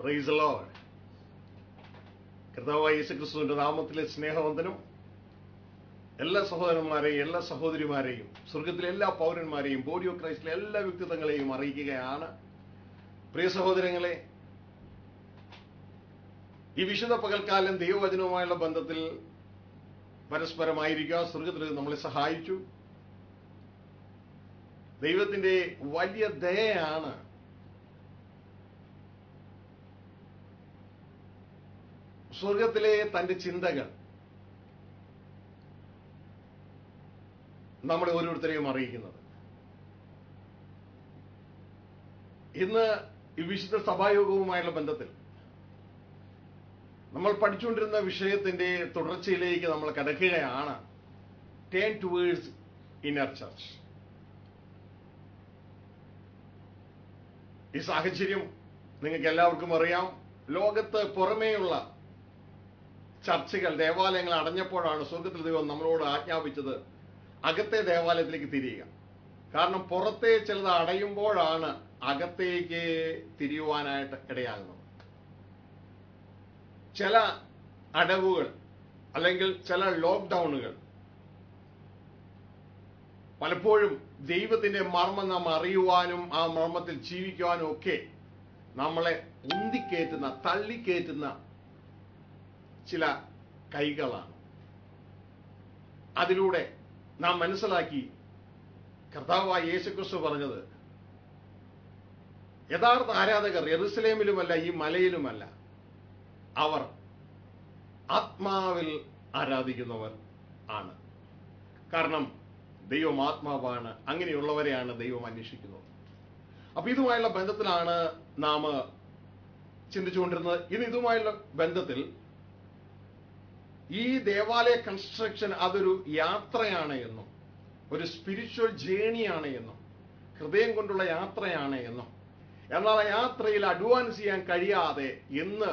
Price load കർത്താവായ യേശുക്രിസ്തുവിന്റെ നാമത്തിലെ സ്നേഹവന്തനും എല്ലാ സഹോദരന്മാരെയും എല്ലാ സഹോദരിമാരെയും സ്വർഗത്തിലെ എല്ലാ പൗരന്മാരെയും ബോഡി ഓഫ് ക്രൈസ്റ്റിലെ എല്ലാ വ്യക്തിത്വങ്ങളെയും അറിയിക്കുകയാണ് പ്രിയ സഹോദരങ്ങളെ ഈ വിശുദ്ധ പകൽക്കാലം ദൈവവചനവുമായുള്ള ബന്ധത്തിൽ പരസ്പരമായിരിക്കുക സ്വർഗത്തിൽ നമ്മളെ സഹായിച്ചു ദൈവത്തിന്റെ വലിയ ദയയാണ് സ്വർഗത്തിലെ തന്റെ ചിന്തകൾ നമ്മളെ ഓരോരുത്തരെയും അറിയിക്കുന്നത് ഇന്ന് ഈ വിശുദ്ധ സഭായോഗവുമായുള്ള ബന്ധത്തിൽ നമ്മൾ പഠിച്ചുകൊണ്ടിരുന്ന വിഷയത്തിന്റെ തുടർച്ചയിലേക്ക് നമ്മൾ കിടക്കുകയാണ് ടേൺ ടുവേഴ്സ് ഇന്നർ ചർച്ച് ഈ സാഹചര്യം നിങ്ങൾക്ക് എല്ലാവർക്കും അറിയാം ലോകത്ത് പുറമേയുള്ള ചർച്ചകൾ ദേവാലയങ്ങൾ അടഞ്ഞപ്പോഴാണ് സ്വർഗത്തിൽ ദൈവം നമ്മളോട് ആജ്ഞാപിച്ചത് അകത്തെ ദേവാലയത്തിലേക്ക് തിരിയുക കാരണം പുറത്തെ ചിലത് അടയുമ്പോഴാണ് അകത്തേക്ക് തിരിയുവാനായിട്ട് ഇടയാകുന്നത് ചില അടവുകൾ അല്ലെങ്കിൽ ചില ലോക്ക്ഡൌണുകൾ പലപ്പോഴും ദൈവത്തിന്റെ മർമ്മം നാം അറിയുവാനും ആ മർമ്മത്തിൽ ജീവിക്കുവാനും ഒക്കെ നമ്മളെ ഉന്തിക്കയറ്റുന്ന തള്ളിക്കയറ്റുന്ന ചില കൈകളാണ് അതിലൂടെ നാം മനസ്സിലാക്കി കർത്താവായ യേശുക്രിസ്തു പറഞ്ഞത് യഥാർത്ഥ ആരാധകർ യെറുസലേമിലുമല്ല ഈ മലയിലുമല്ല അവർ ആത്മാവിൽ ആരാധിക്കുന്നവർ ആണ് കാരണം ദൈവം ആത്മാവാണ് അങ്ങനെയുള്ളവരെയാണ് ദൈവം അന്വേഷിക്കുന്നത് അപ്പൊ ഇതുമായുള്ള ബന്ധത്തിലാണ് നാം ചിന്തിച്ചുകൊണ്ടിരുന്നത് ഇന്ന് ഇതുമായുള്ള ബന്ധത്തിൽ ഈ ദേവാലയ കൺസ്ട്രക്ഷൻ അതൊരു യാത്രയാണ് എന്നും ഒരു സ്പിരിച്വൽ ജേണിയാണ് എന്നും ഹൃദയം കൊണ്ടുള്ള യാത്രയാണ് എന്നും എന്നാൽ ആ യാത്രയിൽ അഡ്വാൻസ് ചെയ്യാൻ കഴിയാതെ ഇന്ന്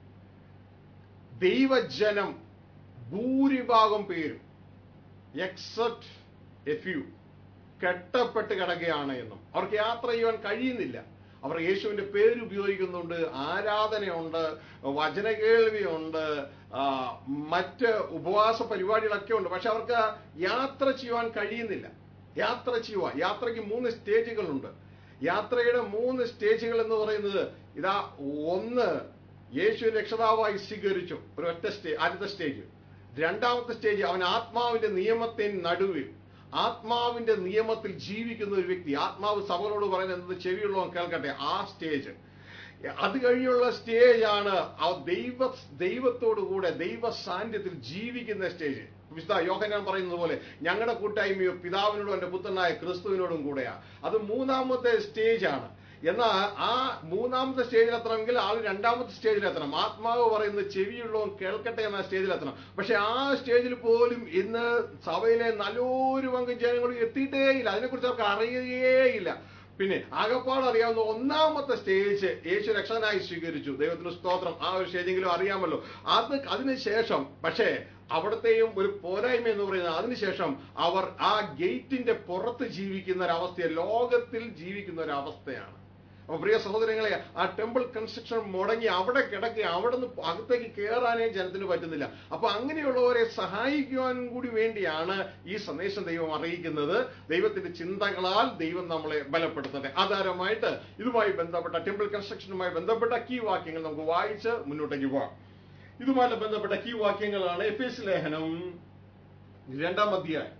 ദൈവജനം ഭൂരിഭാഗം പേരും എക്സെപ്റ്റ് എ ഫ്യൂ കെട്ടപ്പെട്ട് കിടക്കുകയാണ് എന്നും അവർക്ക് യാത്ര ചെയ്യാൻ കഴിയുന്നില്ല അവർ യേശുവിന്റെ പേര് ഉപയോഗിക്കുന്നുണ്ട് ആരാധനയുണ്ട് വചനകേൾവിയുണ്ട് ആ, മറ്റ് ഉപവാസ പരിപാടികളൊക്കെ ഉണ്ട് പക്ഷെ അവർക്ക് യാത്ര ചെയ്യുവാൻ കഴിയുന്നില്ല യാത്ര ചെയ്യുവാൻ യാത്രയ്ക്ക് മൂന്ന് സ്റ്റേജുകളുണ്ട് യാത്രയുടെ മൂന്ന് സ്റ്റേജുകൾ എന്ന് പറയുന്നത് ഇതാ ഒന്ന് യേശു രക്ഷതാവായി സ്വീകരിച്ചു ഒരു ഒറ്റ സ്റ്റേ ആദ്യത്തെ സ്റ്റേജ് രണ്ടാമത്തെ സ്റ്റേജ് അവൻ ആത്മാവിന്റെ നിയമത്തിന് നടുവിൽ ആത്മാവിന്റെ നിയമത്തിൽ ജീവിക്കുന്ന ഒരു വ്യക്തി ആത്മാവ് സഭകളോട് പറയുന്നത് ചെവിയുള്ളവൻ കേൾക്കട്ടെ ആ സ്റ്റേജ് അത് കഴിഞ്ഞുള്ള സ്റ്റേജ് ആണ് ആ ദൈവ ദൈവത്തോടു കൂടെ ദൈവ സാന്നിധ്യത്തിൽ ജീവിക്കുന്ന സ്റ്റേജ് വിശുദ്ധ യോഹനാൻ പറയുന്നത് പോലെ ഞങ്ങളുടെ കൂട്ടായ്മയോ പിതാവിനോടും എന്റെ പുത്രനായ ക്രിസ്തുവിനോടും കൂടെയാ അത് മൂന്നാമത്തെ സ്റ്റേജ് ആണ് എന്നാൽ ആ മൂന്നാമത്തെ സ്റ്റേജിൽ എത്തണമെങ്കിൽ ആൾ രണ്ടാമത്തെ സ്റ്റേജിൽ എത്തണം ആത്മാവ് പറയുന്നത് ചെവിയുള്ളവൻ കേൾക്കട്ടെ എന്ന സ്റ്റേജിൽ എത്തണം പക്ഷെ ആ സ്റ്റേജിൽ പോലും ഇന്ന് സഭയിലെ നല്ലൊരു പങ്ക് ജനങ്ങൾ എത്തിയിട്ടേയില്ല അതിനെക്കുറിച്ച് അവർക്ക് അറിയുകയേയില്ല പിന്നെ ആകപ്പാട് അറിയാവുന്ന ഒന്നാമത്തെ സ്റ്റേജ് യേശു രക്ഷകനായി സ്വീകരിച്ചു ദൈവത്തിന് സ്തോത്രം ആ ഒരു സ്റ്റേജെങ്കിലും അറിയാമല്ലോ അത് അതിനുശേഷം പക്ഷേ അവിടത്തെയും ഒരു പോരായ്മ എന്ന് പറയുന്നത് അതിനുശേഷം അവർ ആ ഗേറ്റിന്റെ പുറത്ത് ജീവിക്കുന്ന ഒരവസ്ഥയെ ലോകത്തിൽ ജീവിക്കുന്ന ഒരു അവസ്ഥയാണ് അപ്പൊ പ്രിയ സഹോദരങ്ങളെ ആ ടെമ്പിൾ കൺസ്ട്രക്ഷൻ മുടങ്ങി അവിടെ കിടക്കുക അവിടെ നിന്ന് അകത്തേക്ക് കയറാനേ ജനത്തിന് പറ്റുന്നില്ല അപ്പൊ അങ്ങനെയുള്ളവരെ സഹായിക്കുവാൻ കൂടി വേണ്ടിയാണ് ഈ സന്ദേശം ദൈവം അറിയിക്കുന്നത് ദൈവത്തിന്റെ ചിന്തകളാൽ ദൈവം നമ്മളെ ബലപ്പെടുത്തട്ടെ ആധാരമായിട്ട് ഇതുമായി ബന്ധപ്പെട്ട ടെമ്പിൾ കൺസ്ട്രക്ഷനുമായി ബന്ധപ്പെട്ട കീ വാക്യങ്ങൾ നമുക്ക് വായിച്ച് മുന്നോട്ടേക്ക് പോവാം ഇതുമായിട്ട് ബന്ധപ്പെട്ട കീ വാക്യങ്ങളാണ് എഫ് എസ് ലേഖനം രണ്ടാം അധ്യായം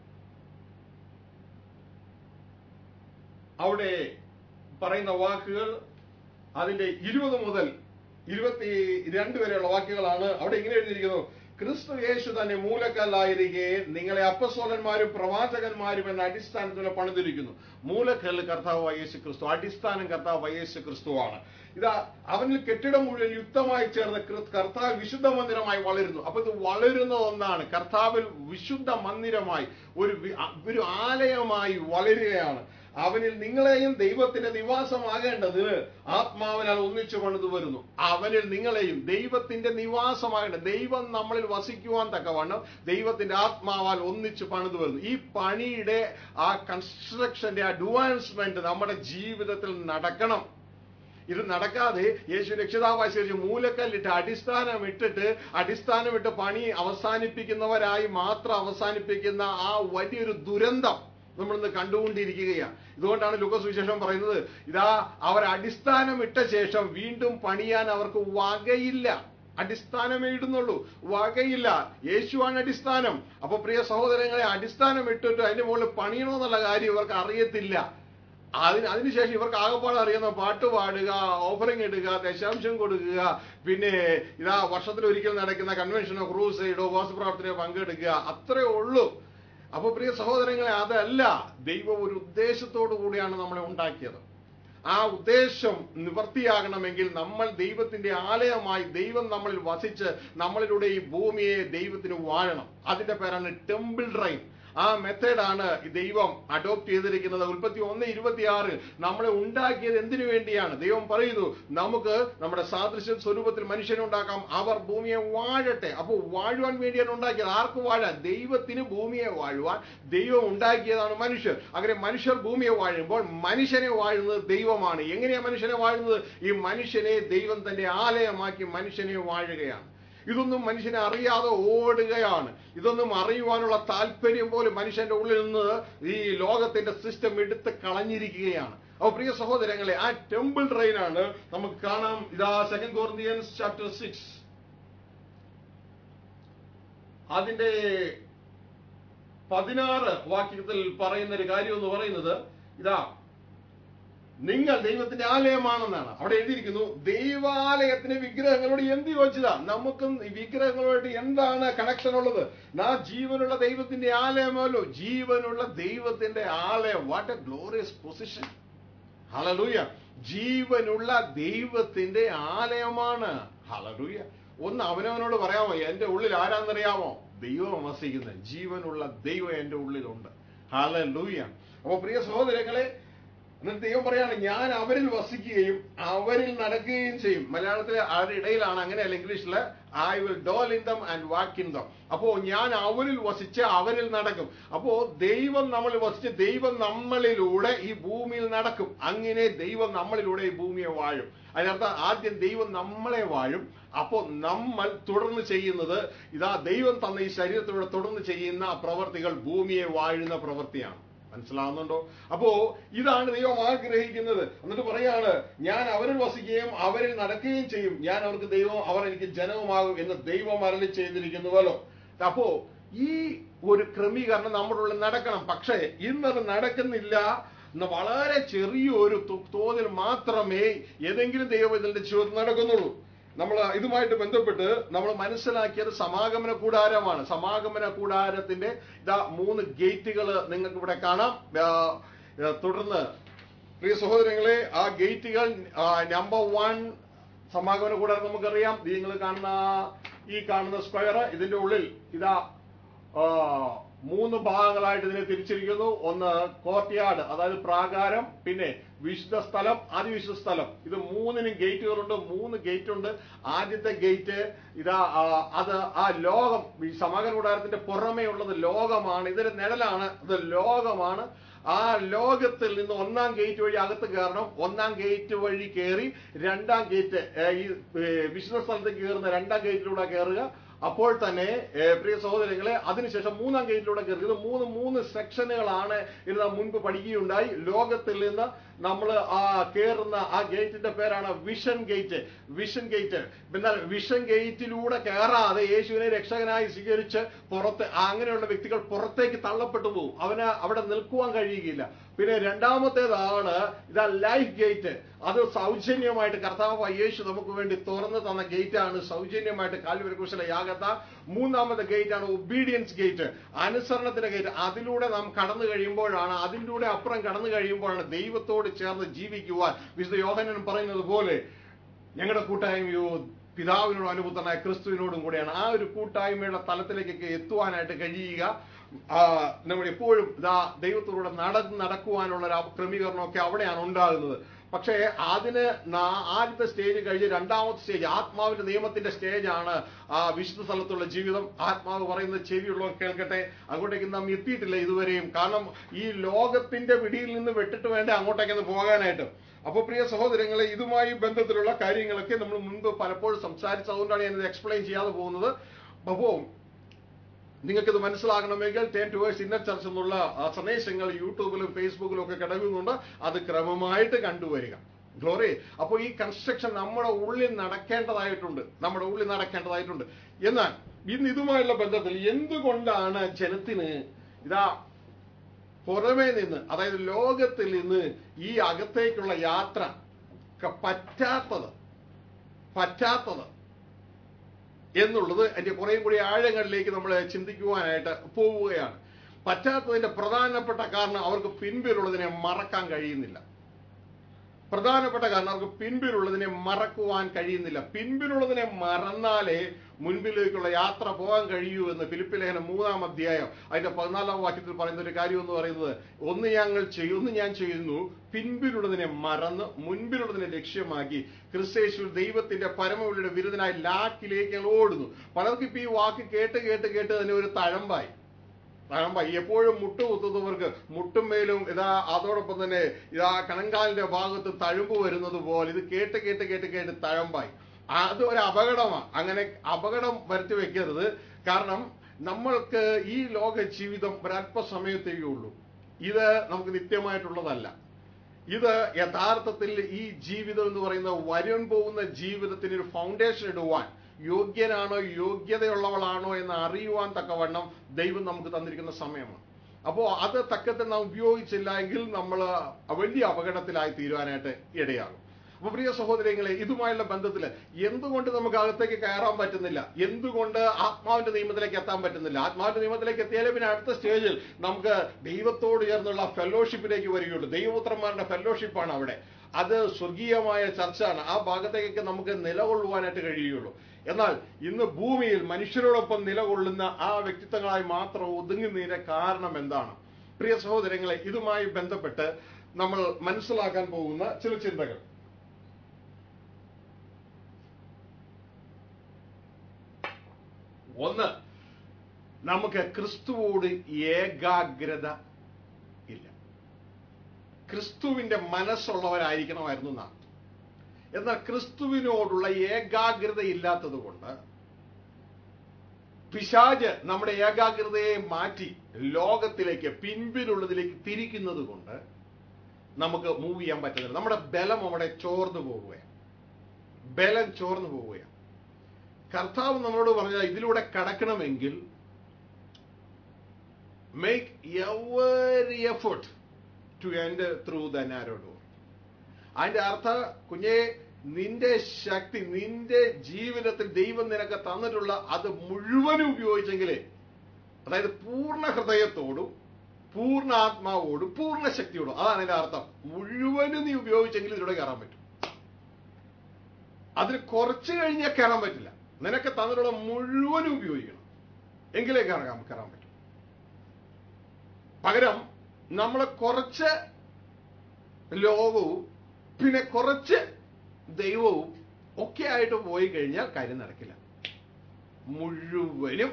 അവിടെ പറയുന്ന വാക്കുകൾ അതിന്റെ ഇരുപത് മുതൽ ഇരുപത്തി രണ്ട് വരെയുള്ള വാക്യങ്ങളാണ് അവിടെ ഇങ്ങനെ എഴുതിയിരിക്കുന്നു ക്രിസ്തു യേശു തന്നെ മൂലക്കല്ലായിരിക്കെ നിങ്ങളെ അപ്പസോലന്മാരും പ്രവാചകന്മാരും എന്ന അടിസ്ഥാനത്തിൽ പണിതിരിക്കുന്നു മൂലക്കല്ല് കർത്താവ് യേശു ക്രിസ്തു അടിസ്ഥാനം കർത്താവ് യേശു ക്രിസ്തുവാണ് ഇതാ അവനിൽ കെട്ടിടം മുഴുവൻ യുക്തമായി ചേർന്ന് ക്രി- കർത്താവ് വിശുദ്ധ മന്ദിരമായി വളരുന്നു അപ്പൊ ഇത് വളരുന്ന ഒന്നാണ് കർത്താവിൽ വിശുദ്ധ മന്ദിരമായി ഒരു വി- അ- ഒരു ആലയമായി വളരുകയാണ് അവനിൽ നിങ്ങളെയും ദൈവത്തിന്റെ നിവാസമാകേണ്ടതിന് ആത്മാവിനാൽ ഒന്നിച്ചു പണിത് വരുന്നു അവനിൽ നിങ്ങളെയും ദൈവത്തിന്റെ നിവാസമാകേണ്ടത് ദൈവം നമ്മളിൽ വസിക്കുവാൻ തക്കവണ്ണം ദൈവത്തിന്റെ ആത്മാവാൽ ഒന്നിച്ചു പണിത് വരുന്നു ഈ പണിയുടെ ആ കൺസ്ട്രക്ഷന്റെ അഡ്വാൻസ്മെന്റ് നമ്മുടെ ജീവിതത്തിൽ നടക്കണം ഇത് നടക്കാതെ യേശു രക്ഷിതാവായി സ്വീകരിച്ച് മൂലക്കല്ലിട്ട് അടിസ്ഥാനം ഇട്ടിട്ട് അടിസ്ഥാനം ഇട്ട് പണി അവസാനിപ്പിക്കുന്നവരായി മാത്രം അവസാനിപ്പിക്കുന്ന ആ വലിയൊരു ദുരന്തം നമ്മളിന്ന് കണ്ടുകൊണ്ടിരിക്കുകയാണ് ഇതുകൊണ്ടാണ് ലുക്കസ് വിശേഷം പറയുന്നത് ഇതാ അവർ അടിസ്ഥാനം ഇട്ട ശേഷം വീണ്ടും പണിയാൻ അവർക്ക് വകയില്ല അടിസ്ഥാനമേ ഇടുന്നുള്ളൂ വകയില്ല യേശുവാണ് അടിസ്ഥാനം അപ്പൊ പ്രിയ സഹോദരങ്ങളെ അടിസ്ഥാനം ഇട്ടിട്ട് അതിന്റെ മുകളിൽ പണിയണമെന്നുള്ള കാര്യം ഇവർക്ക് അറിയത്തില്ല അതിന് അതിനുശേഷം ഇവർക്ക് ആകെപ്പാട് അറിയുന്ന പാട്ട് പാടുക ഓഫറിംഗ് ഇടുക ദശാംശം കൊടുക്കുക പിന്നെ ഇതാ വർഷത്തിൽ ഒരിക്കൽ നടക്കുന്ന കൺവെൻഷനോ ക്രൂസൈഡോ ഉപവാസപ്രവർത്തനയോ പങ്കെടുക്കുക അത്രേ ഉള്ളൂ അപ്പൊ പ്രിയ സഹോദരങ്ങളെ അതല്ല ദൈവം ഒരു ഉദ്ദേശത്തോടു കൂടിയാണ് നമ്മളെ ഉണ്ടാക്കിയത് ആ ഉദ്ദേശം നിവർത്തിയാകണമെങ്കിൽ നമ്മൾ ദൈവത്തിന്റെ ആലയമായി ദൈവം നമ്മളിൽ വസിച്ച് നമ്മളിലൂടെ ഈ ഭൂമിയെ ദൈവത്തിന് വാഴണം അതിന്റെ പേരാണ് ടെമ്പിൾ ഡ്രൈൻ ആ മെത്തേഡാണ് ഈ ദൈവം അഡോപ്റ്റ് ചെയ്തിരിക്കുന്നത് ഉൽപ്പത്തി ഒന്ന് ഇരുപത്തിയാറ് നമ്മളെ ഉണ്ടാക്കിയത് എന്തിനു വേണ്ടിയാണ് ദൈവം പറയുന്നു നമുക്ക് നമ്മുടെ സാദൃശ്യ സ്വരൂപത്തിൽ മനുഷ്യനെ ഉണ്ടാക്കാം അവർ ഭൂമിയെ വാഴട്ടെ അപ്പോൾ വാഴുവാൻ വേണ്ടിയാണ് ഉണ്ടാക്കിയത് ആർക്ക് വാഴാൻ ദൈവത്തിന് ഭൂമിയെ വാഴുവാൻ ദൈവം ഉണ്ടാക്കിയതാണ് മനുഷ്യർ അങ്ങനെ മനുഷ്യർ ഭൂമിയെ വാഴുമ്പോൾ മനുഷ്യനെ വാഴുന്നത് ദൈവമാണ് എങ്ങനെയാ മനുഷ്യനെ വാഴുന്നത് ഈ മനുഷ്യനെ ദൈവം തന്റെ ആലയമാക്കി മനുഷ്യനെ വാഴുകയാണ് ഇതൊന്നും മനുഷ്യനെ അറിയാതെ ഓടുകയാണ് ഇതൊന്നും അറിയുവാനുള്ള താല്പര്യം പോലും മനുഷ്യന്റെ ഉള്ളിൽ നിന്ന് ഈ ലോകത്തിന്റെ സിസ്റ്റം എടുത്ത് കളഞ്ഞിരിക്കുകയാണ് അപ്പോൾ പ്രിയ സഹോദരങ്ങളെ ആ ടെമ്പിൾ ട്രെയിനാണ് നമുക്ക് കാണാം ഇതാ സെക്കൻഡ് കോർദിയൻസ് ചാപ്റ്റർ സിക്സ് അതിന്റെ പതിനാറ് വാക്യത്തിൽ പറയുന്ന ഒരു കാര്യം എന്ന് പറയുന്നത് ഇതാ നിങ്ങൾ ദൈവത്തിന്റെ ആലയമാണെന്നാണ് അവിടെ എഴുതിയിരിക്കുന്നു ദൈവാലയത്തിന് വിഗ്രഹങ്ങളോട് എന്ത് യോജിച്ചതാ നമുക്കും ഈ വിഗ്രഹങ്ങളോട് എന്താണ് കണക്ഷൻ ഉള്ളത് നാ ജീവനുള്ള ദൈവത്തിന്റെ ആലയമല്ലോ ജീവനുള്ള ദൈവത്തിന്റെ ആലയം what a glorious position hallelujah ജീവനുള്ള ദൈവത്തിന്റെ ആലയമാണ് ഹലലൂയ ഒന്ന് അവനവനോട് പറയാമോ എന്റെ ഉള്ളിൽ ആരാന്നറിയാമോ ദൈവം വസിക്കുന്നത് ജീവനുള്ള ദൈവം എന്റെ ഉള്ളിലുണ്ട് ഹലലൂയ അപ്പൊ പ്രിയ സഹോദരങ്ങളെ എന്നിട്ട് ദൈവം പറയാണ് ഞാൻ അവരിൽ വസിക്കുകയും അവരിൽ നടക്കുകയും ചെയ്യും മലയാളത്തിലെ അവരുടെ ഇടയിലാണ് അങ്ങനെയല്ല ഇംഗ്ലീഷില് I will dwell in them and walk in them അപ്പോ ഞാൻ അവരിൽ വസിച്ച് അവരിൽ നടക്കും അപ്പോ ദൈവം നമ്മളിൽ വസിച്ച് ദൈവം നമ്മളിലൂടെ ഈ ഭൂമിയിൽ നടക്കും അങ്ങനെ ദൈവം നമ്മളിലൂടെ ഈ ഭൂമിയെ വാഴും അതിനർത്ഥം ആദ്യം ദൈവം നമ്മളെ വാഴും അപ്പോൾ നമ്മൾ തുടർന്ന് ചെയ്യുന്നത് ഇതാ ദൈവം തന്ന ഈ ശരീരത്തിലൂടെ തുടർന്ന് ചെയ്യുന്ന പ്രവർത്തികൾ ഭൂമിയെ വാഴുന്ന പ്രവൃത്തിയാണ് മനസ്സിലാവുന്നുണ്ടോ അപ്പോ ഇതാണ് ദൈവം ആഗ്രഹിക്കുന്നത് എന്നിട്ട് പറയാണ് ഞാൻ അവരിൽ വസിക്കുകയും അവരിൽ നടക്കുകയും ചെയ്യും ഞാൻ അവർക്ക് ദൈവം അവർ എനിക്ക് ജനവുമാകും എന്ന് ദൈവം അരളി ചെയ്തിരിക്കുന്നുവല്ലോ അപ്പോ ഈ ഒരു ക്രമീകരണം നമ്മുടെ ഉള്ളിൽ നടക്കണം പക്ഷേ ഇന്നത് നടക്കുന്നില്ല എന്ന വളരെ ചെറിയൊരു തു- തോതിൽ മാത്രമേ ഏതെങ്കിലും ദൈവം ഇതിന്റെ ജീവിതത്തിൽ നടക്കുന്നുള്ളൂ നമ്മൾ ഇതുമായിട്ട് ബന്ധപ്പെട്ട് നമ്മൾ മനസ്സിലാക്കിയത് സമാഗമന കൂടാരമാണ് സമാഗമന കൂടാരത്തിന്റെ ഇതാ മൂന്ന് ഗേറ്റുകൾ നിങ്ങൾക്ക് ഇവിടെ കാണാം ആ, ആ, തുടർന്ന് പ്രിയ സഹോദരങ്ങളെ ആ ഗേറ്റുകൾ നമ്പർ വൺ സമാഗമന കൂടാരം നമുക്കറിയാം നിങ്ങൾ കാണുന്ന ഈ കാണുന്ന സ്ക്വയർ ഇതിന്റെ ഉള്ളിൽ ഇതാ ആ, മൂന്ന് ഭാഗങ്ങളായിട്ട് ഇതിനെ തിരിച്ചിരിക്കുന്നു ഒന്ന് കോർട്ട്യാർഡ് അതായത് പ്രാകാരം പിന്നെ വിശുദ്ധ സ്ഥലം അതിവിശുദ്ധ സ്ഥലം ഇത് മൂന്നിനും ഗേറ്റുകളുണ്ട് മൂന്ന് ഗേറ്റ് ഉണ്ട് ആദ്യത്തെ ഗേറ്റ് ഇതാ ആ, അത് ആ ലോകം ഈ സമാഗമന കൂടാരത്തിന്റെ പുറമേ ഉള്ളത് ലോകമാണ് ഇതിന്റെ നിഴലാണ് ഇത് ലോകമാണ് ആ ലോകത്തിൽ നിന്ന് ഒന്നാം ഗേറ്റ് വഴി അകത്ത് കയറണം ഒന്നാം ഗേറ്റ് വഴി കയറി രണ്ടാം ഗേറ്റ് ഏ, ഈ ഏ, വിശുദ്ധ സ്ഥലത്തേക്ക് കയറുന്ന രണ്ടാം ഗേറ്റിലൂടെ കയറുക അപ്പോൾ തന്നെ ഏ, പ്രിയ സഹോദരങ്ങളെ അതിനുശേഷം മൂന്നാം ഗേറ്റിലൂടെ കയറി ഇത് മൂന്ന് മൂന്ന് സെക്ഷനുകളാണ് ഇത് നാം മുൻപ് പഠിക്കുകയുണ്ടായി ലോകത്തിൽ നിന്ന് നമ്മൾ ആ കയറുന്ന ആ ഗേറ്റിന്റെ പേരാണ് വിഷൻ ഗേറ്റ് വിഷൻ ഗേറ്റ് എന്നാൽ വിഷൻ ഗേറ്റിലൂടെ കയറാതെ യേശുവിനെ രക്ഷകനായി സ്വീകരിച്ച് പുറത്ത് ആ അങ്ങനെയുള്ള വ്യക്തികൾ പുറത്തേക്ക് തള്ളപ്പെട്ടു പോകും അവന് അവിടെ നിൽക്കുവാൻ കഴിയുകയില്ല പിന്നെ രണ്ടാമത്തേതാണ് ഇതാ ലൈഫ് ഗേറ്റ് അത് സൗജന്യമായിട്ട് കർത്താവ് യേശു നമുക്ക് വേണ്ടി തുറന്നു തന്ന ഗേറ്റ് ആണ് സൗജന്യമായിട്ട് കാൽവരി കുശല യാഗത്ത മൂന്നാമത്തെ ഗേറ്റ് ആണ് ഒബീഡിയൻസ് ഗേറ്റ് അനുസരണത്തിന്റെ ഗേറ്റ് അതിലൂടെ നാം കടന്നു കഴിയുമ്പോഴാണ് അതിലൂടെ അപ്പുറം കടന്നു കഴിയുമ്പോഴാണ് ദൈവത്തോട് ചേർന്ന് ജീവിക്കുവാൻ വിശുദ്ധ യോഹനൻ പറയുന്നത് പോലെ ഞങ്ങളുടെ കൂട്ടായ്മയോ പിതാവിനോടും അനുപുത്രനായ ക്രിസ്തുവിനോടും കൂടെയാണ് ആ ഒരു കൂട്ടായ്മയുടെ തലത്തിലേക്കൊക്കെ എത്തുവാനായിട്ട് കഴിയുക ആ, നമ്മൾ എപ്പോഴും ഇതാ ദൈവത്തോടെ നടന്ന് നടക്കുവാനുള്ള ഒരു ക്രമീകരണമൊക്കെ അവിടെയാണ് ഉണ്ടാകുന്നത് പക്ഷേ അതിന് നാ- ആദ്യത്തെ സ്റ്റേജ് കഴിഞ്ഞ് രണ്ടാമത്തെ സ്റ്റേജ് ആത്മാവിന്റെ നിയമത്തിന്റെ സ്റ്റേജാണ് ആ വിശുദ്ധ സ്ഥലത്തുള്ള ജീവിതം ആത്മാവ് പറയുന്നത് ചെവിയുള്ളവർ കേൾക്കട്ടെ അങ്ങോട്ടേക്ക് നാം എത്തിയിട്ടില്ല ഇതുവരെയും കാരണം ഈ ലോകത്തിന്റെ പിടിയിൽ നിന്ന് വിട്ടിട്ട് വേണ്ടേ അങ്ങോട്ടേക്കൊന്ന് പോകാനായിട്ട് അപ്പോൾ പ്രിയ സഹോദരങ്ങളെ ഇതുമായി ബന്ധത്തിലുള്ള കാര്യങ്ങളൊക്കെ നമ്മൾ മുൻപ് പലപ്പോഴും സംസാരിച്ചത് അതുകൊണ്ടാണ് ഞാനിത് എക്സ്പ്ലെയിൻ ചെയ്യാതെ പോകുന്നത് അപ്പോൾ നിങ്ങൾക്കിത് മനസ്സിലാകണമെങ്കിൽ ടെൻ ടുവേഴ്സ് ഇന്നർ ചർച്ച് എന്നുള്ള ആ സന്ദേശങ്ങൾ യൂട്യൂബിലും ഫേസ്ബുക്കിലും ഒക്കെ കിടക്കുന്നുണ്ട് അത് ക്രമമായിട്ട് കണ്ടുവരിക ഗ്ലോറി അപ്പോൾ ഈ കൺസ്ട്രക്ഷൻ നമ്മുടെ ഉള്ളിൽ നടക്കേണ്ടതായിട്ടുണ്ട് നമ്മുടെ ഉള്ളിൽ നടക്കേണ്ടതായിട്ടുണ്ട് എന്നാൽ ഇന്ന് ഇതുമായുള്ള ബന്ധത്തിൽ എന്തുകൊണ്ടാണ് ജനത്തിന് ഇതാ പുറമേ നിന്ന് അതായത് ലോകത്തിൽ നിന്ന് ഈ അകത്തേക്കുള്ള യാത്ര ക- പറ്റാത്തത് പറ്റാത്തത് എന്നുള്ളത് അതിന്റെ കുറേയും കൂടി ആഴങ്ങളിലേക്ക് നമ്മൾ ചിന്തിക്കുവാനായിട്ട് പോവുകയാണ് പറ്റാത്തതിന്റെ പ്രധാനപ്പെട്ട കാരണം അവർക്ക് പിൻപിലുള്ളതിനെ മറക്കാൻ കഴിയുന്നില്ല പ്രധാനപ്പെട്ട കാരണം അവർക്ക് പിൻപിലുള്ളതിനെ മറക്കുവാൻ കഴിയുന്നില്ല പിൻപിലുള്ളതിനെ മറന്നാലേ മുൻപിലേക്കുള്ള യാത്ര പോകാൻ കഴിയൂ എന്ന് ഫിലിപ്പ് ലേഖനം മൂന്നാം അധ്യായം അതിന്റെ പതിനാലാം വാക്യത്തിൽ പറയുന്ന ഒരു കാര്യം എന്ന് പറയുന്നത് ഒന്ന് ഞങ്ങൾ ചെയ്യുന്നു ഞാൻ ചെയ്യുന്നു പിൻപിലുള്ളതിനെ മറന്ന് മുൻപിലുള്ളതിനെ ലക്ഷ്യമാക്കി ക്രിസ്തേശു ദൈവത്തിന്റെ പരമവിളിയുടെ വിരുദ്ധനായി ലാക്കിലേക്ക് ഞങ്ങൾ ഓടുന്നു പലർക്കും ഇപ്പൊ ഈ വാക്ക് കേട്ട് കേട്ട് കേട്ട് തന്നെ ഒരു തഴമ്പായി തഴമ്പായി എപ്പോഴും മുട്ടുകുത്തുന്നവർക്ക് മുട്ടുമേലും ഇതാ അതോടൊപ്പം തന്നെ ഇതാ കണങ്കാലിന്റെ ഭാഗത്ത് തഴുമ്പ് വരുന്നത് പോലെ ഇത് കേട്ട് കേട്ട് കേട്ട് കേട്ട് തഴമ്പായി അത് ഒരു അപകടമാണ് അങ്ങനെ അപകടം വരുത്തി വെക്കരുത് കാരണം നമ്മൾക്ക് ഈ ലോക ജീവിതം ഒരല്പസമയത്തേക്കേ ഉള്ളൂ ഇത് നമുക്ക് നിത്യമായിട്ടുള്ളതല്ല ഇത് യഥാർത്ഥത്തിൽ ഈ ജീവിതം എന്ന് പറയുന്ന വരും പോകുന്ന ജീവിതത്തിന് ഒരു ഫൗണ്ടേഷൻ ഇടുവാൻ യോഗ്യനാണോ യോഗ്യതയുള്ളവളാണോ എന്ന് അറിയുവാൻ തക്കവണ്ണം ദൈവം നമുക്ക് തന്നിരിക്കുന്ന സമയമാണ് അപ്പോൾ അത് തക്കത്തിൽ നാം ഉപയോഗിച്ചില്ല എങ്കിൽ നമ്മൾ വലിയ അപകടത്തിലായി തീരുവാനായിട്ട് ഇടയാകും അപ്പൊ പ്രിയ സഹോദരങ്ങളെ ഇതുമായുള്ള ബന്ധത്തിൽ എന്തുകൊണ്ട് നമുക്ക് അകത്തേക്ക് കയറാൻ പറ്റുന്നില്ല എന്തുകൊണ്ട് ആത്മാവിന്റെ നിയമത്തിലേക്ക് എത്താൻ പറ്റുന്നില്ല ആത്മാവിന്റെ നിയമത്തിലേക്ക് എത്തിയാലേ പിന്നെ അടുത്ത സ്റ്റേജിൽ നമുക്ക് ദൈവത്തോട് ചേർന്നുള്ള ഫെലോഷിപ്പിലേക്ക് വരികയുള്ളൂ ദൈവപുത്രന്മാരുടെ ഫെലോഷിപ്പാണ് അവിടെ അത് സ്വർഗീയമായ ചർച്ചാണ് ആ ഭാഗത്തേക്കൊക്കെ നമുക്ക് നിലകൊള്ളുവാനായിട്ട് കഴിയുള്ളൂ എന്നാൽ ഇന്ന് ഭൂമിയിൽ മനുഷ്യരോടൊപ്പം നിലകൊള്ളുന്ന ആ വ്യക്തിത്വങ്ങളായി മാത്രം ഒതുങ്ങുന്നതിന്റെ കാരണം എന്താണ് പ്രിയ സഹോദരങ്ങളെ ഇതുമായി ബന്ധപ്പെട്ട് നമ്മൾ മനസ്സിലാക്കാൻ പോകുന്ന ചില ചിന്തകൾ ഒന്ന് നമുക്ക് ക്രിസ്തുവോട് ഏകാഗ്രത ഇല്ല ക്രിസ്തുവിന്റെ മനസ്സുള്ളവരായിരിക്കണമായിരുന്നു നാം എന്നാൽ ക്രിസ്തുവിനോടുള്ള ഏകാഗ്രത ഇല്ലാത്തത് കൊണ്ട് പിശാജ് നമ്മുടെ ഏകാഗ്രതയെ മാറ്റി ലോകത്തിലേക്ക് പിൻപിലുള്ളതിലേക്ക് തിരിക്കുന്നത് കൊണ്ട് നമുക്ക് മൂവ് ചെയ്യാൻ പറ്റുന്നില്ല നമ്മുടെ ബലം അവിടെ ചോർന്നു പോവുകയാണ് ബലം ചോർന്നു പോവുകയാണ് കർത്താവ് നമ്മളോട് പറഞ്ഞ ഇതിലൂടെ കടക്കണമെങ്കിൽ make every effort to end through the narrow door അതിന്റെ അർത്ഥ കുഞ്ഞെ നിന്റെ ശക്തി നിന്റെ ജീവിതത്തിൽ ദൈവം നിനക്ക് തന്നിട്ടുള്ള അത് മുഴുവനും ഉപയോഗിച്ചെങ്കിലേ അതായത് പൂർണ്ണ ഹൃദയത്തോടും പൂർണ്ണ ആത്മാവോടും പൂർണ്ണ ശക്തിയോടും അതാണ് അതിന്റെ അർത്ഥം മുഴുവനും നീ ഉപയോഗിച്ചെങ്കിൽ ഇതിലൂടെ കയറാൻ പറ്റും അതിന് കുറച്ച് കഴിഞ്ഞാൽ കയറാൻ പറ്റില്ല നിനക്ക് തന്നിട്ടുള്ള മുഴുവനും ഉപയോഗിക്കണം എങ്കിലേ കയറാൻ കയറാൻ പറ്റും പകരം നമ്മളെ കുറച്ച് ലോകവും പിന്നെ കുറച്ച് ദൈവവും ഒക്കെ ആയിട്ട് പോയി കഴിഞ്ഞാൽ കാര്യം നടക്കില്ല മുഴുവനും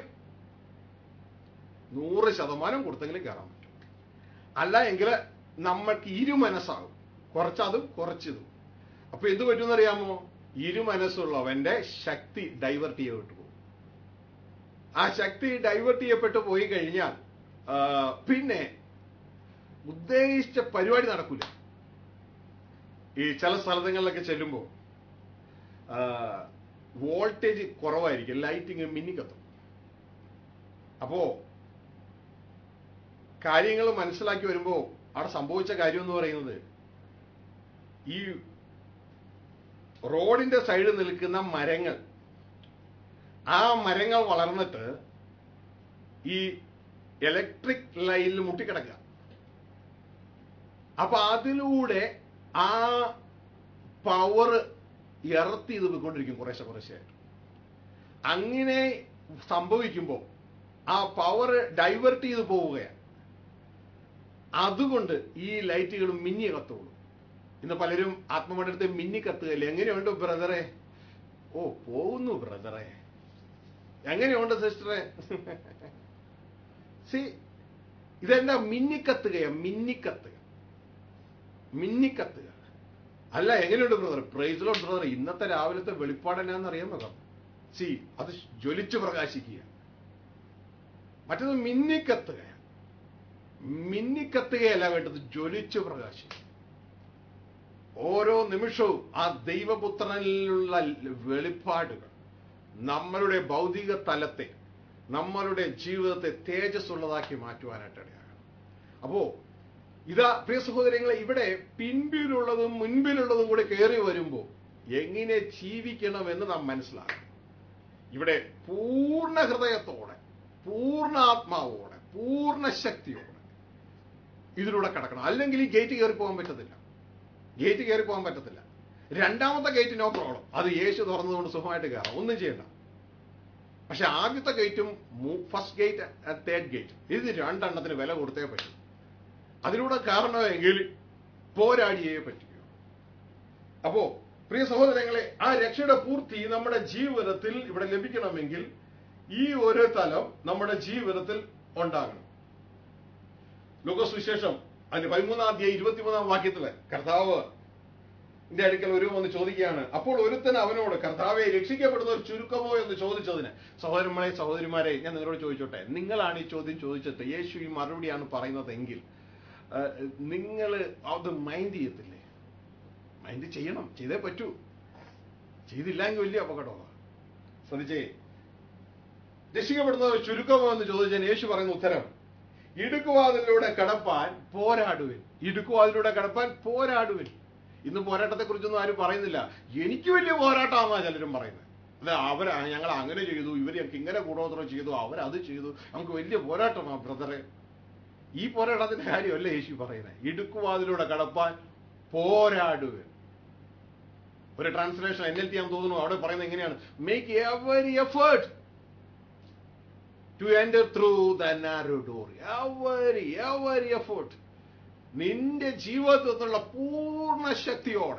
നൂറ് ശതമാനം കൊടുത്തെങ്കിലും കയറാൻ പറ്റും അല്ല എങ്കിൽ നമ്മൾക്ക് ഇരുമനസ്സാകും കുറച്ചതും കുറച്ചതും അപ്പൊ എന്ത് പറ്റുമെന്നറിയാമോ ഇരുമനസ്സുള്ളവന്റെ ശക്തി ഡൈവേർട്ട് ചെയ്യപ്പെട്ടു പോകും ആ ശക്തി ഡൈവേർട്ട് ചെയ്യപ്പെട്ടു പോയി കഴിഞ്ഞാൽ ആ, പിന്നെ ഉദ്ദേശിച്ച പരിപാടി നടക്കൂല ഈ ചില സ്ഥലങ്ങളിലൊക്കെ ചെല്ലുമ്പോൾ വോൾട്ടേജ് കുറവായിരിക്കും ലൈറ്റിങ് മിന്നിക്കത്തും അപ്പോ കാര്യങ്ങൾ മനസ്സിലാക്കി വരുമ്പോൾ അവിടെ സംഭവിച്ച കാര്യം എന്ന് പറയുന്നത് ഈ റോഡിന്റെ സൈഡിൽ നിൽക്കുന്ന മരങ്ങൾ ആ മരങ്ങൾ വളർന്നിട്ട് ഈ ഇലക്ട്രിക് ലൈനിൽ മുട്ടിക്കിടക്കുക അപ്പൊ അതിലൂടെ ആ പവർ ഇറത്തി ഇത് പോയിക്കൊണ്ടിരിക്കും കുറേശ്ശെ കുറേശ്ശെയായിട്ട് അങ്ങനെ സംഭവിക്കുമ്പോൾ ആ പവർ ഡൈവേർട്ട് ചെയ്ത് പോവുകയാണ് അതുകൊണ്ട് ഈ ലൈറ്റുകൾ മിന്നി കത്തുള്ളൂ ഇന്ന് പലരും ആത്മമണ്ഡലത്തെ മിന്നി കത്തുകയല്ലേ എങ്ങനെയുണ്ട് ബ്രദറെ ഓ പോകുന്നു ബ്രദറെ എങ്ങനെയുണ്ട് സിസ്റ്ററെ സി ഇതെന്താ മിന്നിക്കത്തുകയാ മിന്നിക്കത്തുക മിന്നിക്കത്തുക അല്ല എങ്ങനെയുണ്ട് ബ്രദർ പ്രൈസിലോ ബ്രദർ ഇന്നത്തെ രാവിലത്തെ വെളിപ്പാട് എന്നാന്ന് അറിയാമോ സി അത് ജ്വലിച്ചു പ്രകാശിക്കുക മറ്റത് മിന്നിക്കത്തുക മിന്നിക്കത്തുകയല്ല വേണ്ടത് ജ്വലിച്ചു പ്രകാശിക്കുക ഓരോ നിമിഷവും ആ ദൈവപുത്രനിലുള്ള വെളിപ്പാടുകൾ നമ്മളുടെ ഭൗതിക തലത്തെ നമ്മളുടെ ജീവിതത്തെ തേജസ്സുള്ളതാക്കി മാറ്റുവാനായിട്ട് ഇടയാകണം അപ്പോ ഇതാ പ്രിയ സഹോദരങ്ങളെ ഇവിടെ പിൻപിലുള്ളതും മുൻപിലുള്ളതും കൂടെ കയറി വരുമ്പോൾ എങ്ങനെ ജീവിക്കണമെന്ന് നാം മനസ്സിലാക്കണം ഇവിടെ പൂർണ്ണ ഹൃദയത്തോടെ പൂർണ്ണ ആത്മാവോടെ പൂർണ്ണ ശക്തിയോടെ ഇതിലൂടെ കടക്കണം അല്ലെങ്കിൽ ഈ ഗേറ്റ് കയറി പോകാൻ പറ്റത്തില്ല ഗേറ്റ് കയറി പോകാൻ പറ്റത്തില്ല രണ്ടാമത്തെ ഗേറ്റ് നോ പ്രോബ്ലം അത് യേശു തുറന്നതുകൊണ്ട് സുഖമായിട്ട് കയറാം ഒന്നും ചെയ്യണ്ട പക്ഷെ ആദ്യത്തെ ഗേറ്റും ഫസ്റ്റ് ഗേറ്റ് തേർഡ് ഗേറ്റ് ഇത് രണ്ടെണ്ണത്തിന് വില കൊടുത്തേ പറ്റും അതിലൂടെ കാരണമെങ്കിൽ പോരാടിയേ പറ്റുകയോ അപ്പോ പ്രിയ സഹോദരങ്ങളെ ആ രക്ഷയുടെ പൂർത്തി നമ്മുടെ ജീവിതത്തിൽ ഇവിടെ ലഭിക്കണമെങ്കിൽ ഈ ഒരു തലം നമ്മുടെ ജീവിതത്തിൽ ഉണ്ടാകണം ലോകസുവിശേഷം അതിന്റെ പതിമൂന്നാം അധ്യായം ഇരുപത്തിമൂന്നാം വാക്യത്തില് കർത്താവ് എന്റെ അടുക്കൽ ഒരു വന്ന് ചോദിക്കുകയാണ് അപ്പോൾ ഒരുത്തൻ അവനോട് കർത്താവെ രക്ഷിക്കപ്പെടുന്നവർ ചുരുക്കമോ എന്ന് ചോദിച്ചതിന് സഹോദരന്മാരെ സഹോദരിമാരെ ഞാൻ നിങ്ങളോട് ചോദിച്ചോട്ടെ നിങ്ങളാണ് ഈ ചോദ്യം ചോദിച്ചിട്ട് യേശു ഈ മറുപടിയാണ് പറയുന്നതെങ്കിൽ നിങ്ങൾ അത് മൈൻഡ് ചെയ്യത്തില്ലേ മൈൻഡ് ചെയ്യണം ചെയ്തേ പറ്റൂ ചെയ്തില്ലെങ്കിൽ വലിയ അപകടമാണ് ശ്രദ്ധിച്ചേ രക്ഷിക്കപ്പെടുന്നവർ ചുരുക്കമോ എന്ന് ചോദിച്ചതിന് യേശു പറയുന്ന ഉത്തരം ഇടുക്കുവാതിലൂടെ കടപ്പാൻ പോരാടുവിൻ ഇടുക്കുവാതിലൂടെ കടപ്പാൻ പോരാടുവിൻ ഇന്ന് പോരാട്ടത്തെ കുറിച്ചൊന്നും ആരും പറയുന്നില്ല എനിക്ക് വലിയ പോരാട്ടമാണെന്നാ ചിലരും പറയുന്നത് അതെ അവർ ഞങ്ങൾ അങ്ങനെ ചെയ്തു ഇവർ ഞങ്ങൾക്ക് ഇങ്ങനെ കൂടോത്രം ചെയ്തു അവരത് ചെയ്തു നമുക്ക് വലിയ പോരാട്ടമാണ് ബ്രദറെ ഈ പോരാട്ടത്തിന്റെ കാര്യമല്ല യേശു പറയുന്നത് ഇടുക്കുവാതിലൂടെ കടപ്പാൻ പോരാടുവിൻ ഒരു ട്രാൻസ്ലേഷൻ എൻ എൽ ടി ഞാൻ തോന്നുന്നു അവിടെ പറയുന്നത് എങ്ങനെയാണ് make every effort to enter through the narrow door every every effort നിന്റെ ജീവിതത്തിലുള്ള പൂർണ്ണ ശക്തിയോടെ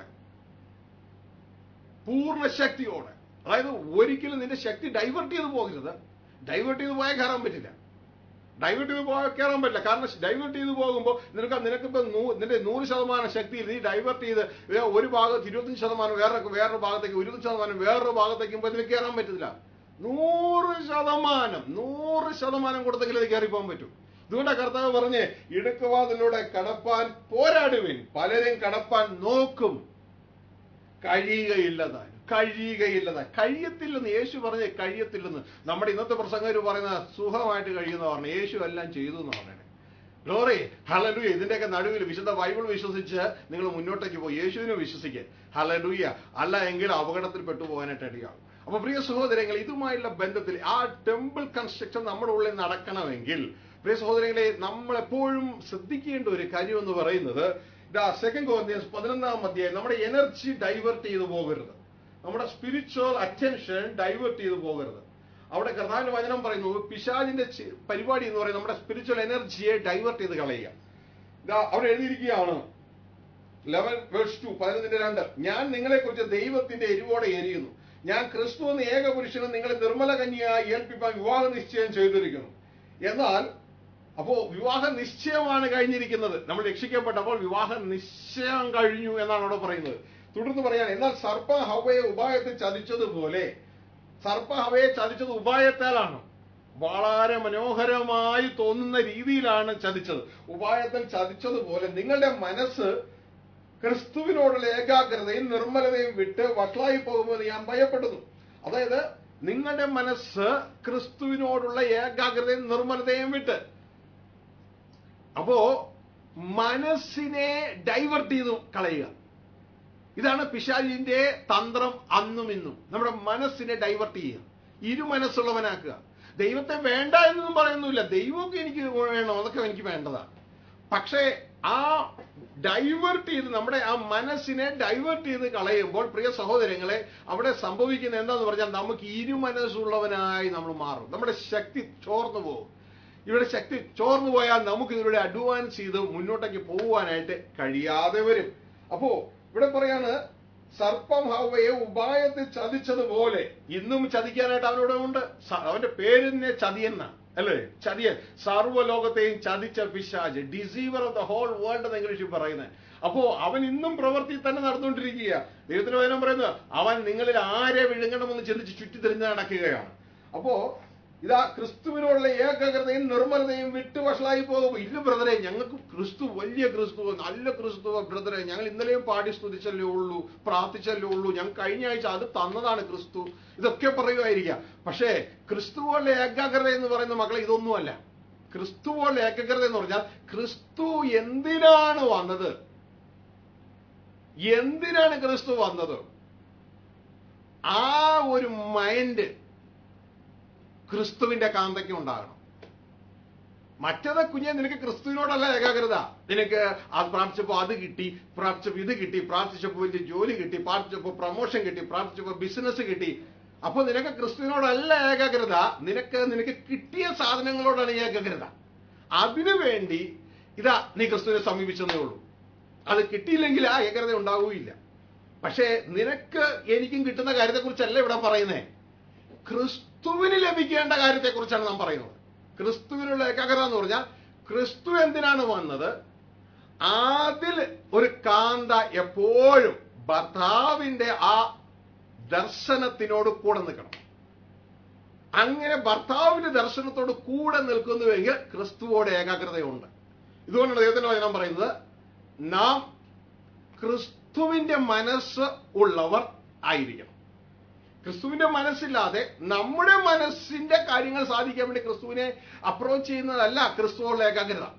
പൂർണ്ണ ശക്തിയോടെ അതായത് ഒരിക്കലും നിന്റെ ശക്തി ഡൈവേർട്ട് ചെയ്ത് പോകരുത് ഡൈവേർട്ട് ചെയ്ത് പോയാൽ കയറാൻ പറ്റില്ല ഡൈവേർട്ട് ചെയ്ത് പോയാൽ കയറാൻ പറ്റില്ല കാരണം ഡൈവേർട്ട് ചെയ്ത് പോകുമ്പോൾ നിനക്ക് നിനക്കിപ്പോ നിന്റെ നൂറ് ശതമാനം ശക്തിയിൽ നീ ഡൈവേർട്ട് ചെയ്ത് ഒരു ഭാഗത്ത് ഇരുപത്തഞ്ച് ശതമാനം വേറെ വേറൊരു ഭാഗത്തേക്ക് ഇരുപത്തഞ്ച് ശതമാനം വേറൊരു ഭാഗത്തേക്കും നിനക്ക് കയറാൻ പറ്റില്ല നൂറ് ശതമാനം നൂറ് ശതമാനം കൊടുത്തെങ്കിലും അത് കയറി പോകാൻ പറ്റും ഇതുകൊണ്ടാണ് കർത്താവ് പറഞ്ഞ് ഇടുക്കുവാതിലൂടെ കടപ്പാൻ പോരാടുവിൻ പലരും കടപ്പാൻ നോക്കും കഴിയുകയില്ലതാൻ കഴിയുകയില്ലതാ കഴിയത്തില്ലെന്ന് യേശു പറഞ്ഞ് കഴിയത്തില്ലെന്ന് നമ്മുടെ ഇന്നത്തെ പ്രസംഗർ പറയുന്ന സുഖമായിട്ട് കഴിയുന്ന പറഞ്ഞു യേശു എല്ലാം ചെയ്തു എന്ന് പറയണേ ഗ്ലോറി ഹലലൂയ ഇതിന്റെയൊക്കെ നടുവിൽ വിശുദ്ധ ബൈബിൾ വിശ്വസിച്ച് നിങ്ങൾ മുന്നോട്ടേക്ക് പോയി യേശുവിനെ വിശ്വസിക്കുക ഹലലൂയ അല്ല എങ്കിൽ അപകടത്തിൽ പെട്ടുപോകാനായിട്ട് ഇടയാകും അപ്പൊ പ്രിയ സഹോദരങ്ങൾ ഇതുമായുള്ള ബന്ധത്തിൽ ആ ടെമ്പിൾ കൺസ്ട്രക്ഷൻ നമ്മുടെ ഉള്ളിൽ നടക്കണമെങ്കിൽ പ്രിയ സഹോദരങ്ങളെ നമ്മൾ എപ്പോഴും ശ്രദ്ധിക്കേണ്ട ഒരു കാര്യം എന്ന് പറയുന്നത് ഇതാ സെക്കൻഡ് കോർണിയൻസ് പതിനൊന്നാം അധ്യായം നമ്മുടെ എനർജി ഡൈവേർട്ട് ചെയ്തു പോകരുത് നമ്മുടെ സ്പിരിച്വൽ അറ്റൻഷൻ ഡൈവേർട്ട് ചെയ്തു പോകരുത് അവിടെ കർത്താവിന്റെ വചനം പറയുന്നു പിശാജിന്റെ പരിപാടി എന്ന് പറയുന്നത് നമ്മുടെ സ്പിരിച്വൽ എനർജിയെ ഡൈവേർട്ട് ചെയ്ത് കളയുക ഇതാ അവിടെ എഴുതിയിരിക്കുകയാണ് ലെവൻ വേഴ്സ് ടു പതിനൊന്നിന്റെ രണ്ട് ഞാൻ നിങ്ങളെ കുറിച്ച് ദൈവത്തിന്റെ എരിവോടെ എരിയുന്നു ഞാൻ ക്രിസ്തു എന്ന ഏക പുരുഷനും നിങ്ങളെ നിർമ്മല കന്യയായി ഏൽപ്പിപ്പാൻ വിവാഹ നിശ്ചയം ചെയ്തിരിക്കുന്നു എന്നാൽ അപ്പോ വിവാഹ നിശ്ചയമാണ് കഴിഞ്ഞിരിക്കുന്നത് നമ്മൾ രക്ഷിക്കപ്പെട്ടപ്പോൾ വിവാഹ നിശ്ചയം കഴിഞ്ഞു എന്നാണ് അവിടെ പറയുന്നത് തുടർന്ന് പറയാൻ എന്നാൽ സർപ്പ ഹവയെ ഉപായത്തിൽ ചതിച്ചതുപോലെ സർപ്പ ഹവയെ ചതിച്ചത് ഉപായത്താലാണ് വളരെ മനോഹരമായി തോന്നുന്ന രീതിയിലാണ് ചതിച്ചത് ഉപായത്തിൽ ചതിച്ചതുപോലെ നിങ്ങളുടെ മനസ്സ് ക്രിസ്തുവിനോടുള്ള ഏകാഗ്രതയും നിർമ്മലതയും വിട്ട് വഷളായി പോകുമെന്ന് ഞാൻ ഭയപ്പെടുന്നു അതായത് നിങ്ങളുടെ മനസ്സ് ക്രിസ്തുവിനോടുള്ള ഏകാഗ്രതയും നിർമ്മലതയും വിട്ട് അപ്പോ മനസ്സിനെ ഡൈവേർട്ട് ചെയ്തു കളയുക ഇതാണ് പിശാലിന്റെ തന്ത്രം അന്നും ഇന്നും നമ്മുടെ മനസ്സിനെ ഡൈവേർട്ട് ചെയ്യുക ഇരു മനസ്സുള്ളവനാക്കുക ദൈവത്തെ വേണ്ട എന്നൊന്നും പറയുന്നില്ല ദൈവമൊക്കെ എനിക്ക് വേണം അതൊക്കെ എനിക്ക് വേണ്ടതാ പക്ഷേ ആ ഡൈവേർട്ട് ചെയ്ത് നമ്മുടെ ആ മനസ്സിനെ ഡൈവേർട്ട് ചെയ്ത് കളയുമ്പോൾ പ്രിയ സഹോദരങ്ങളെ അവിടെ സംഭവിക്കുന്ന എന്താന്ന് പറഞ്ഞാൽ നമുക്ക് ഇരു മനസ്സുള്ളവനായി നമ്മൾ മാറും നമ്മുടെ ശക്തി ചോർന്നു പോകും ഇവിടെ ശക്തി ചോർന്നു പോയാൽ നമുക്ക് ഇതിലൂടെ അഡ്വാൻസ് ചെയ്ത് മുന്നോട്ടേക്ക് പോകുവാനായിട്ട് കഴിയാതെ വരും അപ്പോ ഇവിടെ പറയാണ് സർപ്പം ഹവയെ ഉപായത്തിൽ ചതിച്ചതുപോലെ ഇന്നും ചതിക്കാനായിട്ട് അവനോട് ഉണ്ട് അവന്റെ പേരിനെ ചതിയെന്ന അല്ലേ ചതിയൻ സർവ്വലോകത്തെയും ചതിച്ച പിശാജ് deceiver of the whole world എന്ന് ഇംഗ്ലീഷിൽ പറയുന്നത് അപ്പോ അവൻ ഇന്നും പ്രവൃത്തി തന്നെ നടന്നുകൊണ്ടിരിക്കുക ദൈവത്തിന്റെ വചനം പറയുന്നത് അവൻ നിങ്ങളിൽ ആരെ വിഴുങ്ങണമെന്ന് ചിന്തിച്ച് ചുറ്റി തിരിഞ്ഞ് നടക്കുകയാണ് അപ്പോ ഇതാ ക്രിസ്തുവിനോടുള്ള ഏകാഗ്രതയും നിർമ്മലതയും വിട്ട് വഷളായി പോകുമ്പോൾ ഇല്ല ബ്രദറെ ഞങ്ങൾക്ക് ക്രിസ്തു വലിയ ക്രിസ്തു നല്ല ക്രിസ്തു ബ്രദറെ ഞങ്ങൾ ഇന്നലെയും പാടി സ്തുതിച്ചല്ലേ ഉള്ളൂ പ്രാർത്ഥിച്ചല്ലേ ഉള്ളൂ ഞങ്ങൾ കഴിഞ്ഞ ആഴ്ച അത് തന്നതാണ് ക്രിസ്തു ഇതൊക്കെ പറയുമായിരിക്കാം പക്ഷേ ക്രിസ്തുവോടുള്ള ഏകാഗ്രത എന്ന് പറയുന്ന മക്കളെ ഇതൊന്നുമല്ല ക്രിസ്തുവോടുള്ള ഏകാഗ്രത എന്ന് പറഞ്ഞാൽ ക്രിസ്തു എന്തിനാണ് വന്നത് എന്തിനാണ് ക്രിസ്തു വന്നത് ആ ഒരു മൈൻഡ് ക്രിസ്തുവിന്റെ കാന്തയ്ക്ക് ഉണ്ടാകണം മറ്റത് കുഞ്ഞെ നിനക്ക് ക്രിസ്തുവിനോടല്ല ഏകാഗ്രത നിനക്ക് അത് പ്രാർത്ഥിച്ചപ്പോ അത് കിട്ടി പ്രാർത്ഥിച്ചപ്പോ ഇത് കിട്ടി പ്രാർത്ഥിച്ചപ്പോ വലിയ ജോലി കിട്ടി പ്രാർത്ഥിച്ചപ്പോ പ്രൊമോഷൻ കിട്ടി പ്രാർത്ഥിച്ചപ്പോ ബിസിനസ് കിട്ടി അപ്പൊ നിനക്ക് ക്രിസ്തുവിനോടല്ല ഏകാഗ്രത നിനക്ക് നിനക്ക് കിട്ടിയ സാധനങ്ങളോടാണ് ഏകാഗ്രത അതിനു വേണ്ടി ഇതാ നീ ക്രിസ്തുവിനെ സമീപിച്ചെന്നേ ഉള്ളൂ അത് കിട്ടിയില്ലെങ്കിൽ ആ ഏകാഗ്രത ഉണ്ടാവുകയില്ല പക്ഷേ നിനക്ക് എനിക്കും കിട്ടുന്ന കാര്യത്തെക്കുറിച്ചല്ല ഇവിടെ പറയുന്നേ ക്രിസ്തുവിന് ലഭിക്കേണ്ട കാര്യത്തെക്കുറിച്ചാണ് നാം പറയുന്നത് ക്രിസ്തുവിനുള്ള ഏകാഗ്രത എന്ന് പറഞ്ഞാൽ ക്രിസ്തു എന്തിനാണ് വന്നത് അതിൽ ഒരു കാന്ത എപ്പോഴും ഭർത്താവിന്റെ ആ ദർശനത്തിനോട് കൂടെ നിൽക്കണം അങ്ങനെ ഭർത്താവിന്റെ ദർശനത്തോട് കൂടെ നിൽക്കുന്നുവെങ്കിൽ ക്രിസ്തുവോട് ഏകാഗ്രതയുണ്ട് ഇതുകൊണ്ടാണ് ദൈവത്തിന്റെ വചനം പറയുന്നത് നാം ക്രിസ്തുവിന്റെ മനസ്സ് ഉള്ളവർ ആയിരിക്കണം ക്രിസ്തുവിന്റെ മനസ്സില്ലാതെ നമ്മുടെ മനസ്സിന്റെ കാര്യങ്ങൾ സാധിക്കാൻ വേണ്ടി ക്രിസ്തുവിനെ അപ്രോച്ച് ചെയ്യുന്നതല്ല ക്രിസ്തുവുള്ള ഏകാഗ്രത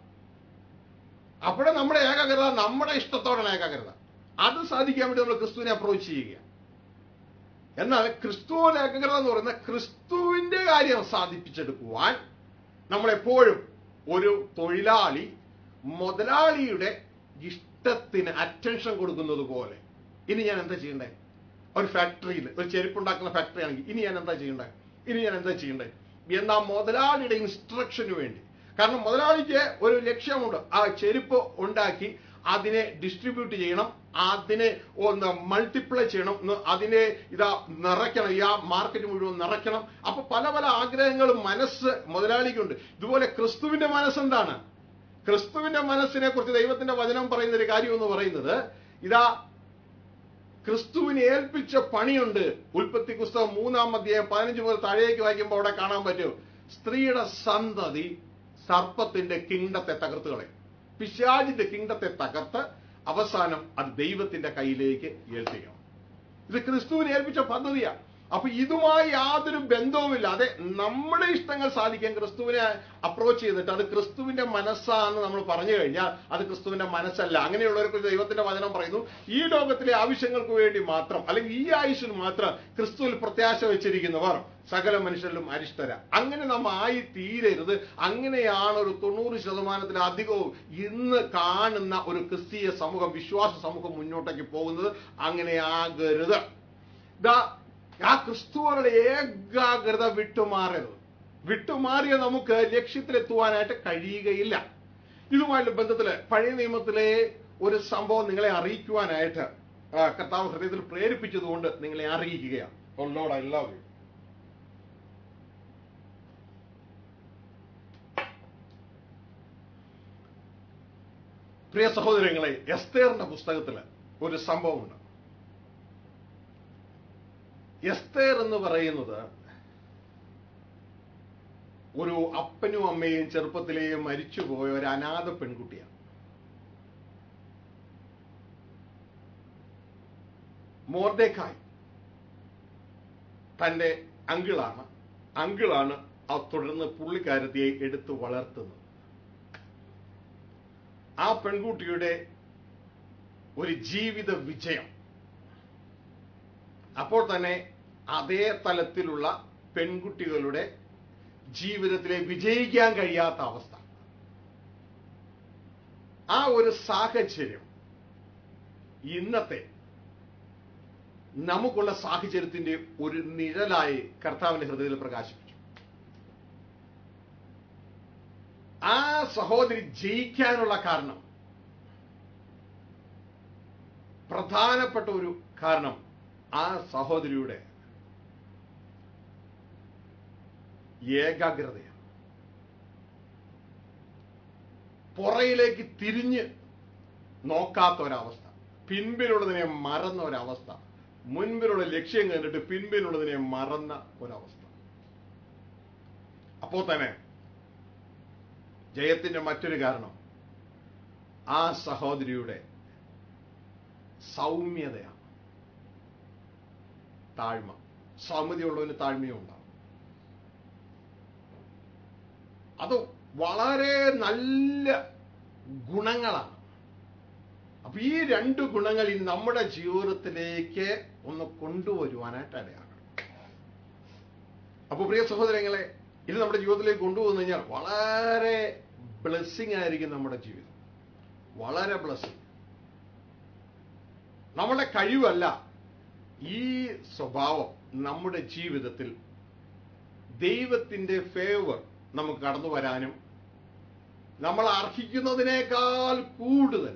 അവിടെ നമ്മുടെ ഏകാഗ്രത നമ്മുടെ ഇഷ്ടത്തോടാണ് ഏകാഗ്രത അത് സാധിക്കാൻ വേണ്ടി നമ്മൾ ക്രിസ്തുവിനെ അപ്രോച്ച് ചെയ്യുക എന്നാൽ ക്രിസ്തുവിന്റെ ഏകാഗ്രത എന്ന് പറയുന്നത് ക്രിസ്തുവിന്റെ കാര്യം സാധിപ്പിച്ചെടുക്കുവാൻ നമ്മളെപ്പോഴും ഒരു തൊഴിലാളി മുതലാളിയുടെ ഇഷ്ടത്തിന് അറ്റൻഷൻ കൊടുക്കുന്നത് പോലെ ഇനി ഞാൻ എന്താ ചെയ്യണ്ടേ ഒരു ഫാക്ടറിയിൽ ഒരു ചെരുപ്പുണ്ടാക്കുന്ന ഫാക്ടറി ആണെങ്കിൽ ഇനി ഞാൻ എന്താ ചെയ്യണ്ടേ ഇനി ഞാൻ എന്താ ചെയ്യണ്ടേ എന്നാ മുതലാളിയുടെ ഇൻസ്ട്രക്ഷന് വേണ്ടി കാരണം മുതലാളിക്ക് ഒരു ലക്ഷ്യമുണ്ട് ആ ചെരുപ്പ് ഉണ്ടാക്കി അതിനെ ഡിസ്ട്രിബ്യൂട്ട് ചെയ്യണം അതിനെ ഒന്ന് മൾട്ടിപ്ലൈ ചെയ്യണം ഒന്ന് അതിനെ ഇതാ നിറയ്ക്കണം ഈ ആ മാർക്കറ്റ് മുഴുവൻ നിറയ്ക്കണം അപ്പൊ പല പല ആഗ്രഹങ്ങളും മനസ്സ് മുതലാളിക്കുണ്ട് ഇതുപോലെ ക്രിസ്തുവിന്റെ മനസ്സെന്താണ് ക്രിസ്തുവിന്റെ മനസ്സിനെ കുറിച്ച് ദൈവത്തിന്റെ വചനം പറയുന്ന ഒരു കാര്യം എന്ന് പറയുന്നത് ഇതാ ക്രിസ്തുവിനെ ഏൽപ്പിച്ച പണിയുണ്ട് ഉൽപ്പത്തി പുസ്തകം മൂന്നാം അധ്യായം പതിനഞ്ച് മുതൽ താഴേക്ക് വായിക്കുമ്പോൾ അവിടെ കാണാൻ പറ്റും സ്ത്രീയുടെ സന്തതി സർപ്പത്തിന്റെ കിങ്ഡത്തെ തകർത്ത് കളയും പിശാജിന്റെ കിങ്ഡത്തെ തകർത്ത് അവസാനം അത് ദൈവത്തിന്റെ കയ്യിലേക്ക് ഏൽപ്പിക്കണം ഇത് ക്രിസ്തുവിനെ ഏൽപ്പിച്ച പദ്ധതിയാ അപ്പൊ ഇതുമായി യാതൊരു ബന്ധവുമില്ലാതെ നമ്മുടെ ഇഷ്ടങ്ങൾ സാധിക്കാൻ ക്രിസ്തുവിനെ അപ്രോച്ച് ചെയ്തിട്ട് അത് ക്രിസ്തുവിന്റെ മനസ്സാന്ന് നമ്മൾ പറഞ്ഞു കഴിഞ്ഞാൽ അത് ക്രിസ്തുവിന്റെ മനസ്സല്ല അങ്ങനെയുള്ളവർക്ക് ദൈവത്തിന്റെ വചനം പറയുന്നു ഈ ലോകത്തിലെ ആവശ്യങ്ങൾക്ക് വേണ്ടി മാത്രം അല്ലെങ്കിൽ ഈ ആയുഷിന് മാത്രം ക്രിസ്തുവിൽ പ്രത്യാശ വെച്ചിരിക്കുന്നവർ സകല മനുഷ്യരിലും അരിഷ്ടര അങ്ങനെ നാം ആയി തീരരുത് അങ്ങനെയാണ് ഒരു തൊണ്ണൂറ് ശതമാനത്തിലധികവും ഇന്ന് കാണുന്ന ഒരു ക്രിസ്തീയ സമൂഹം വിശ്വാസ സമൂഹം മുന്നോട്ടേക്ക് പോകുന്നത് അങ്ങനെ ആകരുത് ദാ ആ ക്രിസ്തുവരുടെ ഏകാഗ്രത വിട്ടുമാറരുത് വിട്ടുമാറിയ നമുക്ക് ലക്ഷ്യത്തിലെത്തുവാനായിട്ട് കഴിയുകയില്ല ഇതുമായുള്ള ബന്ധത്തില് പഴയ നിയമത്തിലെ ഒരു സംഭവം നിങ്ങളെ അറിയിക്കുവാനായിട്ട് ആ, കർത്താവ് ഹൃദയത്തിൽ പ്രേരിപ്പിച്ചതുകൊണ്ട് നിങ്ങളെ അറിയിക്കുകയാണ് Oh Lord, I love you. പ്രിയ സഹോദരങ്ങളെ എസ്തേറിന്റെ പുസ്തകത്തില് ഒരു സംഭവമുണ്ട് എസ്തേർ എന്ന് പറയുന്നത് ഒരു അപ്പനും അമ്മയും ചെറുപ്പത്തിലേ മരിച്ചുപോയ ഒരു അനാഥ പെൺകുട്ടിയാണ് മോർദേക്കായ് തന്റെ അങ്കിളാണ് അങ്കിളാണ് ആ തുടർന്ന് പുള്ളിക്കാരത്തിയെ എടുത്തു വളർത്തുന്നത് ആ പെൺകുട്ടിയുടെ ഒരു ജീവിത വിജയം അപ്പോൾ തന്നെ അതേ തലത്തിലുള്ള പെൺകുട്ടികളുടെ ജീവിതത്തിലെ വിജയിക്കാൻ കഴിയാത്ത അവസ്ഥ ആ ഒരു സാഹചര്യം ഇന്നത്തെ നമുക്കുള്ള സാഹചര്യത്തിന്റെ ഒരു നിഴലായി കർത്താവിന്റെ ഹൃദയത്തിൽ പ്രകാശിപ്പിച്ചു ആ സഹോദരി ജയിക്കാനുള്ള കാരണം പ്രധാനപ്പെട്ട ഒരു കാരണം ആ സഹോദരിയുടെ ഏകാഗ്രതയാണ് പുറയിലേക്ക് തിരിഞ്ഞ് നോക്കാത്ത ഒരവസ്ഥ പിൻപിലുള്ളതിനെ മറന്ന ഒരവസ്ഥ മുൻപിലുള്ള ലക്ഷ്യം കണ്ടിട്ട് പിൻപിലുള്ളതിനെ മറന്ന ഒരവസ്ഥ അപ്പോൾ തന്നെ ജയത്തിന്റെ മറ്റൊരു കാരണം ആ സഹോദരിയുടെ സൗമ്യതയാണ് താഴ്മ സൗമ്യതയുള്ളവന് താഴ്മയും ഉണ്ടാവും അത് വളരെ നല്ല ഗുണങ്ങളാണ് അപ്പൊ ഈ രണ്ട് ഗുണങ്ങൾ ഈ നമ്മുടെ ജീവിതത്തിലേക്ക് ഒന്ന് കൊണ്ടുവരുവാനായിട്ട് ഇടയാകണം അപ്പൊ പ്രിയ സഹോദരങ്ങളെ ഇത് നമ്മുടെ ജീവിതത്തിലേക്ക് കൊണ്ടുവന്നു കഴിഞ്ഞാൽ വളരെ ബ്ലെസ്സിങ് ആയിരിക്കും നമ്മുടെ ജീവിതം വളരെ ബ്ലെസ്സിങ് നമ്മുടെ കഴിവല്ല ഈ സ്വഭാവം നമ്മുടെ ജീവിതത്തിൽ ദൈവത്തിന്റെ ഫേവർ നമുക്ക് കടന്നു വരാനും നമ്മൾ അർഹിക്കുന്നതിനേക്കാൾ കൂടുതൽ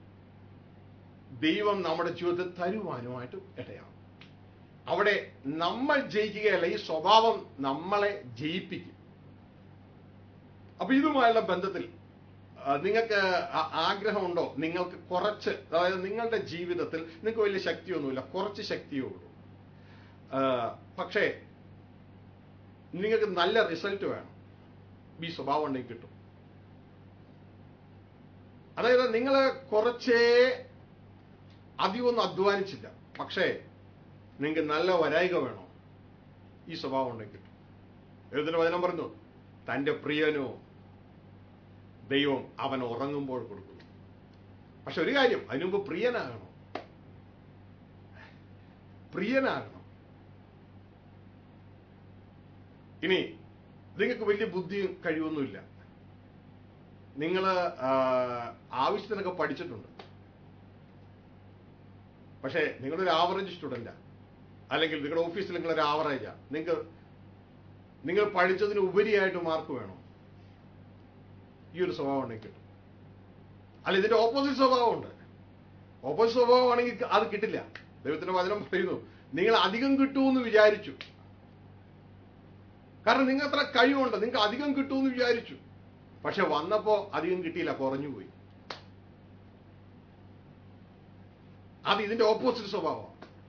ദൈവം നമ്മുടെ ജീവിതത്തിൽ തരുവാനുമായിട്ട് ഇടയാവും അവിടെ നമ്മൾ ജയിക്കുകയല്ല ഈ സ്വഭാവം നമ്മളെ ജയിപ്പിക്കും അപ്പൊ ഇതുമായുള്ള ബന്ധത്തിൽ ആ, നിങ്ങൾക്ക് ആ- ആഗ്രഹമുണ്ടോ നിങ്ങൾക്ക് കുറച്ച് അതായത് നിങ്ങളുടെ ജീവിതത്തിൽ നിങ്ങൾക്ക് വലിയ ശക്തിയൊന്നുമില്ല കുറച്ച് ശക്തിയേ ഉള്ളൂ ആ, പക്ഷേ നിങ്ങൾക്ക് നല്ല റിസൾട്ട് വേണം ഈ സ്വഭാവം ഉണ്ടെങ്കിൽ കിട്ടും അതായത് നിങ്ങൾ കുറച്ചേ അധികമൊന്നും അധ്വാനിച്ചില്ല പക്ഷേ നിങ്ങൾക്ക് നല്ല വരായിക വേണോ ഈ സ്വഭാവം ഉണ്ടെങ്കിൽ കിട്ടും എഴുതിന്റെ വചനം പറഞ്ഞു തന്റെ പ്രിയനോ ദൈവം അവൻ ഉറങ്ങുമ്പോൾ കൊടുക്കുന്നു പക്ഷെ ഒരു കാര്യം അതിനുമുമ്പ് പ്രിയനാകണം പ്രിയനാകണം ഇനി നിങ്ങൾക്ക് വലിയ ബുദ്ധിയും കഴിവൊന്നുമില്ല നിങ്ങൾ ആവശ്യത്തിനൊക്കെ പഠിച്ചിട്ടുണ്ട് പക്ഷേ നിങ്ങളൊരു ആവറേജ് സ്റ്റുഡൻ്റാ അല്ലെങ്കിൽ നിങ്ങളുടെ ഓഫീസിൽ നിങ്ങളൊരു ആവറേജാ നിങ്ങൾക്ക് നിങ്ങൾ പഠിച്ചതിന് ഉപരിയായിട്ട് മാർക്ക് വേണം ഈ ഒരു സ്വഭാവം ഉണ്ടെങ്കിൽ കിട്ടും അല്ല ഇതിന്റെ ഓപ്പോസിറ്റ് സ്വഭാവമുണ്ട് ഓപ്പോസിറ്റ് സ്വഭാവമാണെങ്കിൽ അത് കിട്ടില്ല ദൈവത്തിന്റെ വചനം പറയുന്നു നിങ്ങൾ അധികം കിട്ടുമെന്ന് വിചാരിച്ചു കാരണം നിങ്ങൾ അത്ര കഴിവുണ്ട് നിങ്ങൾക്ക് അധികം കിട്ടുമെന്ന് വിചാരിച്ചു പക്ഷെ വന്നപ്പോ അധികം കിട്ടിയില്ല കുറഞ്ഞുപോയി അത് ഇതിന്റെ ഓപ്പോസിറ്റ് സ്വഭാവമാണ്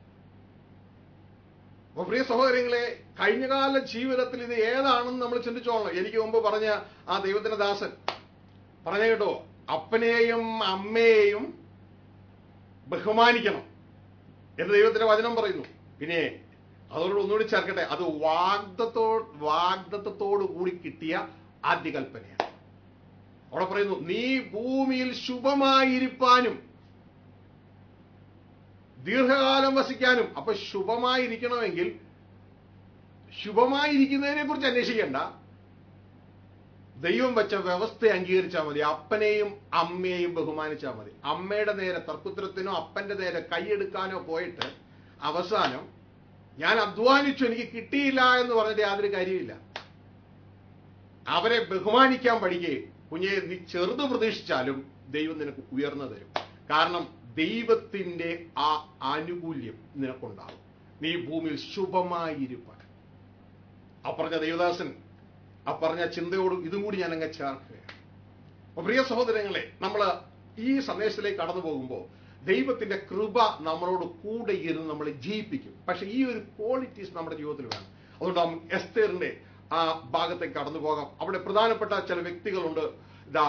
അപ്പൊ പ്രിയ സഹോദരങ്ങളെ കഴിഞ്ഞകാല ജീവിതത്തിൽ ഇത് ഏതാണെന്ന് നമ്മൾ ചിന്തിച്ചോളണം എനിക്ക് മുമ്പ് പറഞ്ഞ ആ ദൈവത്തിന്റെ ദാസൻ പറഞ്ഞ കേട്ടോ അപ്പനെയും അമ്മയെയും ബഹുമാനിക്കണം എന്ന് ദൈവത്തിന്റെ വചനം പറയുന്നു പിന്നെ അതോട് ഒന്നുകൂടി ചേർക്കട്ടെ അത് വാഗ്ദത്തോ വാഗ്ദത്തോടു കൂടി കിട്ടിയ ആദ്യ കൽപ്പനയാണ് അവിടെ പറയുന്നു നീ ഭൂമിയിൽ ശുഭമായിരിക്കാനും ദീർഘകാലം വസിക്കാനും അപ്പൊ ശുഭമായിരിക്കണമെങ്കിൽ ശുഭമായിരിക്കുന്നതിനെ കുറിച്ച് അന്വേഷിക്കണ്ട ദൈവം വെച്ച വ്യവസ്ഥ അംഗീകരിച്ചാൽ മതി അപ്പനെയും അമ്മയെയും ബഹുമാനിച്ചാൽ മതി അമ്മയുടെ നേരെ തർക്കുത്തരത്തിനോ അപ്പന്റെ നേരെ കൈയെടുക്കാനോ പോയിട്ട് അവസാനം ഞാൻ അധ്വാനിച്ചു എനിക്ക് കിട്ടിയില്ല എന്ന് പറഞ്ഞിട്ട് യാതൊരു കാര്യമില്ല അവരെ ബഹുമാനിക്കാൻ പഠിക്കുകയും കുഞ്ഞെ നീ ചെറുത് പ്രതീക്ഷിച്ചാലും ദൈവം നിനക്ക് ഉയർന്നു തരും കാരണം ദൈവത്തിന്റെ ആ ആനുകൂല്യം നിനക്കുണ്ടാകും നീ ഭൂമിയിൽ ശുഭമായിരിപ്പാൻ ആ പറഞ്ഞ ദൈവദാസൻ ആ പറഞ്ഞ ചിന്തയോടും ഇതും കൂടി ഞാൻ അങ്ങ് ചേർക്കുകയാണ് അപ്പൊ പ്രിയ സഹോദരങ്ങളെ നമ്മൾ ഈ സന്ദേശത്തിലേക്ക് കടന്നു പോകുമ്പോൾ ദൈവത്തിന്റെ കൃപ നമ്മളോട് കൂടെ ഇരുന്ന് നമ്മളെ ജയിപ്പിക്കും പക്ഷെ ഈ ഒരു ക്വാളിറ്റീസ് നമ്മുടെ ജീവിതത്തിൽ വേണം അതുകൊണ്ട് നാം എസ്തേറിന്റെ ആ ഭാഗത്തേക്ക് കടന്നു പോകാം അവിടെ പ്രധാനപ്പെട്ട ചില വ്യക്തികളുണ്ട് ഇതാ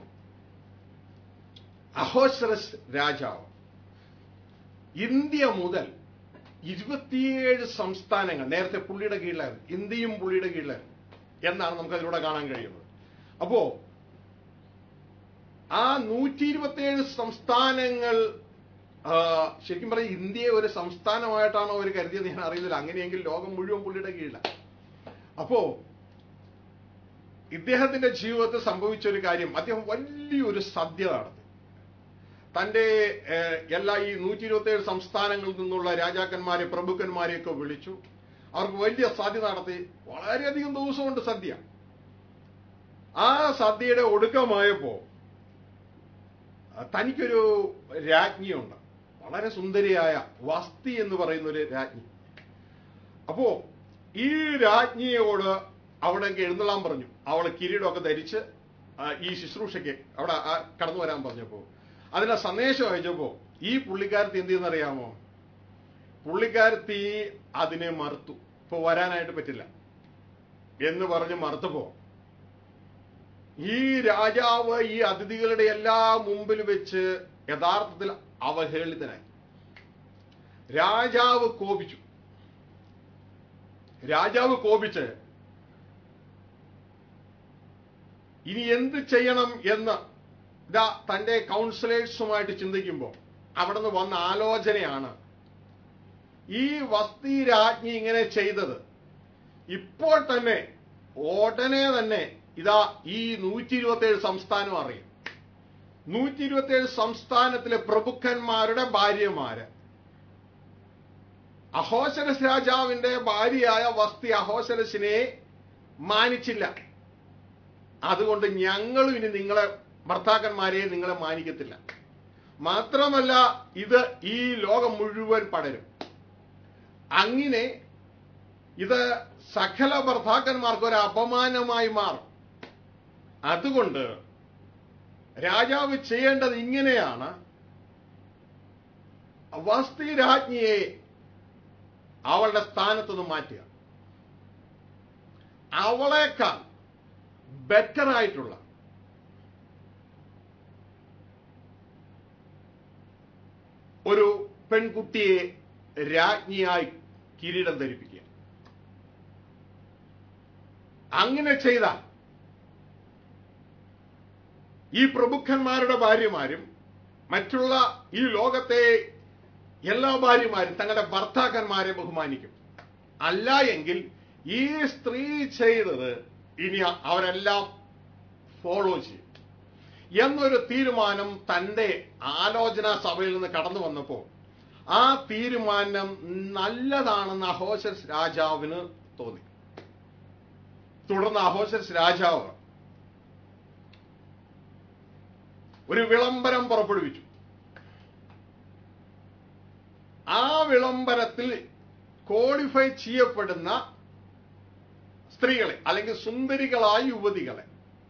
അഹോസറസ് രാജാവ് ഇന്ത്യ മുതൽ ഇരുപത്തിയേഴ് സംസ്ഥാനങ്ങൾ നേരത്തെ പുള്ളിയുടെ കീഴിലായിരുന്നു ഇന്ത്യയും പുള്ളിയുടെ കീഴിലായിരുന്നു എന്നാണ് നമുക്ക് അതിലൂടെ കാണാൻ കഴിയുന്നത് അപ്പോ ആ നൂറ്റി ഇരുപത്തിയേഴ് സംസ്ഥാനങ്ങൾ ആ, ശരിക്കും പറഞ്ഞ ഇന്ത്യയെ ഒരു സംസ്ഥാനമായിട്ടാണോ അവർ കരുതിയത് ഞാൻ അറിയുന്നില്ല അങ്ങനെയെങ്കിൽ ലോകം മുഴുവൻ പുള്ളിയുടെ കീഴിലാണ് അപ്പോ ഇദ്ദേഹത്തിന്റെ ജീവിതത്തിൽ സംഭവിച്ച ഒരു കാര്യം അദ്ദേഹം വലിയൊരു സദ്യ നടത്തി തന്റെ ഏഹ്, എല്ലാ ഈ നൂറ്റി ഇരുപത്തി ഏഴ് സംസ്ഥാനങ്ങളിൽ നിന്നുള്ള രാജാക്കന്മാരെ പ്രഭുക്കന്മാരെയൊക്കെ വിളിച്ചു അവർക്ക് വലിയ സദ്യ നടത്തി വളരെയധികം ദിവസമുണ്ട് സദ്യ ആ സദ്യയുടെ ഒടുക്കമായപ്പോ ആ, തനിക്കൊരു രാജ്ഞിയുണ്ട് വളരെ സുന്ദരിയായ വസ്തി എന്ന് പറയുന്ന ഒരു രാജ്ഞി അപ്പോ ഈ രാജ്ഞിയോട് അവിടെ എഴുന്നള്ളാൻ പറഞ്ഞു അവൾ കിരീടമൊക്കെ ധരിച്ച് ആ, ഈ ശുശ്രൂഷയ്ക്ക് അവിടെ ആ കടന്നു വരാൻ പറഞ്ഞപ്പോ അതിന്റെ സന്ദേശം അയച്ചപ്പോ ഈ പുള്ളിക്കാരത്തി എന്ത് ചെയ്യുന്നറിയാമോ പുള്ളിക്കാരത്തി അതിനെ മറുത്തു ഇപ്പൊ വരാനായിട്ട് പറ്റില്ല എന്ന് പറഞ്ഞ് മറുത്തപ്പോ ഈ രാജാവ് ഈ അതിഥികളുടെ എല്ലാ മുമ്പിൽ വെച്ച് യഥാർത്ഥത്തിൽ അവഹേളിതനായി രാജാവ് കോപിച്ചു രാജാവ് കോപിച്ച് ഇനി എന്ത് ചെയ്യണം എന്ന് ഇതാ തന്റെ കൗൺസിലേഴ്സുമായിട്ട് ചിന്തിക്കുമ്പോൾ അവിടെ നിന്ന് വന്ന ആലോചനയാണ് ഈ വസ്തി രാജ്ഞി ഇങ്ങനെ ചെയ്തത് ഇപ്പോൾ തന്നെ ഉടനെ തന്നെ ഇതാ ഈ നൂറ്റി ഇരുപത്തി ഏഴ് സംസ്ഥാനം അറിയും നൂറ്റി ഇരുപത്തി ഏഴ് സംസ്ഥാനത്തിലെ പ്രഭുക്കന്മാരുടെ ഭാര്യമാര് അഹോശരസ് രാജാവിന്റെ ഭാര്യയായ വസ്തി അഹോശരസിനെ മാനിച്ചില്ല അതുകൊണ്ട് ഞങ്ങളും ഇനി നിങ്ങളെ ഭർത്താക്കന്മാരെ നിങ്ങളെ മാനിക്കത്തില്ല മാത്രമല്ല ഇത് ഈ ലോകം മുഴുവൻ പടരും അങ്ങനെ ഇത് സകല ഭർത്താക്കന്മാർക്ക് ഒരു അപമാനമായി മാറും അതുകൊണ്ട് രാജാവ് ചെയ്യേണ്ടത് ഇങ്ങനെയാണ് വസ്തി രാജ്ഞിയെ അവളുടെ സ്ഥാനത്ത് നിന്ന് മാറ്റുക അവളേക്കാൾ ബെറ്റർ ആയിട്ടുള്ള ഒരു പെൺകുട്ടിയെ രാജ്ഞിയായി കിരീടം ധരിപ്പിക്കുക അങ്ങനെ ചെയ്താൽ ഈ പ്രഭുക്കന്മാരുടെ ഭാര്യമാരും മറ്റുള്ള ഈ ലോകത്തെ എല്ലാ ഭാര്യമാരും തങ്ങളുടെ ഭർത്താക്കന്മാരെ ബഹുമാനിക്കും അല്ല എങ്കിൽ ഈ സ്ത്രീ ചെയ്തത് ഇനി അവരെല്ലാം ഫോളോ ചെയ്യും എന്നൊരു തീരുമാനം തന്റെ ആലോചനാ സഭയിൽ നിന്ന് കടന്നു വന്നപ്പോൾ ആ തീരുമാനം നല്ലതാണെന്ന് അഹോശസ് രാജാവിന് തോന്നി തുടർന്ന് അഹോശസ് രാജാവ് ഒരു വിളംബരം പുറപ്പെടുവിച്ചു ആ വിളംബരത്തിൽ ക്വാളിഫൈ ചെയ്യപ്പെടുന്ന സ്ത്രീകളെ അല്ലെങ്കിൽ സുന്ദരികളായ യുവതികളെ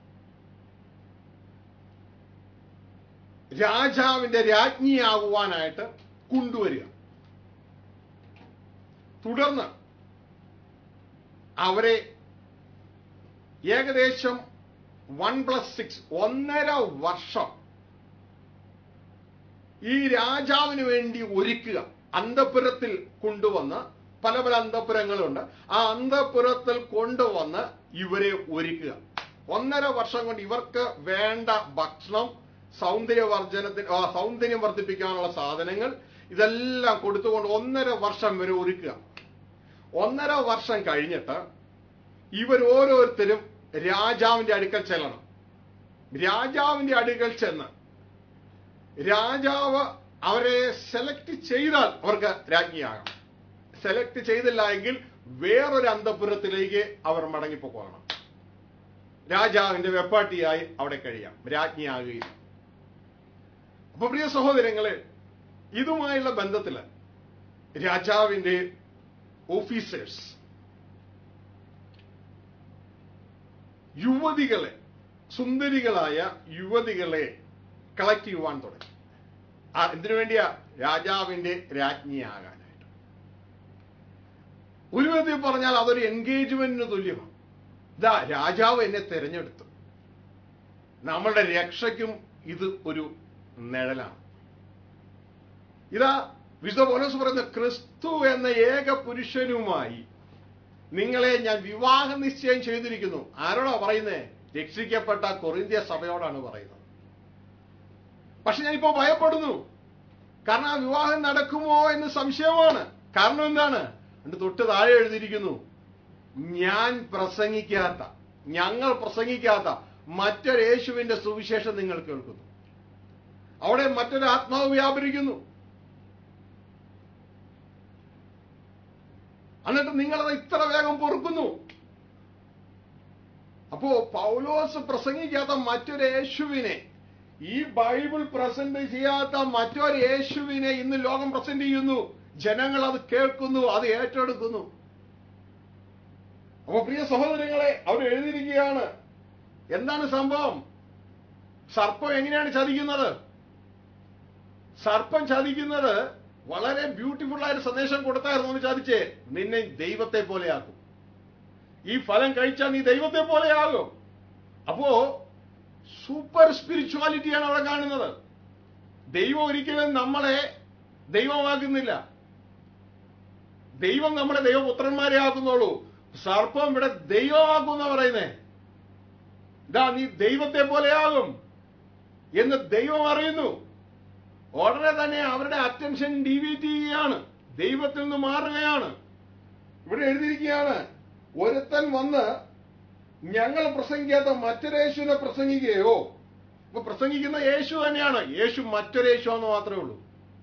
രാജാവിന്റെ രാജ്ഞിയാകുവാനായിട്ട് കൊണ്ടുവരിക തുടർന്ന് അവരെ ഏകദേശം വൺ പ്ലസ് സിക്സ് ഒന്നര വർഷം ഈ രാജാവിന് വേണ്ടി ഒരുക്കുക അന്തപുരത്തിൽ കൊണ്ടുവന്ന് പല പല അന്തപുരങ്ങളുണ്ട് ആ അന്തപുരത്തിൽ കൊണ്ടുവന്ന് ഇവരെ ഒരുക്കുക ഒന്നര വർഷം കൊണ്ട് ഇവർക്ക് വേണ്ട ഭക്ഷണം സൗന്ദര്യവർദ്ധനത്തിന് ആ, സൗന്ദര്യം വർദ്ധിപ്പിക്കാനുള്ള സാധനങ്ങൾ ഇതെല്ലാം കൊടുത്തുകൊണ്ട് ഒന്നര വർഷം വരെ ഒരുക്കുക ഒന്നര വർഷം കഴിഞ്ഞിട്ട് ഇവർ ഓരോരുത്തരും രാജാവിന്റെ അടുക്കൽ ചെല്ലണം രാജാവിന്റെ അടുക്കൽ ചെന്ന് രാജാവ് അവരെ സെലക്ട് ചെയ്താൽ അവർക്ക് രാജ്ഞിയാകാം സെലക്ട് ചെയ്തില്ല എങ്കിൽ വേറൊരു അന്തപുരത്തിലേക്ക് അവർ മടങ്ങിപ്പോകണം രാജാവിന്റെ വെപ്പാട്ടിയായി അവിടെ കഴിയാം രാജ്ഞിയാകുകയില്ല അപ്പൊ പ്രിയ സഹോദരങ്ങളെ ഇതുമായുള്ള ബന്ധത്തില് രാജാവിന്റെ ഓഫീസേഴ്സ് യുവതികളെ സുന്ദരികളായ യുവതികളെ കളക്ട് ചെയ്യുവാൻ തുടങ്ങി ആ എന്തിനു വേണ്ടിയാ രാജാവിന്റെ രാജ്ഞിയാകാനായിട്ട് ഒരു വിധത്തിൽ പറഞ്ഞാൽ അതൊരു എൻഗേജ്മെന്റിന് തുല്യമാണ് ഇതാ രാജാവ് എന്നെ തെരഞ്ഞെടുത്തു നമ്മളുടെ രക്ഷയ്ക്കും ഇത് ഒരു നിഴലാണ് ഇതാ വിശുദ്ധ പോലീസ് പറയുന്ന ക്രിസ്തു എന്ന ഏക പുരുഷനുമായി നിങ്ങളെ ഞാൻ വിവാഹ നിശ്ചയം ചെയ്തിരിക്കുന്നു ആരോടാ പറയുന്നേ രക്ഷിക്കപ്പെട്ട കൊറിന്ത്യ സഭയോടാണ് പറയുന്നത് പക്ഷെ ഞാനിപ്പോ ഭയപ്പെടുന്നു കാരണം ആ വിവാഹം നടക്കുമോ എന്ന് സംശയമാണ് കാരണം എന്താണ് എന്നിട്ട് തൊട്ട് താഴെ എഴുതിയിരിക്കുന്നു ഞാൻ പ്രസംഗിക്കാത്ത ഞങ്ങൾ പ്രസംഗിക്കാത്ത മറ്റൊരു യേശുവിന്റെ സുവിശേഷം നിങ്ങൾ കേൾക്കുന്നു അവിടെ മറ്റൊരു ആത്മാവ് വ്യാപരിക്കുന്നു എന്നിട്ട് നിങ്ങളത് ഇത്ര വേഗം പൊറുക്കുന്നു അപ്പോ പൗലോസ് പ്രസംഗിക്കാത്ത മറ്റൊരു യേശുവിനെ ഈ ബൈബിൾ പ്രസന്റ് ചെയ്യാത്ത മറ്റൊരു യേശുവിനെ ഇന്ന് ലോകം പ്രസന്റ് ചെയ്യുന്നു ജനങ്ങൾ അത് കേൾക്കുന്നു അത് ഏറ്റെടുക്കുന്നു അപ്പൊ പ്രിയ സഹോദരങ്ങളെ അവർ എഴുതിയിരിക്കുകയാണ് എന്താണ് സംഭവം സർപ്പം എങ്ങനെയാണ് ചതിക്കുന്നത് സർപ്പം ചതിക്കുന്നത് വളരെ ബ്യൂട്ടിഫുൾ ആയ ഒരു സന്ദേശം കൊടുത്തായിരുന്നു ഒന്ന് ചതിച്ചേ നിന്നെ ദൈവത്തെ പോലെയാക്കും ഈ ഫലം കഴിച്ചാൽ നീ ദൈവത്തെ പോലെയാകും അപ്പോ സൂപ്പർ സ്പിരിച്വാലിറ്റിയാണ് അവിടെ കാണുന്നത് ദൈവം ഒരിക്കലും നമ്മളെ ദൈവമാക്കുന്നില്ല ദൈവം നമ്മളെ ദൈവപുത്രന്മാരെ ആക്കുന്നുള്ളൂ സർപ്പം ഇവിടെ ദൈവമാക്കുന്ന പറയുന്നേ ഇതാ നീ ദൈവത്തെ പോലെയാകും എന്ന് ദൈവം അറിയുന്നു ഉടനെ തന്നെ അവരുടെ അറ്റൻഷൻ ഡിവീറ്റ് ചെയ്യുകയാണ് ദൈവത്തിൽ നിന്ന് മാറുകയാണ് ഇവിടെ എഴുതിയിരിക്കുകയാണ് ഒരുത്തൻ വന്ന് ഞങ്ങൾ പ്രസംഗിക്കാത്ത മറ്റൊരു യേശുവിനെ പ്രസംഗിക്കുകയോ ഇപ്പൊ പ്രസംഗിക്കുന്ന യേശു തന്നെയാണ് യേശു മറ്റൊരു യേശു എന്ന് മാത്രമേ ഉള്ളൂ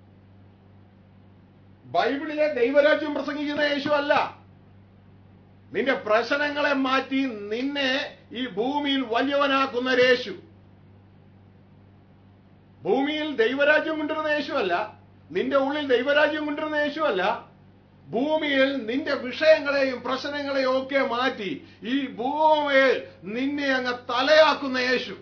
ബൈബിളിലെ ദൈവരാജ്യം പ്രസംഗിക്കുന്ന യേശു അല്ല നിന്റെ പ്രശ്നങ്ങളെ മാറ്റി നിന്നെ ഈ ഭൂമിയിൽ വലിയവനാക്കുന്ന ഒരു യേശു ഭൂമിയിൽ ദൈവരാജ്യം കൊണ്ടുവരുന്ന യേശു അല്ല നിന്റെ ഉള്ളിൽ ദൈവരാജ്യം കൊണ്ടുവരുന്ന യേശു അല്ല ഭൂമിയിൽ നിന്റെ വിഷയങ്ങളെയും പ്രശ്നങ്ങളെയും ഒക്കെ മാറ്റി ഈ ഭൂമിയിൽ നിന്നെ അങ്ങ് തലയാക്കുന്ന യേശു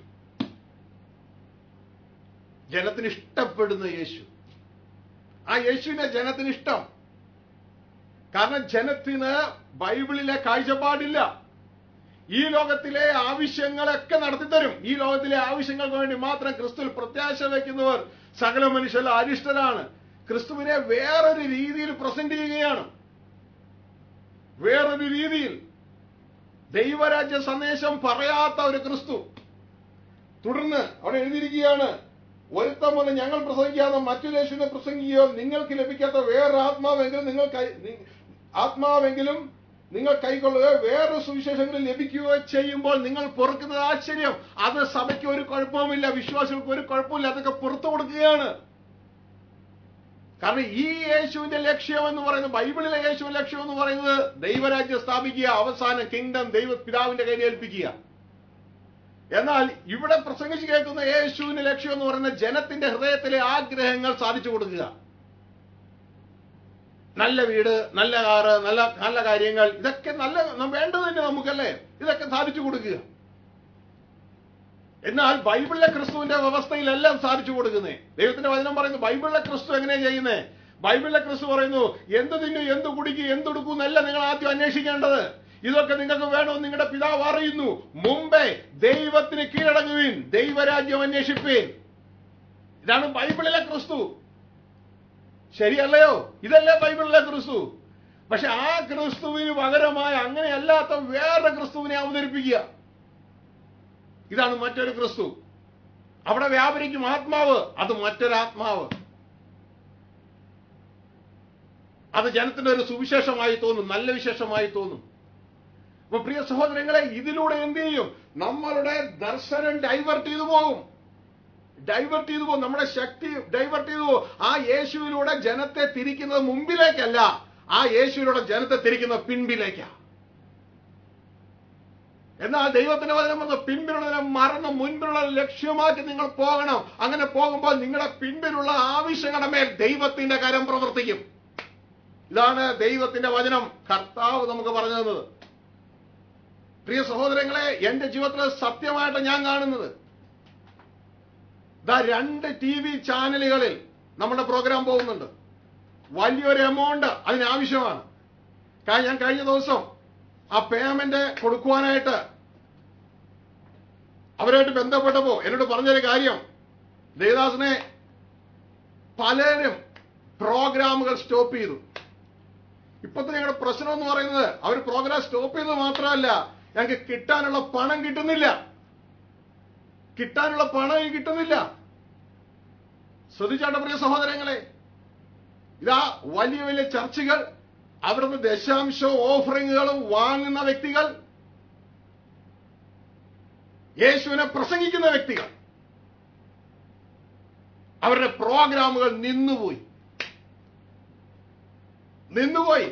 ജനത്തിന് ഇഷ്ടപ്പെടുന്ന യേശു ആ യേശുവിനെ ജനത്തിന് ഇഷ്ടം കാരണം ജനത്തിന് ബൈബിളിലെ കാഴ്ചപ്പാടില്ല ഈ ലോകത്തിലെ ആവശ്യങ്ങളൊക്കെ നടത്തിത്തരും ഈ ലോകത്തിലെ ആവശ്യങ്ങൾക്ക് വേണ്ടി മാത്രം ക്രിസ്തുവിൽ പ്രത്യാശ വയ്ക്കുന്നവർ സകല മനുഷ്യർ അരിഷ്ടരാണ് ക്രിസ്തുവിനെ വേറൊരു രീതിയിൽ പ്രസന്റ് ചെയ്യുകയാണ് വേറൊരു രീതിയിൽ ദൈവരാജ്യ സന്ദേശം പറയാത്ത ഒരു ക്രിസ്തു തുടർന്ന് അവിടെ എഴുതിയിരിക്കുകയാണ് ഒരുത്തം വന്ന് ഞങ്ങൾ പ്രസംഗിക്കാതെ മറ്റു യേശുവിനെ പ്രസംഗിക്കുകയോ നിങ്ങൾക്ക് ലഭിക്കാത്ത വേറൊരു ആത്മാവെങ്കിലും നിങ്ങൾ കൈ- നി- ആത്മാവെങ്കിലും നിങ്ങൾ കൈക്കൊള്ളുകയോ വേറൊരു സുവിശേഷങ്ങളിൽ ലഭിക്കുകയോ ചെയ്യുമ്പോൾ നിങ്ങൾ പൊറുക്കുന്നത് ആശ്ചര്യം അത് സഭയ്ക്ക് ഒരു കുഴപ്പവുമില്ല വിശ്വാസികൾക്ക് ഒരു കുഴപ്പമില്ല അതൊക്കെ പുറത്തു കൊടുക്കുകയാണ് കാരണം ഈ യേശുവിന്റെ ലക്ഷ്യം എന്ന് പറയുന്നത് ബൈബിളിലെ യേശുവിന്റെ ലക്ഷ്യം എന്ന് പറയുന്നത് ദൈവരാജ്യം സ്ഥാപിക്കുക അവസാനം കിങ്ഡം ദൈവ പിതാവിന്റെ കയ്യിൽ ഏൽപ്പിക്കുക എന്നാൽ ഇവിടെ പ്രസംഗിച്ച് കേൾക്കുന്ന യേശുവിന്റെ ലക്ഷ്യം എന്ന് പറയുന്നത് ജനത്തിന്റെ ഹൃദയത്തിലെ ആഗ്രഹങ്ങൾ സാധിച്ചു കൊടുക്കുക നല്ല വീട് നല്ല കാറ് നല്ല നല്ല കാര്യങ്ങൾ ഇതൊക്കെ നല്ല ന- വേണ്ടത് തന്നെ നമുക്കല്ലേ ഇതൊക്കെ സാധിച്ചു കൊടുക്കുക എന്നാൽ ബൈബിളിലെ ക്രിസ്തുവിന്റെ വ്യവസ്ഥയിലെല്ലാം സാധിച്ചു കൊടുക്കുന്നേ ദൈവത്തിന്റെ വചനം പറയുന്നു ബൈബിളിലെ ക്രിസ്തു എങ്ങനെയാ ചെയ്യുന്നേ ബൈബിളിലെ ക്രിസ്തു പറയുന്നു എന്ത് തിന്നു എന്ത് കുടിക്കും എന്തെടുക്കും എന്നല്ല നിങ്ങൾ ആദ്യം അന്വേഷിക്കേണ്ടത് ഇതൊക്കെ നിങ്ങൾക്ക് വേണമെന്ന് നിങ്ങളുടെ പിതാവ് അറിയുന്നു മുമ്പേ ദൈവത്തിന് കീഴടങ്ങുവിൻ ദൈവരാജ്യം അന്വേഷിപ്പീൻ ഇതാണ് ബൈബിളിലെ ക്രിസ്തു ശരിയല്ലയോ ഇതല്ലേ ബൈബിളിലെ ക്രിസ്തു പക്ഷെ ആ ക്രിസ്തുവിന് പകരമായി അങ്ങനെയല്ലാത്ത വേറെ ക്രിസ്തുവിനെ അവതരിപ്പിക്കുക ഇതാണ് മറ്റൊരു ക്രിസ്തു അവിടെ വ്യാപരിക്കും ആത്മാവ് അത് മറ്റൊരാത്മാവ് അത് ജനത്തിന്റെ ഒരു സുവിശേഷമായി തോന്നും നല്ല വിശേഷമായി തോന്നും അപ്പൊ പ്രിയ സഹോദരങ്ങളെ ഇതിലൂടെ എന്ത് ചെയ്യും നമ്മളുടെ ദർശനം ഡൈവേർട്ട് ചെയ്തു പോകും ഡൈവേർട്ട് ചെയ്തു പോകും നമ്മുടെ ശക്തി ഡൈവേർട്ട് ചെയ്തു പോകും ആ യേശുവിലൂടെ ജനത്തെ തിരിക്കുന്നത് മുമ്പിലേക്കല്ല ആ യേശുവിലൂടെ ജനത്തെ തിരിക്കുന്നത് പിൻപിലേക്കാ എന്നാൽ ദൈവത്തിന്റെ വചനം പറഞ്ഞ പിൻപിലുള്ളതിനെ മറന്ന് മുൻപിലുള്ള ലക്ഷ്യമാക്കി നിങ്ങൾ പോകണം അങ്ങനെ പോകുമ്പോൾ നിങ്ങളുടെ പിൻപിലുള്ള ആവശ്യങ്ങളുടെ മേൽ ദൈവത്തിന്റെ കരം പ്രവർത്തിക്കും ഇതാണ് ദൈവത്തിന്റെ വചനം കർത്താവ് നമുക്ക് പറഞ്ഞു തന്നത് പ്രിയ സഹോദരങ്ങളെ എന്റെ ജീവിതത്തിൽ സത്യമായിട്ട് ഞാൻ കാണുന്നത് ദാ രണ്ട് ടി വി ചാനലുകളിൽ നമ്മുടെ പ്രോഗ്രാം പോകുന്നുണ്ട് വലിയൊരു എമൗണ്ട് അതിനാവശ്യമാണ് കാരണം ഞാൻ കഴിഞ്ഞ ദിവസം ആ പേയ്മെന്റ് കൊടുക്കുവാനായിട്ട് അവരായിട്ട് ബന്ധപ്പെട്ടപ്പോ എന്നോട് പറഞ്ഞൊരു കാര്യം ദേവദാസിനെ പലരും പ്രോഗ്രാമുകൾ സ്റ്റോപ്പ് ചെയ്തു ഇപ്പത്തെ ഞങ്ങളുടെ പ്രശ്നം എന്ന് പറയുന്നത് അവർ പ്രോഗ്രാം സ്റ്റോപ്പ് ചെയ്തത് മാത്രമല്ല ഞങ്ങൾക്ക് കിട്ടാനുള്ള പണം കിട്ടുന്നില്ല കിട്ടാനുള്ള പണം കിട്ടുന്നില്ല ശ്രദ്ധിച്ചാട്ട പ്രിയ സഹോദരങ്ങളെ ഇതാ വലിയ വലിയ ചർച്ചകൾ അവിടുന്ന് ദശാംശവും ഓഫറിങ്ങുകളും വാങ്ങുന്ന വ്യക്തികൾ യേശുവിനെ പ്രസംഗിക്കുന്ന വ്യക്തികൾ അവരുടെ പ്രോഗ്രാമുകൾ നിന്നുപോയി നിന്നുപോയി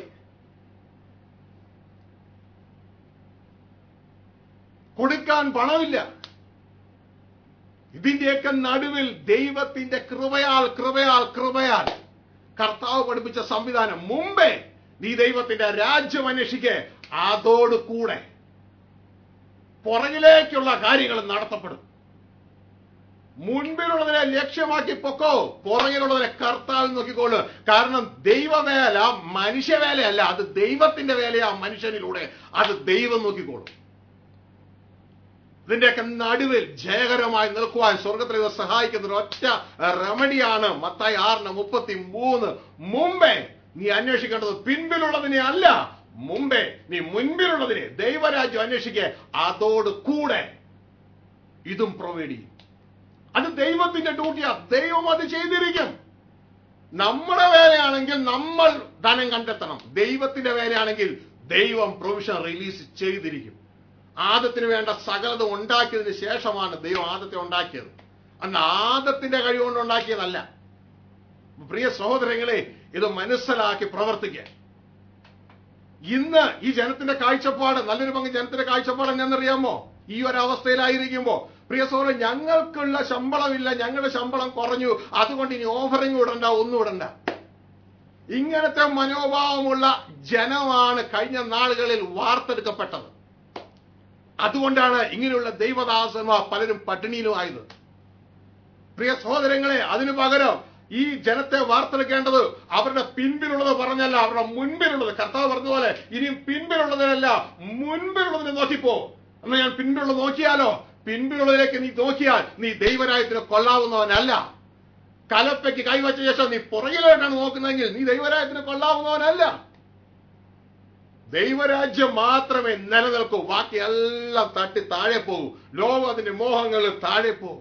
കൊടുക്കാൻ പണമില്ല ഇതിന്റെയൊക്കെ നടുവിൽ ദൈവത്തിന്റെ കൃപയാൽ കൃപയാൽ കൃപയാൽ കർത്താവ് പഠിപ്പിച്ച സംവിധാനം മുമ്പേ നീ ദൈവത്തിന്റെ രാജ്യം അന്വേഷിക്കെ അതോട് കൂടെ പുറകിലേക്കുള്ള കാര്യങ്ങൾ നടത്തപ്പെടും മുൻപിലുള്ളതിനെ ലക്ഷ്യമാക്കി പൊക്കോ പുറകിലുള്ളതിനെ കർത്താവിൽ നോക്കിക്കോളൂ കാരണം ദൈവവേല മനുഷ്യവേലയല്ല അത് ദൈവത്തിന്റെ വേലയാ മനുഷ്യനിലൂടെ അത് ദൈവം നോക്കിക്കോളും ഇതിന്റെയൊക്കെ നടുവിൽ ജയകരമായി നിൽക്കുവാൻ സ്വർഗത്തിൽ ഇത് സഹായിക്കുന്ന ഒരു ഒറ്റ റെമഡിയാണ് മത്തായി ആറിന് മുപ്പത്തി മൂന്ന് മുമ്പേ നീ അന്വേഷിക്കേണ്ടത് പിൻപിലുള്ളതിനെ അല്ല മുമ്പേ നീ മുൻപിലുള്ളതിനെ ദൈവരാജ്യം അന്വേഷിക്കുക അതോട് കൂടെ ഇതും പ്രൊവൈഡ് ചെയ്യും അത് ദൈവത്തിന്റെ ഡ്യൂട്ടിയാ ദൈവം അത് ചെയ്തിരിക്കും നമ്മുടെ വേലയാണെങ്കിൽ നമ്മൾ ധനം കണ്ടെത്തണം ദൈവത്തിന്റെ വേലയാണെങ്കിൽ ദൈവം പ്രൊവിഷൻ റിലീസ് ചെയ്തിരിക്കും ആദത്തിന് വേണ്ട സകലത ഉണ്ടാക്കിയതിന് ശേഷമാണ് ദൈവം ആദത്തെ ഉണ്ടാക്കിയത് അന്ന് ആദത്തിന്റെ കഴിവുകൊണ്ട് ഉണ്ടാക്കിയതല്ല പ്രിയ സഹോദരങ്ങളെ ഇത് മനസ്സിലാക്കി പ്രവർത്തിക്കുക ഇന്ന് ഈ ജനത്തിന്റെ കാഴ്ചപ്പാട് നല്ലൊരു പങ്ക് ജനത്തിന്റെ കാഴ്ചപ്പാട് എന്നറിയാമോ ഈ ഒരു അവസ്ഥയിലായിരിക്കുമ്പോ പ്രിയ സഹോദരൻ ഞങ്ങൾക്കുള്ള ശമ്പളമില്ല ഞങ്ങളുടെ ശമ്പളം കുറഞ്ഞു അതുകൊണ്ട് ഇനി ഓഫറിംഗ് വിടണ്ട ഒന്നും വിടണ്ട ഇങ്ങനത്തെ മനോഭാവമുള്ള ജനമാണ് കഴിഞ്ഞ നാളുകളിൽ വാർത്തെടുക്കപ്പെട്ടത് അതുകൊണ്ടാണ് ഇങ്ങനെയുള്ള ദൈവദാസന്മാർ പലരും പട്ടിണിയിലുമായത് പ്രിയ സഹോദരങ്ങളെ അതിനു പകരം ഈ ജനത്തെ വാർത്തെടുക്കേണ്ടത് അവരുടെ പിൻപിലുള്ളത് പറഞ്ഞല്ല അവരുടെ മുൻപിലുള്ളത് കർത്താവ് പറഞ്ഞതുപോലെ ഇനിയും പിൻപിലുള്ളതിനല്ല മുൻപിലുള്ളതിനെ നോക്കിപ്പോ എന്നാ ഞാൻ പിൻപിലുള്ളത് നോക്കിയാലോ പിൻപിലുള്ളതിലേക്ക് നീ നോക്കിയാൽ നീ ദൈവരായത്തിന് കൊള്ളാവുന്നവനല്ല കലപ്പയ്ക്ക് കൈവച്ച ശേഷം നീ പുറകിലോട്ടാണ് നോക്കുന്നതെങ്കിൽ നീ ദൈവരായത്തിന് കൊള്ളാവുന്നവനല്ല ദൈവരാജ്യം മാത്രമേ നിലനിൽക്കൂ ബാക്കി എല്ലാം തട്ടി താഴെ പോകും ലോകം അതിന്റെ മോഹങ്ങൾ താഴെ പോകും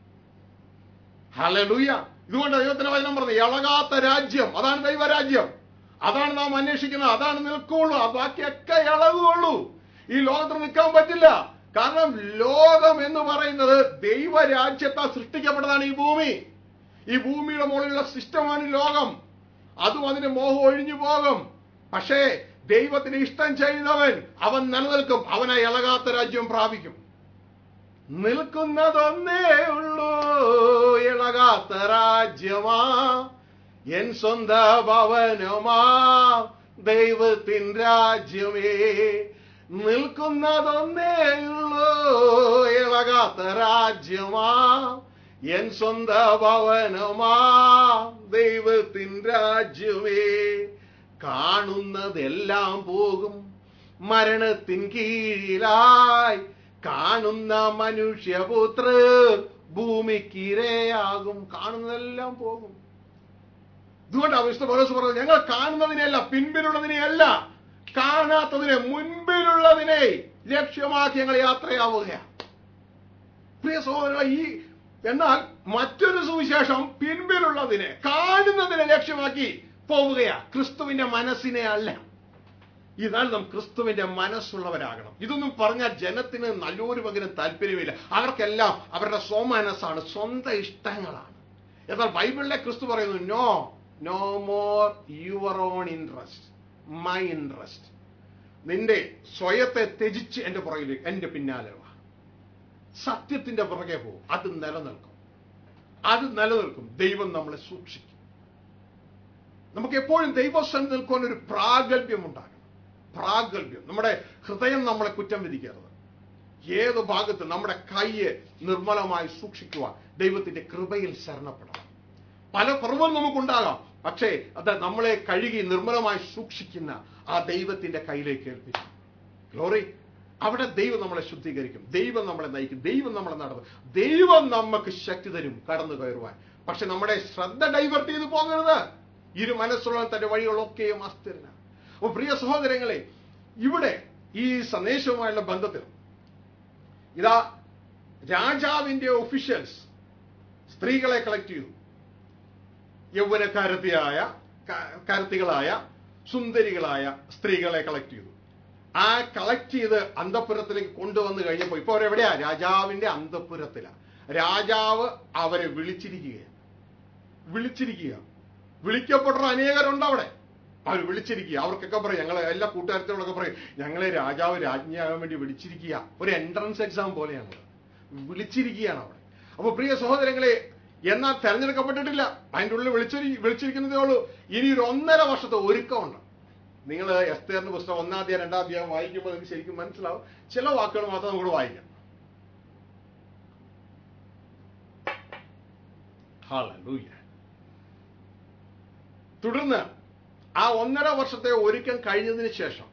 ഹലലുയ ഇതുകൊണ്ട് ദൈവത്തിന്റെ വചനം പറഞ്ഞു ഇളകാത്ത രാജ്യം അതാണ് ദൈവരാജ്യം അതാണ് നാം അന്വേഷിക്കുന്നത് അതാണ് നിൽക്കുള്ളൂ ആ ബാക്കിയൊക്കെ ഇളകുള്ളൂ ഈ ലോകത്തിന് നിൽക്കാൻ പറ്റില്ല കാരണം ലോകം എന്ന് പറയുന്നത് ദൈവരാജ്യത്താൽ സൃഷ്ടിക്കപ്പെട്ടതാണ് ഈ ഭൂമി ഈ ഭൂമിയുടെ മുകളിലുള്ള സിസ്റ്റമാണ് ഈ ലോകം അതും അതിന്റെ മോഹം ഒഴിഞ്ഞു പോകും പക്ഷേ ദൈവത്തിന് ഇഷ്ടം ചെയ്യുന്നവൻ അവൻ നിലനിൽക്കും അവനെ ഇളകാത്ത രാജ്യം പ്രാപിക്കും നിൽക്കുന്നതൊന്നേ ഉള്ളൂ ഇളകാത്ത രാജ്യമാ എൻ സ്വന്ത ഭവനമാ ദൈവത്തിൻ രാജ്യമേ നിൽക്കുന്നതൊന്നേ ഉള്ളൂ ഇളകാത്ത രാജ്യമാ എൻ സ്വന്ത ഭവനമാ ദൈവത്തിൻ രാജ്യമേ കാണുന്നതെല്ലാം പോകും മരണത്തിൻ കീഴിലായി കാണുന്ന മനുഷ്യപുത്ര ഭൂമിക്കിരയാകും കാണുന്നതെല്ലാം പോകും ഇതുകൊണ്ട് വിശുദ്ധ പൗലോസ് പറഞ്ഞത് ഞങ്ങൾ കാണുന്നതിനെയല്ല പിൻപിലുള്ളതിനെയല്ല കാണാത്തതിനെ മുൻപിലുള്ളതിനെ ലക്ഷ്യമാക്കി ഞങ്ങൾ യാത്രയാവുകയാണ് പ്രിയ സഹോദരങ്ങളെ ഈ എന്നാൽ മറ്റൊരു സുവിശേഷം പിൻപിലുള്ളതിനെ കാണുന്നതിനെ ലക്ഷ്യമാക്കി പോവുകയാ ക്രിസ്തുവിന്റെ മനസ്സിനെ അല്ല ഇതാണ് നാം ക്രിസ്തുവിന്റെ മനസ്സുള്ളവരാകണം ഇതൊന്നും പറഞ്ഞാൽ ജനത്തിന് നല്ലൊരു പകരം താല്പര്യമില്ല അവർക്കെല്ലാം അവരുടെ സ്വമനസ്സാണ് സ്വന്തം ഇഷ്ടങ്ങളാണ് എന്നാൽ ബൈബിളിലെ ക്രിസ്തു പറയുന്നു no no more your own interest my interest നിന്റെ സ്വയത്തെ ത്യജിച്ച് എന്റെ പുറകിൽ എന്റെ പിന്നാലെ വാ സത്യത്തിന്റെ പുറകെ പോകും അത് നിലനിൽക്കും അത് നിലനിൽക്കും ദൈവം നമ്മളെ സൂക്ഷിക്കും നമുക്ക് എപ്പോഴും ദൈവസ്ഥലം നിൽക്കുവാൻ ഒരു പ്രാഗൽഭ്യം ഉണ്ടാകണം പ്രാഗൽഭ്യം നമ്മുടെ ഹൃദയം നമ്മളെ കുറ്റം വിധിക്കരുത് ഏത് ഭാഗത്ത് നമ്മുടെ കൈയെ നിർമ്മലമായി സൂക്ഷിക്കുവാൻ ദൈവത്തിന്റെ കൃപയിൽ ശരണപ്പെടണം പല കുറവും നമുക്കുണ്ടാകാം പക്ഷേ അത് നമ്മളെ കഴുകി നിർമ്മലമായി സൂക്ഷിക്കുന്ന ആ ദൈവത്തിന്റെ കയ്യിലേക്ക് ഏൽപ്പിക്കും ഗ്ലോറി അവിടെ ദൈവം നമ്മളെ ശുദ്ധീകരിക്കും ദൈവം നമ്മളെ നയിക്കും ദൈവം നമ്മളെ നടത്തും ദൈവം നമുക്ക് ശക്തി തരും കടന്നു കയറുവാൻ പക്ഷെ നമ്മുടെ ശ്രദ്ധ ഡൈവേർട്ട് ചെയ്ത് പോകരുത് ഇരു മനസ്സുള്ള തന്റെ വഴികളൊക്കെയും അസ്ഥിരന അപ്പൊ പ്രിയ സഹോദരങ്ങളെ ഇവിടെ ഈ സന്ദേശവുമായുള്ള ബന്ധത്തിൽ ഇതാ രാജാവിന്റെ ഒഫീഷ്യൽസ് സ്ത്രീകളെ കളക്ട് ചെയ്തു യൗവനക്കാരത്തിയായ കരത്തികളായ സുന്ദരികളായ സ്ത്രീകളെ കളക്ട് ചെയ്തു ആ കളക്ട് ചെയ്ത് അന്തപുരത്തിലേക്ക് കൊണ്ടുവന്നു കഴിഞ്ഞപ്പോൾ ഇപ്പൊ അവരെവിടെയാ രാജാവിന്റെ അന്തപുരത്തിലാ രാജാവ് അവരെ വിളിച്ചിരിക്കുകയാണ് വിളിച്ചിരിക്കുക വിളിക്കപ്പെട്ട അനേകരുണ്ട് അവിടെ അവർ വിളിച്ചിരിക്കുക അവർക്കൊക്കെ പറയും ഞങ്ങളെ എല്ലാ കൂട്ടുകാരത്തോടൊക്കെ പറയും ഞങ്ങളെ രാജാവ് രാജ്ഞിയാകാൻ വേണ്ടി വിളിച്ചിരിക്കുക ഒരു എൻട്രൻസ് എക്സാം പോലെയാണ് വിളിച്ചിരിക്കുകയാണ് അവിടെ അപ്പൊ പ്രിയ സഹോദരങ്ങളെ എന്നാൽ തെരഞ്ഞെടുക്കപ്പെട്ടിട്ടില്ല അതിൻ്റെ ഉള്ളിൽ വിളിച്ചിരി വിളിച്ചിരിക്കുന്നതേ ഉള്ളൂ ഇനി ഒരു ഒന്നര വർഷത്തെ ഒരുക്കമുണ്ട് നിങ്ങൾ എസ്തേറിന്റെ പുസ്തകം ഒന്നാം അധ്യായം രണ്ടാം അധ്യായം വായിക്കുമ്പോൾ നിങ്ങൾക്ക് ശരിക്കും മനസ്സിലാവും ചില വാക്കുകൾ മാത്രം നമുക്ക് വായിക്കാം ഹല്ലേലൂയ തുടർന്ന് ആ ഒന്നര വർഷത്തെ ഒരുക്കം കഴിഞ്ഞതിന് ശേഷം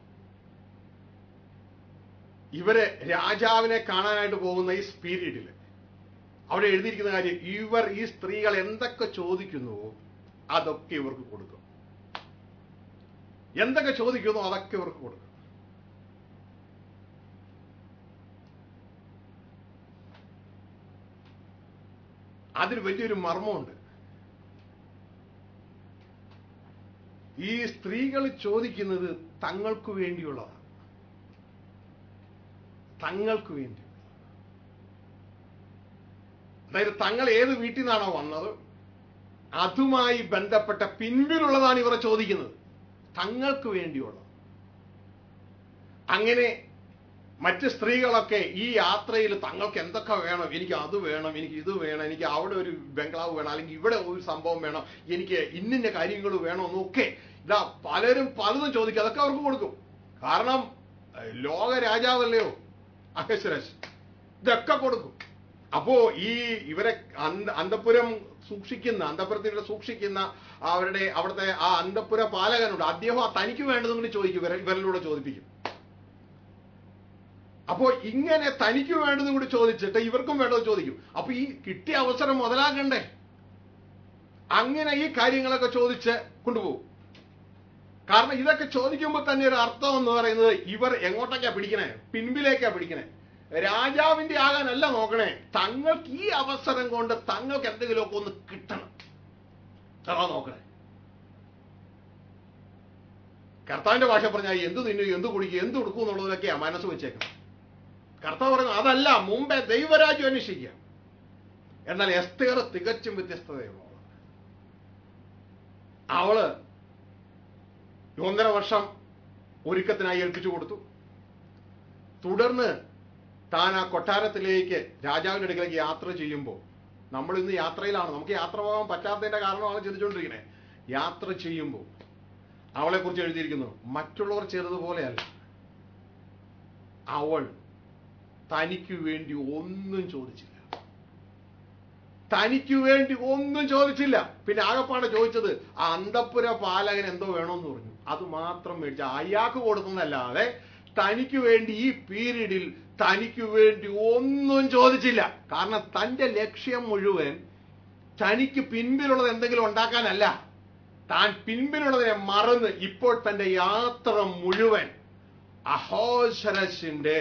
ഇവര് രാജാവിനെ കാണാനായിട്ട് പോകുന്ന ഈ പീരീഡിൽ അവിടെ എഴുതിയിരിക്കുന്ന കാര്യം ഇവർ ഈ സ്ത്രീകൾ എന്തൊക്കെ ചോദിക്കുന്നുവോ അതൊക്കെ ഇവർക്ക് കൊടുക്കും എന്തൊക്കെ ചോദിക്കുന്നു അതൊക്കെ ഇവർക്ക് കൊടുക്കും അതിൽ വലിയൊരു മർമ്മമുണ്ട് ഈ സ്ത്രീകൾ ചോദിക്കുന്നത് തങ്ങൾക്ക് വേണ്ടിയുള്ളതാണ് തങ്ങൾക്ക് വേണ്ടി അതായത് തങ്ങൾ ഏത് വീട്ടിൽ നിന്നാണോ വന്നത് അതുമായി ബന്ധപ്പെട്ട പിൻപിലുള്ളതാണ് ഇവർ ചോദിക്കുന്നത് തങ്ങൾക്ക് വേണ്ടിയുള്ളത് അങ്ങനെ മറ്റ് സ്ത്രീകളൊക്കെ ഈ യാത്രയിൽ തങ്ങൾക്ക് എന്തൊക്കെ വേണം എനിക്ക് അത് വേണം എനിക്ക് ഇത് വേണം എനിക്ക് അവിടെ ഒരു ബംഗ്ലാവ് വേണം അല്ലെങ്കിൽ ഇവിടെ ഒരു സംഭവം വേണം എനിക്ക് ഇന്നിന്ന കാര്യങ്ങൾ വേണം എന്നൊക്കെ ഇതാ പലരും പലതും ചോദിക്കും അതൊക്കെ അവർക്ക് കൊടുക്കും കാരണം ഏഹ്, ലോക രാജാവല്ലയോ അഹശ്വരശ് ഇതൊക്കെ കൊടുക്കും അപ്പോ ഈ ഇവരെ അന്ത- അന്തപുരം സൂക്ഷിക്കുന്ന അന്തപുരത്തിലെ സൂക്ഷിക്കുന്ന അവരുടെ അവിടുത്തെ ആ അന്തപുര പാലകനുണ്ട് അദ്ദേഹം ആ തനിക്ക് വേണ്ടതും കൂടി ചോദിക്കും ഇവരെ ഇവരിലൂടെ ചോദിപ്പിക്കും അപ്പോ ഇങ്ങനെ തനിക്ക് വേണ്ടതും കൂടി ചോദിച്ചിട്ട് ഇവർക്കും വേണ്ടത് ചോദിക്കും അപ്പൊ ഈ കിട്ടിയ അവസരം മുതലാക്കണ്ടേ അങ്ങനെ ഈ കാര്യങ്ങളൊക്കെ ചോദിച്ച് കൊണ്ടുപോകും കാരണം ഇതൊക്കെ ചോദിക്കുമ്പോൾ തന്നെ ഒരു അർത്ഥം എന്ന് പറയുന്നത് ഇവർ എങ്ങോട്ടൊക്കെയാ പിടിക്കണേ പിൻപിലേക്കാ പിടിക്കണേ രാജാവിന്റെ ആകാനല്ല നോക്കണേ തങ്ങൾക്ക് ഈ അവസരം കൊണ്ട് തങ്ങൾക്ക് എന്തെങ്കിലുമൊക്കെ ഒന്ന് കിട്ടണം അതാ നോക്കണേ കർത്താവിന്റെ ഭാഷ പറഞ്ഞാൽ എന്ത് തിന്നു എന്ത് കുടിക്കും എന്ത് കൊടുക്കും എന്നുള്ളതൊക്കെയാ മനസ്സ് വെച്ചേക്കണം കർത്താവ് പറഞ്ഞു അതല്ല മുമ്പേ ദൈവരാജ്യം അന്വേഷിക്കുക എന്നാൽ എസ്തേർ തികച്ചും വ്യത്യസ്തതയുള്ളവളാണ് അവള് ഒന്നര വർഷം ഒരുക്കത്തിനായി ഏൽപ്പിച്ചു കൊടുത്തു തുടർന്ന് താൻ ആ കൊട്ടാരത്തിലേക്ക് രാജാവിന്റെ അടുക്കലേക്ക് യാത്ര ചെയ്യുമ്പോൾ നമ്മൾ ഇന്ന് യാത്രയിലാണ് നമുക്ക് യാത്ര പോകാൻ പറ്റാത്തതിന്റെ കാരണമാണ് ചിന്തിച്ചുകൊണ്ടിരിക്കുന്നത് യാത്ര ചെയ്യുമ്പോൾ അവളെ കുറിച്ച് എഴുതിയിരിക്കുന്നു മറ്റുള്ളവർ ചെയ്തതുപോലെയല്ല അവൾ തനിക്ക് വേണ്ടി ഒന്നും ചോദിച്ചില്ല തനിക്ക് വേണ്ടി ഒന്നും ചോദിച്ചില്ല പിന്നെ ആകപ്പാടെ ചോദിച്ചത് ആ അന്തപ്പുര പാലകൻ എന്തോ വേണമെന്ന് പറഞ്ഞു അത് മാത്രം മേടിച്ച അയാൾക്ക് കൊടുക്കുന്നതല്ലാതെ തനിക്ക് വേണ്ടി ഈ പീരീഡിൽ തനിക്ക് വേണ്ടി ഒന്നും ചോദിച്ചില്ല കാരണം തന്റെ ലക്ഷ്യം മുഴുവൻ തനിക്ക് പിൻപിലുള്ളത് എന്തെങ്കിലും ഉണ്ടാക്കാനല്ല താൻ പിൻപിലുള്ളതിനെ മറന്ന് ഇപ്പോൾ തന്റെ യാത്ര മുഴുവൻ അഹോശരസിന്റെ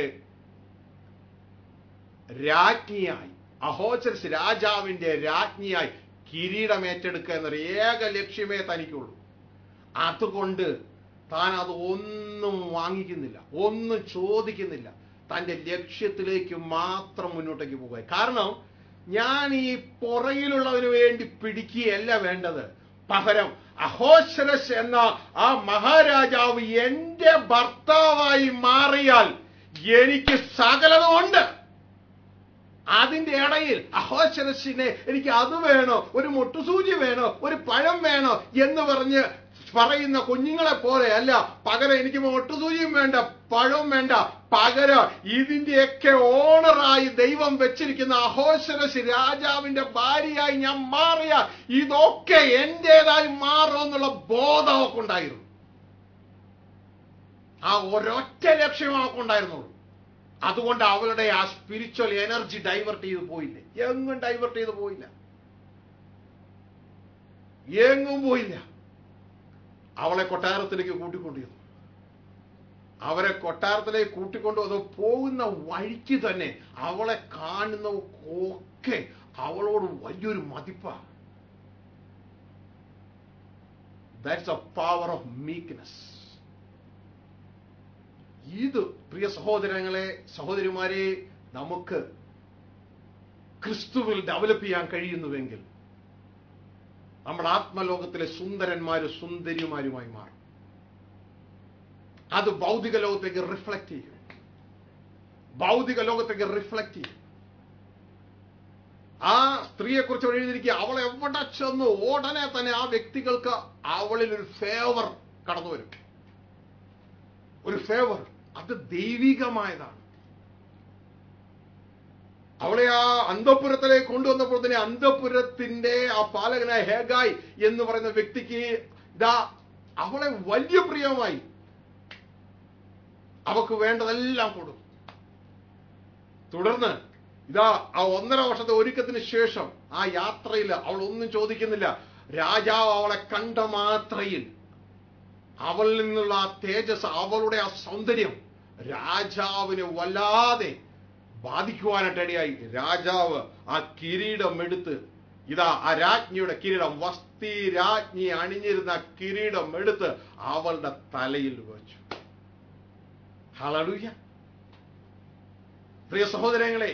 രാജ്ഞിയായി അഹോചരസ് രാജാവിന്റെ രാജ്ഞിയായി കിരീടം ഏറ്റെടുക്കുക എന്നൊരു ഏക ലക്ഷ്യമേ തനിക്കുള്ളൂ അതുകൊണ്ട് താൻ അത് ഒന്നും വാങ്ങിക്കുന്നില്ല ഒന്നും ചോദിക്കുന്നില്ല തന്റെ ലക്ഷ്യത്തിലേക്ക് മാത്രം മുന്നോട്ടേക്ക് പോകുക കാരണം ഞാൻ ഈ പുറകിലുള്ളതിനു വേണ്ടി പിടിക്കുകയല്ല വേണ്ടത് പകരം അഹോശരസ് എന്ന ആ മഹാരാജാവ് എന്റെ ഭർത്താവായി മാറിയാൽ എനിക്ക് സകലതുമുണ്ട് അതിന്റെ ഇടയിൽ അഹോശരസിനെ എനിക്ക് അത് വേണോ ഒരു മുട്ടുസൂചി വേണോ ഒരു പഴം വേണോ എന്ന് പറഞ്ഞ് പറയുന്ന കുഞ്ഞുങ്ങളെ പോലെ അല്ല പകരം എനിക്ക് മുട്ടുസൂചിയും വേണ്ട പഴവും വേണ്ട പകരം ഇതിന്റെയൊക്കെ ഓണറായി ദൈവം വെച്ചിരിക്കുന്ന അഹോശരസ് രാജാവിന്റെ ഭാര്യയായി ഞാൻ മാറിയ ഇതൊക്കെ എന്റേതായി മാറും എന്നുള്ള ബോധം അവൾക്ക് ഉണ്ടായിരുന്നു ആ ഒരൊറ്റ ലക്ഷ്യം അവൾക്കുണ്ടായിരുന്നുള്ളൂ അതുകൊണ്ട് അവളുടെ ആ സ്പിരിച്വൽ എനർജി ഡൈവേർട്ട് ചെയ്ത് പോയില്ല എങ്ങും ഡൈവേർട്ട് ചെയ്ത് പോയില്ല എങ്ങും പോയില്ല അവളെ കൊട്ടാരത്തിലേക്ക് കൂട്ടിക്കൊണ്ടിരുന്നു അവരെ കൊട്ടാരത്തിലേക്ക് കൂട്ടിക്കൊണ്ടു പോകുന്ന വഴിക്ക് തന്നെ അവളെ കാണുന്നവർക്കൊക്കെ അവളോട് വലിയൊരു മതിപ്പാ that's a power of meekness ഇത് പ്രിയ സഹോദരങ്ങളെ സഹോദരിമാരെ നമുക്ക് ക്രിസ്തുവിൽ ഡെവലപ്പ് ചെയ്യാൻ കഴിയുന്നുവെങ്കിൽ നമ്മൾ ആത്മലോകത്തിലെ സുന്ദരന്മാരും സുന്ദരിമാരുമായി മാറും അത് ഭൗതിക ലോകത്തേക്ക് റിഫ്ലക്ട് ചെയ്യും ഭൗതിക ലോകത്തേക്ക് റിഫ്ലക്ട് ചെയ്യും ആ സ്ത്രീയെ കുറിച്ച് എഴുതിയിരിക്കുക അവൾ എവിടെ ചെന്നു ഉടനെ തന്നെ ആ വ്യക്തികൾക്ക് അവളിൽ ഒരു ഫേവർ കടന്നു വരും ഒരു ഫേവർ അത് ദൈവികമായതാണ് അവളെ ആ അന്തപുരത്തിലേക്ക് കൊണ്ടുവന്നപ്പോൾ തന്നെ അന്തപുരത്തിന്റെ ആ പാലകനായ ഹേഗായ് എന്ന് പറയുന്ന വ്യക്തിക്ക് ഇതാ അവളെ വലിയ പ്രിയമായി അവക്ക് വേണ്ടതെല്ലാം കൊടുത്തു തുടർന്ന് ഇതാ ആ ഒന്നര വർഷത്തെ ഒരുക്കത്തിന് ശേഷം ആ യാത്രയിൽ അവൾ ഒന്നും ചോദിക്കുന്നില്ല രാജാവ് അവളെ കണ്ട മാത്രയിൽ അവളിൽ നിന്നുള്ള ആ തേജസ് അവളുടെ ആ സൗന്ദര്യം രാജാവിനെ വല്ലാതെ ബാധിക്കുവാനായിട്ട് ഇടയായി രാജാവ് ആ കിരീടം എടുത്ത് ഇതാ ആ രാജ്ഞിയുടെ കിരീടം വസ്തി രാജ്ഞി അണിഞ്ഞിരുന്ന ആ കിരീടം എടുത്ത് അവളുടെ തലയിൽ വെച്ചു ഹളലുയ പ്രിയ സഹോദരങ്ങളെ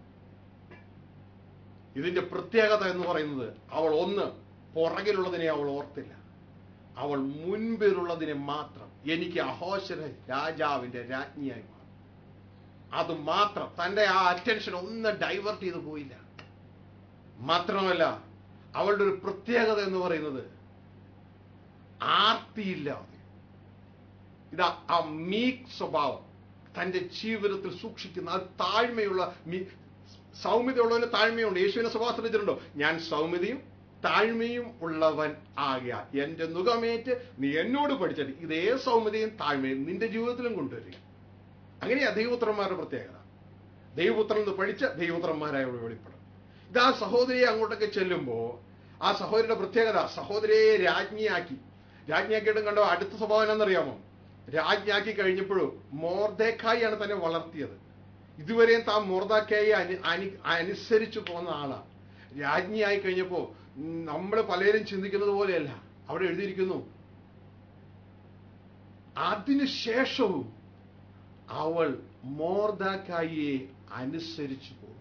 ഇതിന്റെ പ്രത്യേകത എന്ന് പറയുന്നത് അവൾ ഒന്ന് പുറകിലുള്ളതിനെ അവൾ ഓർത്തില്ല അവൾ മുൻപിലുള്ളതിനെ മാത്രം എനിക്ക് അഹോശര രാജാവിന്റെ രാജ്ഞിയായി മാറി അത് മാത്രം തന്റെ ആ അറ്റൻഷൻ ഒന്ന് ഡൈവേർട്ട് ചെയ്തു പോയില്ല മാത്രമല്ല അവളുടെ ഒരു പ്രത്യേകത എന്ന് പറയുന്നത് ആർത്തിയില്ലാതെ ഇതാ ആ മീക്ക് സ്വഭാവം തന്റെ ജീവിതത്തിൽ സൂക്ഷിക്കുന്ന ആ താഴ്മയുള്ള മീ- സൗമ്യതയുള്ളവന് താഴ്മയുണ്ട് യേശുവിനെ സ്വഭാവം ശ്രദ്ധിച്ചിട്ടുണ്ടോ ഞാൻ സൗമ്യതയും താഴ്മയും ഉള്ളവൻ ആകിയ എന്റെ മുഖമേറ്റ് നീ എന്നോട് പഠിച്ചത് ഇതേ സൗമ്യതയും താഴ്മയും നിന്റെ ജീവിതത്തിലും കൊണ്ടുവരിക അങ്ങനെയാ ദൈവപുത്രന്മാരുടെ പ്രത്യേകത ദൈവപുത്രൻ എന്ന് പഠിച്ച ദൈവപുത്രന്മാരായ ഇവിടെ വെളിപ്പെടും ഇത് ആ സഹോദരിയെ അങ്ങോട്ടൊക്കെ ചെല്ലുമ്പോ ആ സഹോദരിയുടെ പ്രത്യേകത സഹോദരിയെ രാജ്ഞിയാക്കി രാജ്ഞിയാക്കിയിട്ടും കണ്ടോ അടുത്ത സ്വഭാവം എന്നറിയാമോ രാജ്ഞിയാക്കി കഴിഞ്ഞപ്പോഴും മോർദേക്കായിയാണ് തന്നെ വളർത്തിയത് ഇതുവരെയും താൻ മോർദാക്കായി അനു അനു- അനുസരിച്ചു പോകുന്ന ആളാണ് രാജ്ഞിയായി കഴിഞ്ഞപ്പോ നമ്മൾ പലരും ചിന്തിക്കുന്നത് പോലെയല്ല അവിടെ എഴുതിയിരിക്കുന്നു അതിനുശേഷവും അവൾ മോർദാക്കായിയെ അനുസരിച്ചു പോകും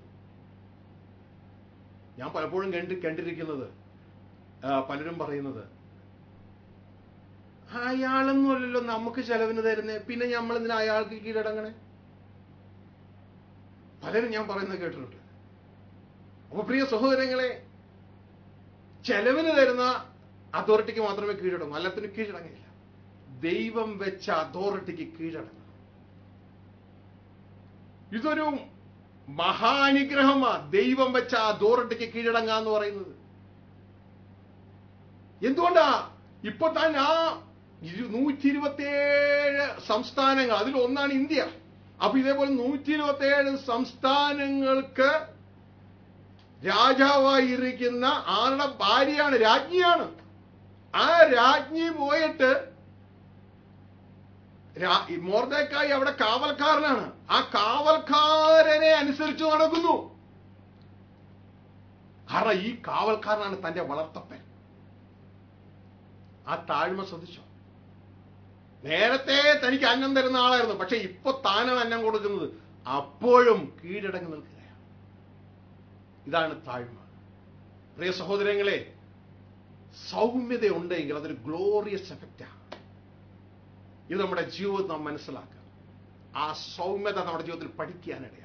ഞാൻ പലപ്പോഴും കണ്ട് കണ്ടിരിക്കുന്നത് ആ, പലരും പറയുന്നത് അയാളൊന്നുമല്ലല്ലോ നമുക്ക് ചെലവിന് തരുന്നേ പിന്നെ നമ്മൾ ഇതിന് അയാൾക്ക് കീഴടങ്ങണേ പലരും ഞാൻ പറയുന്നത് കേട്ടിട്ടുണ്ട് അപ്പൊ പ്രിയ സഹോദരങ്ങളെ ചെലവിന് തരുന്ന അതോറിറ്റിക്ക് മാത്രമേ കീഴടങ്ങൂ അല്ലത്തിന് കീഴടങ്ങില്ല ദൈവം വെച്ച അതോറിറ്റിക്ക് കീഴടങ്ങണം ഇതൊരു മഹാനുഗ്രഹമാ ദൈവം വെച്ച അതോറിറ്റിക്ക് കീഴടങ്ങുക എന്ന് പറയുന്നത് എന്തുകൊണ്ടാ ഇപ്പൊ താൻ ആ നൂറ്റി ഇരുപത്തിയേഴ് സംസ്ഥാനങ്ങൾ അതിൽ ഒന്നാണ് ഇന്ത്യ അപ്പൊ ഇതേപോലെ നൂറ്റി ഇരുപത്തിയേഴ് സംസ്ഥാനങ്ങൾക്ക് രാജാവായിരിക്കുന്ന ആളുടെ ഭാര്യയാണ് രാജ്ഞിയാണ് ആ രാജ്ഞി പോയിട്ട് രാ- ഈ മോർദേക്കായി അവിടെ കാവൽക്കാരനാണ് ആ കാവൽക്കാരനെ അനുസരിച്ച് നടക്കുന്നു കാരണം ഈ കാവൽക്കാരനാണ് തന്റെ വളർത്തപ്പൻ ആ താഴ്മ ശ്രദ്ധിച്ചോ നേരത്തെ തനിക്ക് അന്നം തരുന്ന ആളായിരുന്നു പക്ഷെ ഇപ്പൊ താനാണ് അന്നം കൊടുക്കുന്നത് അപ്പോഴും കീഴടങ്ങി നിൽക്കുകയാണ് ഇതാണ് താഴ്മ പ്രിയ സഹോദരങ്ങളെ സൗമ്യത ഉണ്ടെങ്കിൽ അതൊരു ഗ്ലോറിയസ് എഫക്റ്റാണ് ഇത് നമ്മുടെ ജീവിതത്തിൽ നാം മനസ്സിലാക്കുക ആ സൗമ്യത നമ്മുടെ ജീവിതത്തിൽ പഠിക്കാനിടയാണ്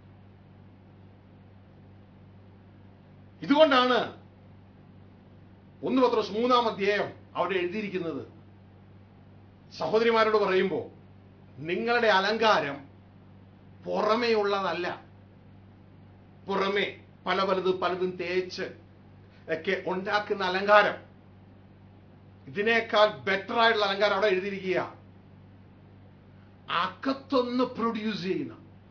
ഇതുകൊണ്ടാണ് ഒന്ന് പത്രോസ് മൂന്നാം അധ്യായം അവിടെ എഴുതിയിരിക്കുന്നത് സഹോദരിമാരോട് പറയുമ്പോൾ നിങ്ങളുടെ അലങ്കാരം പുറമേ ഉള്ളതല്ല പുറമേ പല പലതും പലതും തേച്ച് ഒക്കെ ഉണ്ടാക്കുന്ന അലങ്കാരം ഇതിനേക്കാൾ ബെറ്റർ ആയിട്ടുള്ള അലങ്കാരം അവിടെ എഴുതിയിരിക്കുക അകത്തൊന്ന് പ്രൊഡ്യൂസ് ചെയ്യുന്ന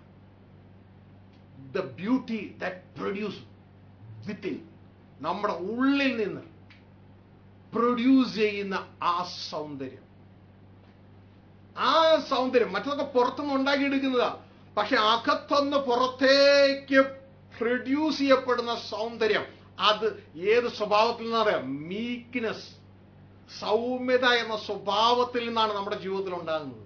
the beauty that produce within നമ്മുടെ ഉള്ളിൽ നിന്ന് പ്രൊഡ്യൂസ് ചെയ്യുന്ന ആ സൗന്ദര്യം ആ സൗന്ദര്യം മറ്റതൊക്കെ പുറത്തുനിന്ന് ഉണ്ടാക്കിയെടുക്കുന്നതാ പക്ഷെ അകത്തൊന്ന് പുറത്തേക്ക് പ്രൊഡ്യൂസ് ചെയ്യപ്പെടുന്ന സൗന്ദര്യം അത് ഏത് സ്വഭാവത്തിൽ നിന്നറിയാം മീക്ക്നെസ് സൗമ്യത എന്ന സ്വഭാവത്തിൽ നിന്നാണ് നമ്മുടെ ജീവിതത്തിൽ ഉണ്ടാകുന്നത്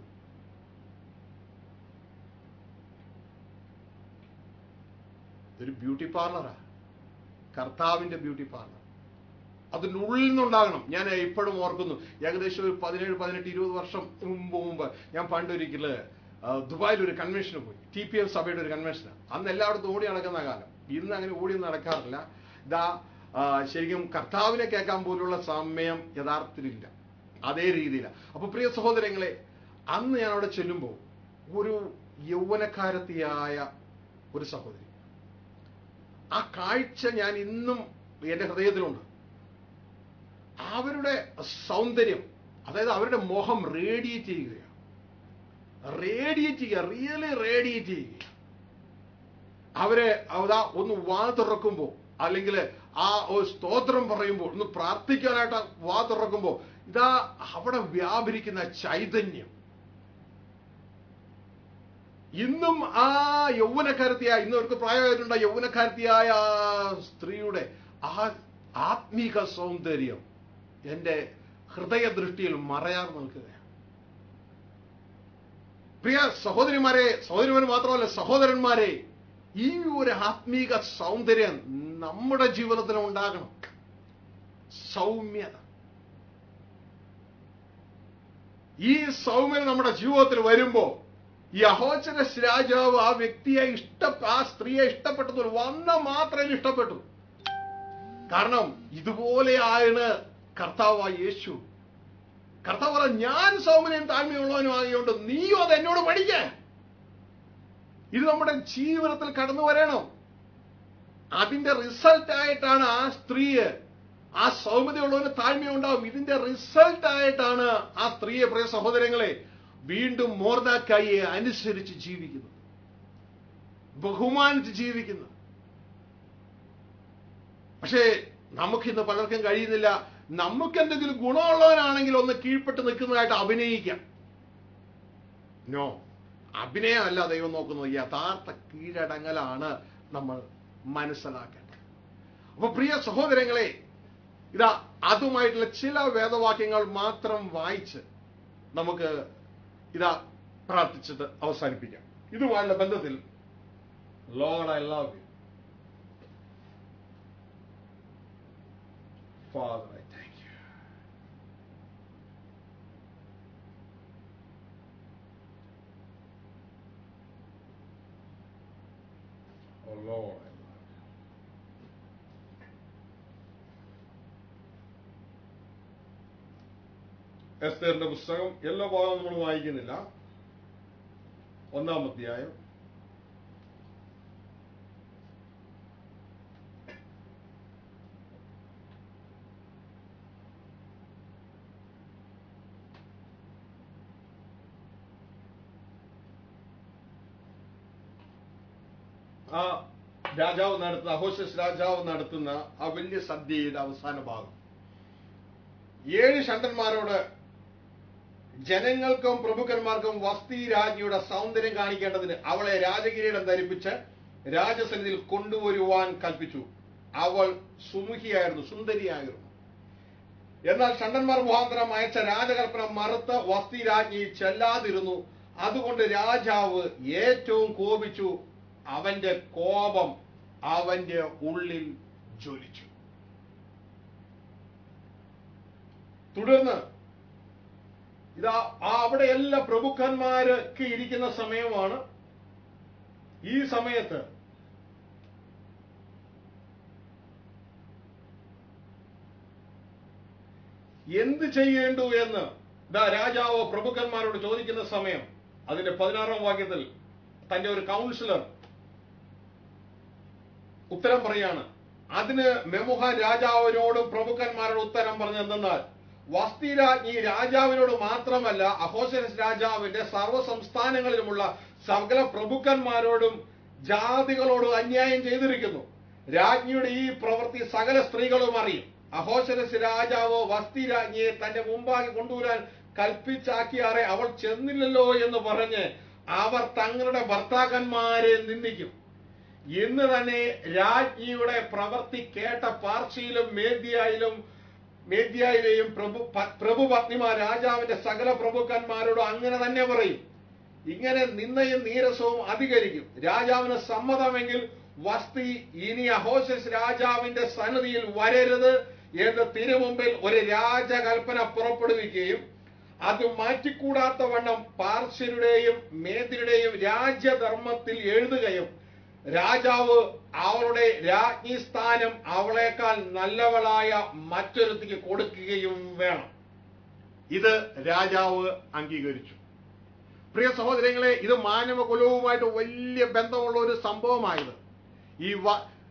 ഇതൊരു ബ്യൂട്ടി പാർലറാ കർത്താവിന്റെ ബ്യൂട്ടി പാർലർ അതിൻ്റെ ഉള്ളിൽ നിന്നുണ്ടാകണം ഞാൻ ഇപ്പോഴും ഓർക്കുന്നു ഏകദേശം ഒരു പതിനേഴ് പതിനെട്ട് ഇരുപത് വർഷം മുമ്പ് മുമ്പ് ഞാൻ പണ്ടൊരിക്കല് ആ, ദുബായിൽ ഒരു കൺവെൻഷന് പോയി ടി പി എഫ് സഭയുടെ ഒരു കൺവെൻഷനാണ് അന്ന് എല്ലായിടത്തും ഓടി നടക്കുന്ന കാലം ഇന്ന് അങ്ങനെ ഓടി നടക്കാറില്ല ഇതാ ആ, ശരിക്കും കർത്താവിനെ കേൾക്കാൻ പോലുള്ള സമയം യഥാർത്ഥത്തിലില്ല അതേ രീതിയിലാണ് അപ്പൊ പ്രിയ സഹോദരങ്ങളെ അന്ന് ഞാൻ അവിടെ ചെല്ലുമ്പോൾ ഒരു യൗവനക്കാരത്തിയായ ഒരു സഹോദരി ആ കാഴ്ച ഞാൻ ഇന്നും എൻ്റെ ഹൃദയത്തിലുണ്ട് അവരുടെ സൗന്ദര്യം അതായത് അവരുടെ മുഖം റേഡിയേറ്റ് ചെയ്യുകയാണ് റേഡിയേറ്റ് ചെയ്യുക റിയലി റേഡിയേറ്റ് ചെയ്യുക അവരെ അതാ ഒന്ന് വാ തുറക്കുമ്പോൾ അല്ലെങ്കിൽ ആ ഒരു സ്തോത്രം പറയുമ്പോൾ ഒന്ന് പ്രാർത്ഥിക്കാനായിട്ട് വാ തുറക്കുമ്പോൾ ഇതാ അവിടെ വ്യാപരിക്കുന്ന ചൈതന്യം ഇന്നും ആ യൗവനക്കാരത്തിയായ ഇന്ന് അവർക്ക് പ്രായമായിട്ടുണ്ട് ആ യൗവനക്കാരത്തിയായ ആ സ്ത്രീയുടെ ആ ആത്മീക സൗന്ദര്യം എൻ്റെ ഹൃദയദൃഷ്ടിയിൽ മറയാർ നിൽക്കുകയാണ് പ്രിയ സഹോദരിമാരെ സഹോദരിമാർ മാത്രമല്ല സഹോദരന്മാരെ ഈ ഒരു ആത്മീക സൗന്ദര്യം നമ്മുടെ ജീവിതത്തിൽ ഉണ്ടാകണം സൗമ്യത ഈ സൗമ്യത നമ്മുടെ ജീവിതത്തിൽ വരുമ്പോ ഈ അഹോചന രാജാവ് ആ വ്യക്തിയെ ഇഷ്ട ആ സ്ത്രീയെ ഇഷ്ടപ്പെട്ടതുപോലെ വന്ന മാത്രമേ ഇഷ്ടപ്പെട്ടു കാരണം ഇതുപോലെയാണ് കർത്താവായ യേശു കർത്താവ് പറ ഞാൻ സൗമ്യനും താഴ്മയുള്ളവനും ആകിയോണ്ട് നീയോ അത് എന്നോട് പഠിക്ക ഇത് നമ്മുടെ ജീവിതത്തിൽ കടന്നു വരണം അതിന്റെ റിസൾട്ട് ആയിട്ടാണ് ആ സ്ത്രീയെ ആ സൗമ്യതയുള്ളവന് താഴ്മയുണ്ടാവും ഇതിന്റെ റിസൾട്ട് ആയിട്ടാണ് ആ സ്ത്രീയെ പ്രിയ സഹോദരങ്ങളെ വീണ്ടും മോർദാക്കായി അനുസരിച്ച് ജീവിക്കുന്നത് ബഹുമാനിച്ച് ജീവിക്കുന്നത് പക്ഷേ നമുക്കിന്ന് പലർക്കും കഴിയുന്നില്ല നമുക്ക് എന്തെങ്കിലും ഗുണമുള്ളവനാണെങ്കിൽ ഒന്ന് കീഴ്പ്പെട്ട് നിൽക്കുന്നതായിട്ട് അഭിനയിക്കാം നോ അഭിനയമല്ല ദൈവം നോക്കുന്നത് യഥാർത്ഥ കീഴടങ്ങലാണ് നമ്മൾ മനസ്സിലാക്കേണ്ടത് അപ്പൊ പ്രിയ സഹോദരങ്ങളെ ഇതാ അതുമായിട്ടുള്ള ചില വേദവാക്യങ്ങൾ മാത്രം വായിച്ച് നമുക്ക് ഇതാ പ്രാർത്ഥിച്ചത് അവസാനിപ്പിക്കാം ഇതുമായുള്ള ബന്ധത്തിൽ Lord I love you Father, I thank you. Oh Lord, I love you. എസ്തേറിന്റെ പുസ്തകം എല്ലാ ഭാഗവും നമ്മൾ വായിക്കുന്നില്ല ഒന്നാം അധ്യായം ആ രാജാവ് നടത്തുന്ന അഹോശസ് രാജാവ് നടത്തുന്ന ആ വലിയ സദ്യയുടെ അവസാന ഭാഗം ഏഴ് ഷണ്ടന്മാരോട് ജനങ്ങൾക്കും പ്രഭുക്കന്മാർക്കും വസ്തി രാജ്ഞിയുടെ സൗന്ദര്യം കാണിക്കേണ്ടതിന് അവളെ രാജകിരീടം ധരിപ്പിച്ച് രാജസന്നിധിയിൽ കൊണ്ടുവരുവാൻ കൽപ്പിച്ചു അവൾ സുമുഖിയായിരുന്നു സുന്ദരിയായിരുന്നു എന്നാൽ ഷണ്ടന്മാർ മുഖാന്തരം അയച്ച രാജകൽപ്പന മറുത്ത് വസ്തി രാജ്ഞി ചെല്ലാതിരുന്നു അതുകൊണ്ട് രാജാവ് ഏറ്റവും കോപിച്ചു അവന്റെ കോപം അവന്റെ ഉള്ളിൽ ജ്വലിച്ചു തുടർന്ന് ഇതാ ആ അവിടെ എല്ലാ പ്രഭുക്കന്മാരൊക്കെ ഇരിക്കുന്ന സമയമാണ് ഈ സമയത്ത് എന്ത് ചെയ്യേണ്ടു എന്ന് ഇതാ രാജാവ് പ്രഭുക്കന്മാരോട് ചോദിക്കുന്ന സമയം അതിന്റെ പതിനാറാം വാക്യത്തിൽ തന്റെ ഒരു കൗൺസിലർ ഉത്തരം പറയാണ് അതിന് മെമുഹാൻ രാജാവിനോടും പ്രഭുക്കന്മാരോട് ഉത്തരം പറഞ്ഞെന്നാൽ വസ്തിരാജ്ഞി രാജാവിനോട് മാത്രമല്ല അഹോസരസ് രാജാവിന്റെ സർവ്വ സംസ്ഥാനങ്ങളിലുമുള്ള സകല പ്രഭുക്കന്മാരോടും ജാതികളോടും അന്യായം ചെയ്തിരിക്കുന്നു രാജ്ഞിയുടെ ഈ പ്രവൃത്തി സകല സ്ത്രീകളും അറിയും അഹോസരസ് രാജാവ് വസ്തി രാജ്ഞിയെ തന്റെ മുമ്പാകെ കൊണ്ടുവരാൻ കൽപ്പിച്ചാക്കിയാറെ അവൾ ചെന്നില്ലല്ലോ എന്ന് പറഞ്ഞ് അവർ തങ്ങളുടെ ഭർത്താക്കന്മാരെ നിന്ദിക്കും ഇന്ന് തന്നെ രാജ്ഞിയുടെ പ്രവൃത്തി കേട്ട പാർശ്വയിലും മേദ്യയിലും മേദ്യയിലെയും പ്രഭു പ- പ്രഭുപത്നിമാർ രാജാവിന്റെ സകല പ്രഭുക്കന്മാരോടും അങ്ങനെ തന്നെ പറയും ഇങ്ങനെ നിന്നയും നീരസവും അധികരിക്കും രാജാവിന് സമ്മതമെങ്കിൽ വസ്തി ഇനി അഹോശസ് രാജാവിന്റെ സന്നിധിയിൽ വരരുത് എന്ന് തിരുമുമ്പിൽ ഒരു രാജകൽപ്പന പുറപ്പെടുവിക്കുകയും അത് മാറ്റിക്കൂടാത്ത വണ്ണം പാർശ്വരുടെയും മേദ്യരുടെയും രാജ്യധർമ്മത്തിൽ എഴുതുകയും രാജാവ് അവളുടെ രാജ്ഞി സ്ഥാനം അവളേക്കാൾ നല്ലവളായ മറ്റൊരുത്തിക്ക് കൊടുക്കുകയും വേണം ഇത് രാജാവ് അംഗീകരിച്ചു പ്രിയ സഹോദരങ്ങളെ ഇത് മാനവകുലവുമായിട്ട് വലിയ ബന്ധമുള്ള ഒരു സംഭവമായത് ഈ വ-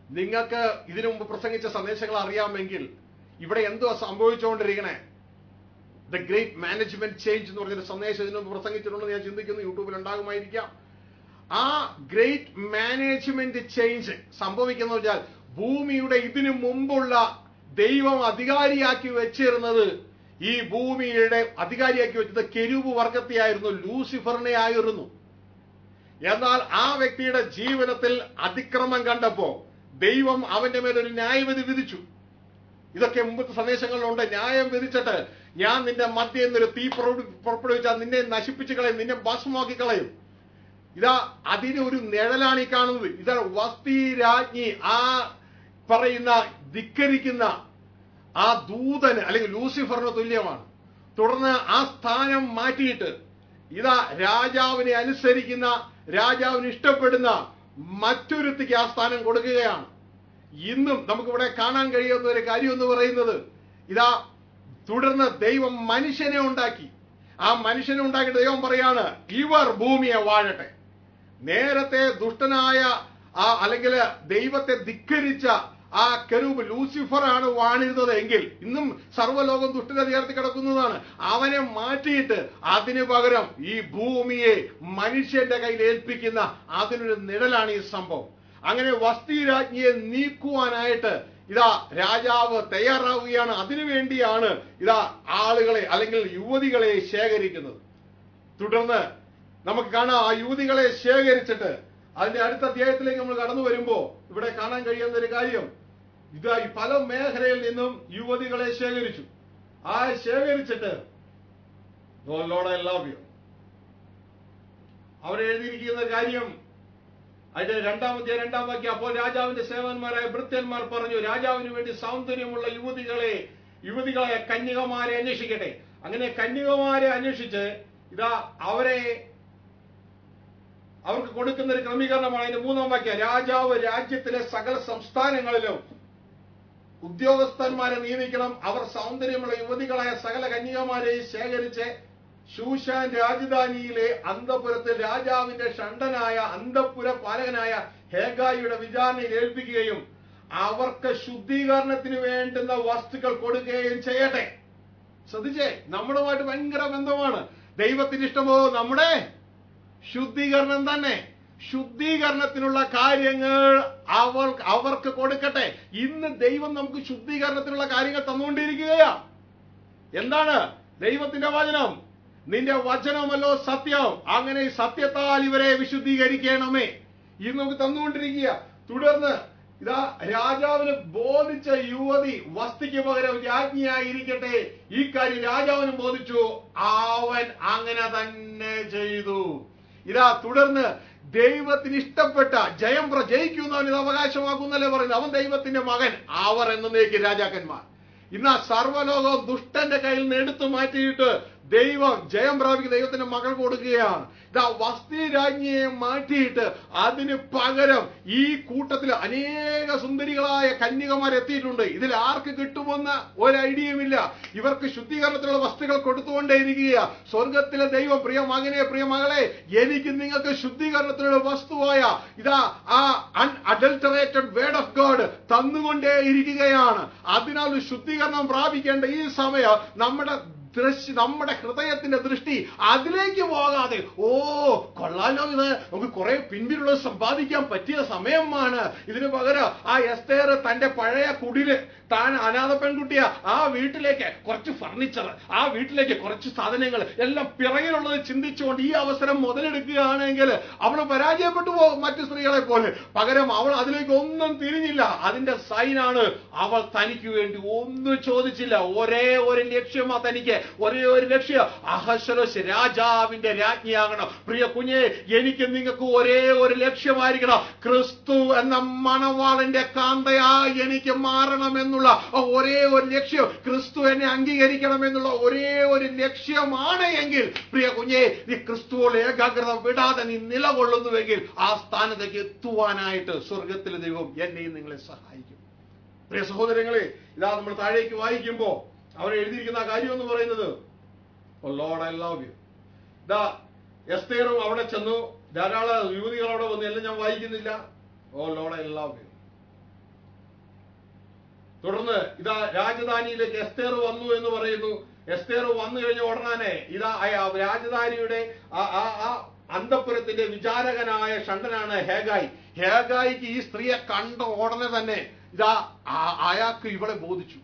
നിങ്ങൾക്ക് ഇതിനു മുമ്പ് പ്രസംഗിച്ച സന്ദേശങ്ങൾ അറിയാമെങ്കിൽ ഇവിടെ എന്തോ സംഭവിച്ചുകൊണ്ടിരിക്കണേ ദ ഗ്രേറ്റ് മാനേജ്മെന്റ് ചേഞ്ച് എന്ന് പറഞ്ഞൊരു സന്ദേശം ഇതിനു മുമ്പ് പ്രസംഗിച്ചിട്ടുണ്ടെന്ന് ഞാൻ ചിന്തിക്കുന്നു യൂട്യൂബിൽ ഉണ്ടാകുമായിരിക്കാം ആ ഗ്രേറ്റ് മാനേജ്മെന്റ് ചേഞ്ച് സംഭവിക്കുന്ന വെച്ചാൽ ഭൂമിയുടെ ഇതിനു മുമ്പുള്ള ദൈവം അധികാരിയാക്കി വെച്ചിരുന്നത് ഈ ഭൂമിയുടെ അധികാരിയാക്കി വെച്ചത് കെരൂബ് വർഗത്തെയായിരുന്നു ലൂസിഫറിനെ ആയിരുന്നു എന്നാൽ ആ വ്യക്തിയുടെ ജീവിതത്തിൽ അതിക്രമം കണ്ടപ്പോ ദൈവം അവന്റെ മേലൊരു ന്യായവിധി വിധിച്ചു ഇതൊക്കെ മുമ്പത്തെ സന്ദേശങ്ങളിലുണ്ട് ന്യായം വിധിച്ചിട്ട് ഞാൻ നിന്റെ മധ്യ എന്നൊരു തീ പുറപ്പെടു- പുറപ്പെടുവിച്ചാൽ നിന്നെ നശിപ്പിച്ചു കളയും നിന്നെ ഭസ്മാക്കി കളയും ഇതാ അതിന് ഒരു നിഴലാണ് ഈ കാണുന്നത് ഇതാ വസ്തി രാജ്ഞി ആ പറയുന്ന ധിക്കരിക്കുന്ന ആ ദൂതന് അല്ലെങ്കിൽ ലൂസിഫറിന് തുല്യമാണ് തുടർന്ന് ആ സ്ഥാനം മാറ്റിയിട്ട് ഇതാ രാജാവിനെ അനുസരിക്കുന്ന രാജാവിന് ഇഷ്ടപ്പെടുന്ന മറ്റൊരുത്തിക്ക് ആ സ്ഥാനം കൊടുക്കുകയാണ് ഇന്നും നമുക്കിവിടെ കാണാൻ കഴിയുന്ന ഒരു കാര്യം എന്ന് പറയുന്നത് ഇതാ തുടർന്ന് ദൈവം മനുഷ്യനെ ഉണ്ടാക്കി ആ മനുഷ്യനെ ഉണ്ടാക്കിയിട്ട് ദൈവം പറയാണ് ഇവർ ഭൂമിയെ വാഴട്ടെ നേരത്തെ ദുഷ്ടനായ ആ അല്ലെങ്കിൽ ദൈവത്തെ ധിക്കരിച്ച ആ കരൂപ് ലൂസിഫർ ആണ് വാണിരുന്നത് എങ്കിൽ ഇന്നും സർവ്വലോകം ദുഷ്ടന്റെ അധികാരത്തിൽ കിടക്കുന്നതാണ് അവനെ മാറ്റിയിട്ട് അതിനു പകരം ഈ ഭൂമിയെ മനുഷ്യന്റെ കയ്യിൽ ഏൽപ്പിക്കുന്ന അതിനൊരു നിഴലാണ് ഈ സംഭവം അങ്ങനെ വസ്തി രാജ്ഞിയെ നീക്കുവാനായിട്ട് ഇതാ രാജാവ് തയ്യാറാവുകയാണ് അതിനു വേണ്ടിയാണ് ഇതാ ആളുകളെ അല്ലെങ്കിൽ യുവതികളെ ശേഖരിക്കുന്നത് തുടർന്ന് നമുക്ക് കാണാം ആ യുവതികളെ ശേഖരിച്ചിട്ട് അതിന്റെ അടുത്ത അധ്യായത്തിലേക്ക് നമ്മൾ കടന്നു വരുമ്പോ ഇവിടെ കാണാൻ കഴിയുന്ന ഒരു കാര്യം ഇതായി പല മേഖലയിൽ നിന്നും യുവതികളെ ശേഖരിച്ചു ആ ശേഖരിച്ചിട്ട് "Oh Lord, I love you." അവർ എഴുതിയിരിക്കുന്ന കാര്യം അതിന്റെ രണ്ടാമത്തെ രണ്ടാം വാക്യം അപ്പോൾ രാജാവിന്റെ സേവന്മാരായ ഭൃത്യന്മാർ പറഞ്ഞു രാജാവിന് വേണ്ടി സൗന്ദര്യമുള്ള യുവതികളെ യുവതികളെ കന്യകമാരെ അന്വേഷിക്കട്ടെ അങ്ങനെ കന്യകമാരെ അന്വേഷിച്ച് ഇതാ അവരെ അവർക്ക് കൊടുക്കുന്ന ഒരു ക്രമീകരണമാണ് അതിന്റെ മൂന്നാം വാക്യം രാജാവ് രാജ്യത്തിലെ സകല സംസ്ഥാനങ്ങളിലും ഉദ്യോഗസ്ഥന്മാരെ നിയമിക്കണം അവർ സൗന്ദര്യമുള്ള യുവതികളായ സകല കന്യകമാരെയും ശേഖരിച്ച് ശൂഷാൻ രാജധാനിയിലെ അന്തപുരത്തിൽ രാജാവിന്റെ ഷണ്ടനായ അന്തപുര പാലകനായ ഹേഗായിയുടെ വിചാരണയിൽ ഏൽപ്പിക്കുകയും അവർക്ക് ശുദ്ധീകരണത്തിന് വേണ്ടുന്ന വസ്തുക്കൾ കൊടുക്കുകയും ചെയ്യട്ടെ ശ്രദ്ധിച്ചേ നമ്മുടെയുമായിട്ട് ഭയങ്കര ബന്ധമാണ് ദൈവത്തിന് ഇഷ്ടമോ നമ്മുടെ ശുദ്ധീകരണം തന്നെ ശുദ്ധീകരണത്തിനുള്ള കാര്യങ്ങൾ അവർ അവർക്ക് കൊടുക്കട്ടെ ഇന്ന് ദൈവം നമുക്ക് ശുദ്ധീകരണത്തിനുള്ള കാര്യങ്ങൾ തന്നുകൊണ്ടിരിക്കുകയാ എന്താണ് ദൈവത്തിന്റെ വചനം നിന്റെ വചനമല്ലോ സത്യം അങ്ങനെ ഈ സത്യത്താൽ ഇവരെ വിശുദ്ധീകരിക്കണമേ ഇന്ന് നമുക്ക് തന്നുകൊണ്ടിരിക്കുക തുടർന്ന് ഇതാ രാജാവിന് ബോധിച്ച യുവതി വസ്തിക്ക് പകരം രാജ്ഞിയായിരിക്കട്ടെ ഈ കാര്യം രാജാവിനും ബോധിച്ചു അവൻ അങ്ങനെ തന്നെ ചെയ്തു ഇതാ തുടർന്ന് ദൈവത്തിന് ഇഷ്ടപ്പെട്ട ജയം പ്ര ജയിക്കുന്നവൻ ഇത് അവകാശമാക്കുന്നല്ലേ പറയുന്നത് അവൻ ദൈവത്തിന്റെ മകൻ അവർ എന്നേക്ക് രാജാക്കന്മാർ ഇന്ന് ആ സർവ്വലോകവും ദുഷ്ടന്റെ കയ്യിൽ നിന്ന് എടുത്തു മാറ്റിയിട്ട് ദൈവം ജയം പ്രാപിക്കുന്ന ദൈവത്തിന്റെ മകൾ കൊടുക്കുകയാണ് ഇതാ വസ്തി രാജ്ഞിയെ മാറ്റിയിട്ട് അതിന് പകരം ഈ കൂട്ടത്തിൽ അനേക സുന്ദരികളായ കന്യകമാർ എത്തിയിട്ടുണ്ട് ഇതിൽ ആർക്ക് കിട്ടുമെന്ന് ഒരു ഐഡിയയുമില്ല ഇവർക്ക് ശുദ്ധീകരണത്തിലുള്ള വസ്തുക്കൾ കൊടുത്തുകൊണ്ടേയിരിക്കുക സ്വർഗത്തിലെ ദൈവം പ്രിയ മകനെ പ്രിയ മകളെ എനിക്ക് നിങ്ങൾക്ക് ശുദ്ധീകരണത്തിനുള്ള വസ്തുവായ ഇതാ ആ അൺഅഡൾട്ടറേറ്റഡ് വേർഡ് ഓഫ് ഗോഡ് തന്നുകൊണ്ടേ ഇരിക്കുകയാണ് അതിനാൽ ഒരു ശുദ്ധീകരണം പ്രാപിക്കേണ്ട ഈ സമയം നമ്മുടെ ദൃശ്യ നമ്മുടെ ഹൃദയത്തിന്റെ ദൃഷ്ടി അതിലേക്ക് പോകാതെ ഓ കൊള്ളാലോ ഇത് നമുക്ക് കുറെ പിൻപിലുള്ളത് സമ്പാദിക്കാൻ പറ്റിയ സമയമാണ് ഇതിന് പകരം ആ എസ്തേർ തന്റെ പഴയ കുടില് താൻ അനാഥ പെൺകുട്ടിയ ആ വീട്ടിലേക്ക് കുറച്ച് ഫർണിച്ചർ ആ വീട്ടിലേക്ക് കുറച്ച് സാധനങ്ങൾ എല്ലാം പിറകിലുള്ളത് ചിന്തിച്ചുകൊണ്ട് ഈ അവസരം മുതലെടുക്കുകയാണെങ്കിൽ അവൾ പരാജയപ്പെട്ടു പോകും മറ്റു സ്ത്രീകളെ പോലെ പകരം അവൾ അതിലേക്ക് ഒന്നും തിരിഞ്ഞില്ല അതിന്റെ സൈനാണ് അവൾ തനിക്ക് വേണ്ടി ഒന്നും ചോദിച്ചില്ല ഒരേ ഒരു ലക്ഷ്യമാ തനിക്ക് ഒരേ ഒരു ലക്ഷ്യം അഹശ്വരോശ് രാജാവിന്റെ രാജ്ഞിയാകണം പ്രിയ കുഞ്ഞെ എനിക്ക് നിങ്ങൾക്ക് ഒരേ ഒരു ലക്ഷ്യമായിരിക്കണം ക്രിസ്തു എന്ന മണവാളന്റെ കാന്തയായി എനിക്ക് മാറണമെന്നുള്ള ഒരേ ഒരു ലക്ഷ്യം ക്രിസ്തു എന്നെ അംഗീകരിക്കണം എന്നുള്ള ഒരേ ഒരു ലക്ഷ്യമാണ് എങ്കിൽ പ്രിയ കുഞ്ഞെ നീ ക്രിസ്തുവോട് ഏകാഗ്രത വിടാതെ നീ നിലകൊള്ളുന്നുവെങ്കിൽ ആ സ്ഥാനത്തേക്ക് എത്തുവാനായിട്ട് സ്വർഗത്തിലെ ദൈവം എന്നെയും നിങ്ങളെ സഹായിക്കും പ്രിയ സഹോദരങ്ങളെ ഇതാ നമ്മൾ താഴേക്ക് വായിക്കുമ്പോ അവർ എഴുതിയിരിക്കുന്ന ആ കാര്യം എന്ന് പറയുന്നത് ലോഡ് ഐ ലവ് യു ഇതാ എസ്തേറും അവിടെ ചെന്നു ധാരാളം യുവതികൾ അവിടെ വന്നു എല്ലാം ഞാൻ വായിക്കുന്നില്ല oh Lord I love you തുടർന്ന് ഇതാ രാജധാനിയിലേക്ക് എസ്തേർ വന്നു എന്ന് പറയുന്നു എസ്തേർ വന്നു കഴിഞ്ഞ ഉടനെ ഇതാ ആ രാജധാനിയുടെ ആ- ആ ആ അന്തപുരത്തിന്റെ വിചാരകനായ ഷണ്ടനാണ് ഹേഗായി ഹേഗായിക്ക് ഈ സ്ത്രീയെ കണ്ട ഉടനെ തന്നെ ഇതാ ആ- അയാൾക്ക് ഇവളെ ബോധിച്ചു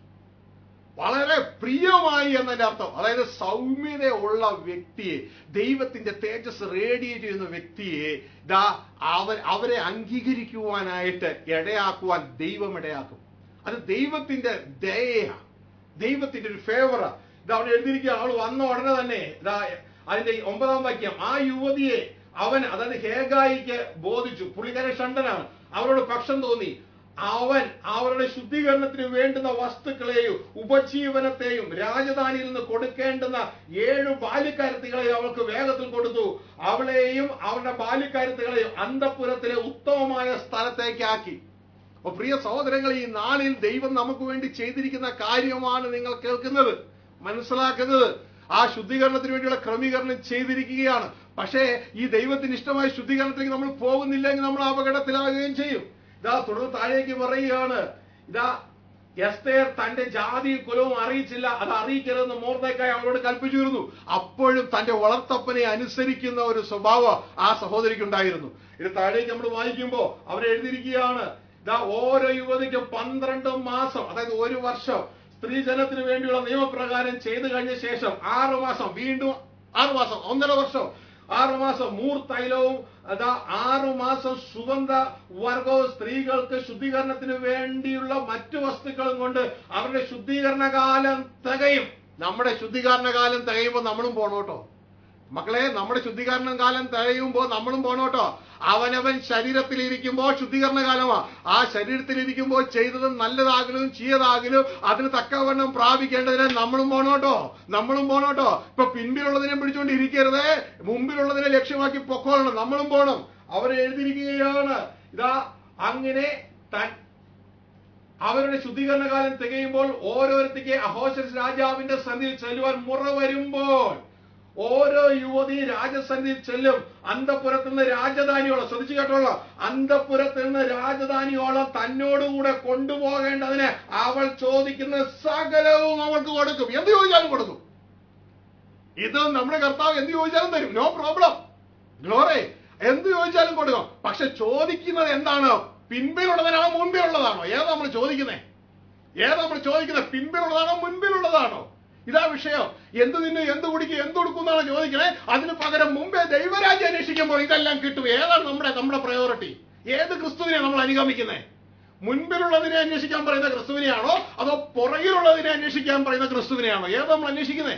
വളരെ പ്രിയമായി എന്നതിന്റെ അർത്ഥം അതായത് സൗമ്യതയുള്ള വ്യക്തിയെ ദൈവത്തിന്റെ തേജസ് റേഡിയേറ്റ് ചെയ്യുന്ന വ്യക്തിയെ ദാ അവർ അവരെ അംഗീകരിക്കുവാനായിട്ട് ഇടയാക്കുവാൻ ദൈവം ഇടയാക്കും അത് ദൈവത്തിന്റെ ദയയാണ് ദൈവത്തിന്റെ ഒരു ഫേവറാ ഇത് അവിടെ എഴുതിയിരിക്കുക അവൾ വന്ന ഉടനെ തന്നെ ഇതാ അതിന്റെ ഈ ഒമ്പതാം വാക്യം ആ യുവതിയെ അവൻ അതായത് ഹേഗായിക്ക് ബോധിച്ചു പുള്ളിക്കാരൻ ഷണ്ടനാണ് അവരോട് പക്ഷം തോന്നി അവൻ അവരുടെ ശുദ്ധീകരണത്തിന് വേണ്ടുന്ന വസ്തുക്കളെയും ഉപജീവനത്തെയും രാജധാനിയിൽ നിന്ന് കൊടുക്കേണ്ടുന്ന ഏഴു ബാല്യക്കാരത്തികളെയും അവൾക്ക് വേഗത്തിൽ കൊടുത്തു അവളെയും അവരുടെ ബാല്യക്കാരത്തികളെയും അന്തപുരത്തിലെ ഉത്തമമായ സ്ഥലത്തേക്കാക്കി അപ്പൊ പ്രിയ സഹോദരങ്ങൾ ഈ നാളിൽ ദൈവം നമുക്ക് വേണ്ടി ചെയ്തിരിക്കുന്ന കാര്യമാണ് നിങ്ങൾ കേൾക്കുന്നത് മനസ്സിലാക്കുന്നത് ആ ശുദ്ധീകരണത്തിന് വേണ്ടിയുള്ള ക്രമീകരണം ചെയ്തിരിക്കുകയാണ് പക്ഷേ ഈ ദൈവത്തിന് ഇഷ്ടമായ ശുദ്ധീകരണത്തിലേക്ക് നമ്മൾ പോകുന്നില്ലെങ്കിൽ നമ്മൾ അപകടത്തിലാകുകയും ചെയ്യും ഇതാ തുടർന്ന് താഴേക്ക് പറയുകയാണ് ഇതാ എസ്തേർ തന്റെ ജാതി കുലവും അറിയിച്ചില്ല അത് അറിയിക്കരുതെന്ന് മോർദേക്കായി അവളോട് കൽപ്പിച്ചിരുന്നു അപ്പോഴും തന്റെ വളർത്തപ്പനെ അനുസരിക്കുന്ന ഒരു സ്വഭാവം ആ സഹോദരിക്ക് ഉണ്ടായിരുന്നു ഇത് താഴേക്ക് നമ്മൾ വായിക്കുമ്പോ അവർ എഴുതിയിരിക്കുകയാണ് ഇതാ ഓരോ യുവതിക്കും പന്ത്രണ്ട് മാസം അതായത് ഒരു വർഷം സ്ത്രീജനത്തിന് വേണ്ടിയുള്ള നിയമപ്രകാരം ചെയ്തു കഴിഞ്ഞ ശേഷം ആറു മാസം വീണ്ടും ആറു മാസം ഒന്നര വർഷം ആറു മാസം മൂർ തൈലവും അതാ ആറു മാസം സുഗന്ധ വർഗവും സ്ത്രീകൾക്ക് ശുദ്ധീകരണത്തിന് വേണ്ടിയുള്ള മറ്റു വസ്തുക്കളും കൊണ്ട് അവരുടെ ശുദ്ധീകരണ കാലം തികയും നമ്മുടെ ശുദ്ധീകരണ കാലം തികയുമ്പോൾ നമ്മളും പോണോട്ടോ മക്കളെ നമ്മുടെ ശുദ്ധീകരണ കാലം തികയുമ്പോൾ നമ്മളും പോണോട്ടോ അവനവൻ ശരീരത്തിലിരിക്കുമ്പോൾ ശുദ്ധീകരണ കാലമാ ആ ശരീരത്തിലിരിക്കുമ്പോൾ ചെയ്തതും നല്ലതാകലും ചീയതാകലും അതിന് തക്കവണ്ണം പ്രാപിക്കേണ്ടതിന് നമ്മളും പോണോട്ടോ നമ്മളും പോണോട്ടോ ഇപ്പൊ പിൻപിലുള്ളതിനെ പിടിച്ചുകൊണ്ട് ഇരിക്കരുത് മുമ്പിലുള്ളതിനെ ലക്ഷ്യമാക്കി പൊക്കോളണം നമ്മളും പോണം അവർ എഴുതിയിരിക്കുകയാണ് ഇതാ അങ്ങനെ തൻ അവരുടെ ശുദ്ധീകരണ കാലം തികയുമ്പോൾ ഓരോരുത്തേക്ക് അഹോശസ് രാജാവിന്റെ സന്ധിയിൽ ചെല്ലുവാൻ മുറ വരുമ്പോൾ ഓരോ യുവതി രാജസന്നിധിയിൽ ചെല്ലും അന്തപുരത്തിൽ നിന്ന് രാജധാനിയോളം ശ്രദ്ധിച്ചു കേട്ടോളാം അന്തപുരത്തിൽ നിന്ന് രാജധാനിയോളം തന്നോടുകൂടെ കൊണ്ടുപോകേണ്ടതിന് അവൾ ചോദിക്കുന്ന സകലവും അവൾക്ക് കൊടുക്കും എന്ത് ചോദിച്ചാലും കൊടുക്കും ഇത് നമ്മുടെ കർത്താവ് എന്ത് ചോദിച്ചാലും തരും നോ പ്രോബ്ലം ഗ്ലോറെ എന്ത് ചോദിച്ചാലും കൊടുക്കും പക്ഷെ ചോദിക്കുന്നത് എന്താണ് പിൻപിലുള്ളതിനാണോ മുൻപിലുള്ളതാണോ ഏതാ നമ്മൾ ചോദിക്കുന്നത് ഏതാ നമ്മൾ ചോദിക്കുന്നത് പിൻപിലുള്ളതാണോ മുൻപിലുള്ളതാണോ ഇതാ വിഷയം എന്ത് തിന്നു എന്ത് കുടിക്കും എന്ത് കൊടുക്കും എന്നാണ് ചോദിക്കണേ അതിന് പകരം മുമ്പേ ദൈവരാജ്യം അന്വേഷിക്കുമ്പോൾ ഇതെല്ലാം കിട്ടും ഏതാണ് നമ്മുടെ നമ്മുടെ പ്രയോറിറ്റി ഏത് ക്രിസ്തുവിനെ നമ്മൾ അനുഗമിക്കുന്നത് മുൻപിലുള്ളതിനെ അന്വേഷിക്കാൻ പറയുന്ന ക്രിസ്തുവിനെയാണോ അതോ പുറകിലുള്ളതിനെ അന്വേഷിക്കാൻ പറയുന്ന ക്രിസ്തുവിനെയാണോ ഏത് നമ്മൾ അന്വേഷിക്കുന്നത്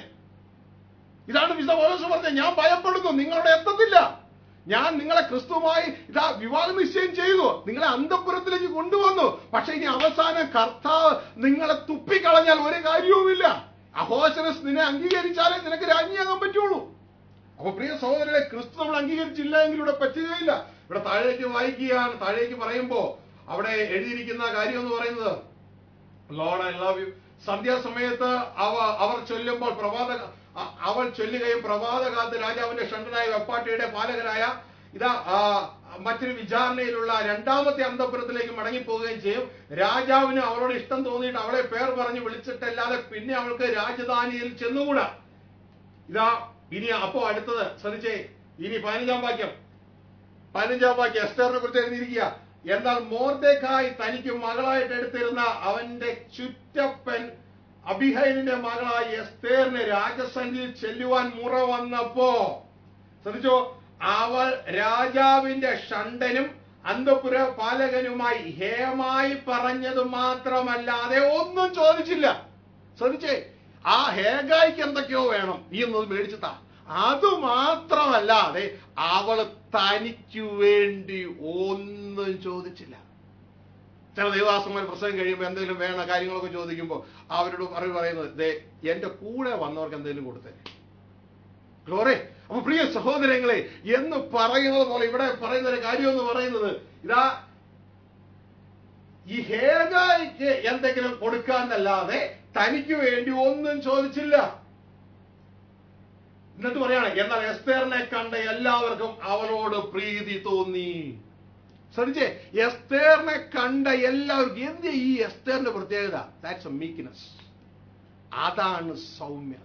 ഇതാണ് വിശുദ്ധ പൗലോസ് പറഞ്ഞത് ഞാൻ ഭയപ്പെടുന്നു നിങ്ങളുടെ എത്തത്തില്ല ഞാൻ നിങ്ങളെ ക്രിസ്തുവുമായി ഇതാ വിവാഹ നിശ്ചയം ചെയ്തു നിങ്ങളെ അന്തപുരത്തിലേക്ക് കൊണ്ടുവന്നു പക്ഷെ ഇനി അവസാനം കർത്താവ് നിങ്ങളെ തുപ്പിക്കളഞ്ഞാൽ ഒരു കാര്യവുമില്ല അഹോശനസ് നിന്നെ അംഗീകരിച്ചാലേ നിനക്ക് രാജ്ഞിയാകാൻ പറ്റുള്ളൂ അപ്പൊ പ്രിയ സഹോദരനെ ക്രിസ്തു നമ്മൾ അംഗീകരിച്ചില്ല എങ്കിൽ ഇവിടെ പറ്റുകയില്ല ഇവിടെ താഴേക്ക് വായിക്കുകയാണ് താഴേക്ക് പറയുമ്പോ അവിടെ എഴുതിയിരിക്കുന്ന കാര്യം എന്ന് പറയുന്നത് ലോഡ് ഐ ലവ് യു സന്ധ്യാസമയത്ത് അവ അവർ ചൊല്ലുമ്പോൾ പ്രഭാത അ- അവൾ ചൊല്ലുകയും പ്രഭാതകാലത്ത് രാജാവിന്റെ ഷണ്ടനായ വെപ്പാട്ടിയുടെ പാലകനായ ഇതാ ആ, മറ്റൊരു വിചാരണയിലുള്ള രണ്ടാമത്തെ അന്തപുരത്തിലേക്ക് മടങ്ങിപ്പോവുകയും ചെയ്യും രാജാവിന് അവളോട് ഇഷ്ടം തോന്നിയിട്ട് അവളെ പേർ പറഞ്ഞ് വിളിച്ചിട്ടല്ലാതെ പിന്നെ അവൾക്ക് രാജധാനിയിൽ ചെന്നുകൂടാ ഇതാ ഇനി അപ്പോ അടുത്തത് ശ്രദ്ധിച്ചേ ഇനി പതിനഞ്ചാം വാക്യം പതിനഞ്ചാം വാക്യം എസ്തറിനെ കുറിച്ച് എഴുതിയിരിക്കുക എന്നാൽ മോർദേക്കായി തനിക്ക് മകളായിട്ട് എടുത്തിരുന്ന അവന്റെ ചുറ്റപ്പൻ അബിഹൈലിന്റെ മകളായ എസ്തേറിന് രാജസന്നിധിയിൽ ചെല്ലുവാൻ മുറ വന്നപ്പോ ശ്രദ്ധിച്ചോ അവൾ രാജാവിന്റെ ഷണ്ടനും അന്തപുര പാലകനുമായി ഹേമായി പറഞ്ഞത് മാത്രമല്ലാതെ ഒന്നും ചോദിച്ചില്ല ശ്രദ്ധിച്ചേ ആ ഹേഗായിക്ക് എന്തൊക്കെയോ വേണം നീ ഒന്ന് മേടിച്ചിട്ടാ അത് മാത്രമല്ലാതെ അവൾ തനിക്ക് വേണ്ടി ഒന്നും ചോദിച്ചില്ല ചില ദൈവാസന്മാർ പ്രസംഗം കഴിയുമ്പോൾ എന്തെങ്കിലും വേണ കാര്യങ്ങളൊക്കെ ചോദിക്കുമ്പോൾ അവരോട് അറിവ് പറയുന്നത് ദേ എന്റെ കൂടെ വന്നവർക്ക് എന്തെങ്കിലും കൊടുത്തേ ഗ്ലോറെ അപ്പൊ പ്രിയ സഹോദരങ്ങളെ എന്ന് പറയുന്നത് പോലെ ഇവിടെ പറയുന്ന ഒരു കാര്യം എന്ന് പറയുന്നത് ഇതാ ഈ ഹേഗായിക്ക് എന്തെങ്കിലും കൊടുക്കാന്നല്ലാതെ തനിക്ക് വേണ്ടി ഒന്നും ചോദിച്ചില്ല എന്നിട്ട് പറയാണ് എന്നാൽ എസ്തേറിനെ കണ്ട എല്ലാവർക്കും അവളോട് പ്രീതി തോന്നി ശ്രദ്ധിച്ചേ എസ്തേറിനെ കണ്ട എല്ലാവർക്കും എന്ത് ഈ എസ്തേറിന്റെ പ്രത്യേകത ദാറ്റ്സ് എ മീക്ക്നെസ് അതാണ് സൗമ്യത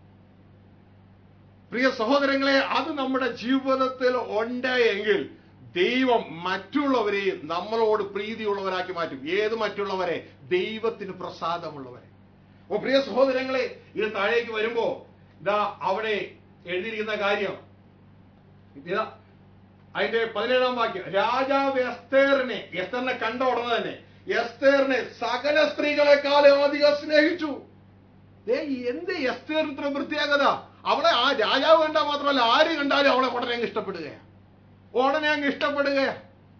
പ്രിയ സഹോദരങ്ങളെ അത് നമ്മുടെ ജീവിതത്തിൽ ഉണ്ട് എങ്കിൽ ദൈവം മറ്റുള്ളവരെയും നമ്മളോട് പ്രീതിയുള്ളവരാക്കി മാറ്റും ഏത് മറ്റുള്ളവരെ ദൈവത്തിന് പ്രസാദമുള്ളവരെ ഓ പ്രിയ സഹോദരങ്ങളെ ഇത് താഴേക്ക് വരുമ്പോ ഇതാ അവിടെ എഴുതിയിരിക്കുന്ന കാര്യം ഇതാ അതിന്റെ പതിനേഴാം വാക്യം രാജാവ് എസ്തേറിനെ എസ്തറിനെ കണ്ട ഉടനെ തന്നെ എസ്തേറിനെ സകല സ്ത്രീകളെക്കാളും അധികം സ്നേഹിച്ചു ദേ, എന്ത് എസ്തേറിന് ഇത്ര പ്രത്യേകത അവളെ ആ രാജാവ് കണ്ടാൽ മാത്രമല്ല ആര് കണ്ടാലും അവളെ ഉടനെ അങ്ങ് ഇഷ്ടപ്പെടുകയാ ഉടനെ അങ്ങ് ഇഷ്ടപ്പെടുകയാ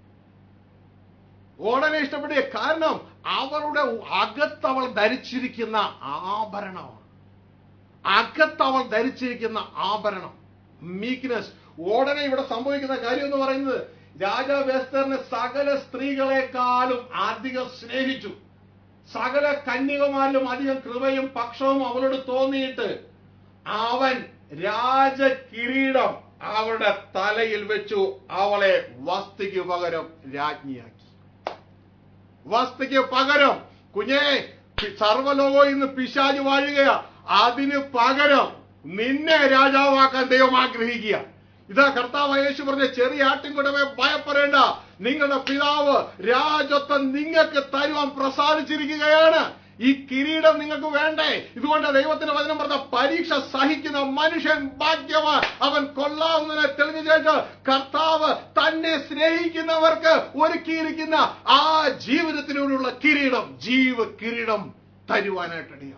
ഉടനെ ഇഷ്ടപ്പെടുക കാരണം അവളുടെ അകത്ത് അവൾ ധരിച്ചിരിക്കുന്ന ആഭരണമാണ് അകത്ത് അവൾ ധരിച്ചിരിക്കുന്ന ആഭരണം മീക്ക്നെസ് ഉടനെ ഇവിടെ സംഭവിക്കുന്ന കാര്യം എന്ന് പറയുന്നത് രാജാവ് എസ്തറിനെ സകല സ്ത്രീകളെക്കാളും അധികം സ്നേഹിച്ചു സകല കന്യകമാരിലും അധികം കൃപയും പക്ഷവും അവളോട് തോന്നിയിട്ട് അവൻ രാജകിരീടം അവളുടെ തലയിൽ വെച്ചു അവളെ വസ്തിക്ക് പകരം രാജ്ഞിയാക്കി വസ്തുക്ക് പകരം കുഞ്ഞേ പി- സർവ്വലോകവും ഇന്ന് പിശാജ് വാഴുകയാ അതിന് പകരം നിന്നെ രാജാവാക്കാൻ ദൈവം ആഗ്രഹിക്കുക ഇതാ കർത്താവ് യേശു പറഞ്ഞ ചെറിയ ആട്ടിൻകുടമേ ഭയപ്പെടേണ്ട നിങ്ങളുടെ പിതാവ് രാജത്വം നിങ്ങൾക്ക് തരുവാൻ പ്രസാദിച്ചിരിക്കുകയാണ് ഈ കിരീടം നിങ്ങൾക്ക് വേണ്ടേ ഇതുകൊണ്ട് ദൈവത്തിന്റെ വചനം പറഞ്ഞ പരീക്ഷ സഹിക്കുന്ന മനുഷ്യൻ ഭാഗ്യവാൻ അവൻ കൊള്ളാവുന്നതിനെ തെളിഞ്ഞ ശേഷം കർത്താവ് തന്നെ സ്നേഹിക്കുന്നവർക്ക് ഒരുക്കിയിരിക്കുന്ന ആ ജീവിതത്തിനോടുള്ള കിരീടം ജീവ കിരീടം തരുവാനായിട്ടടിയാം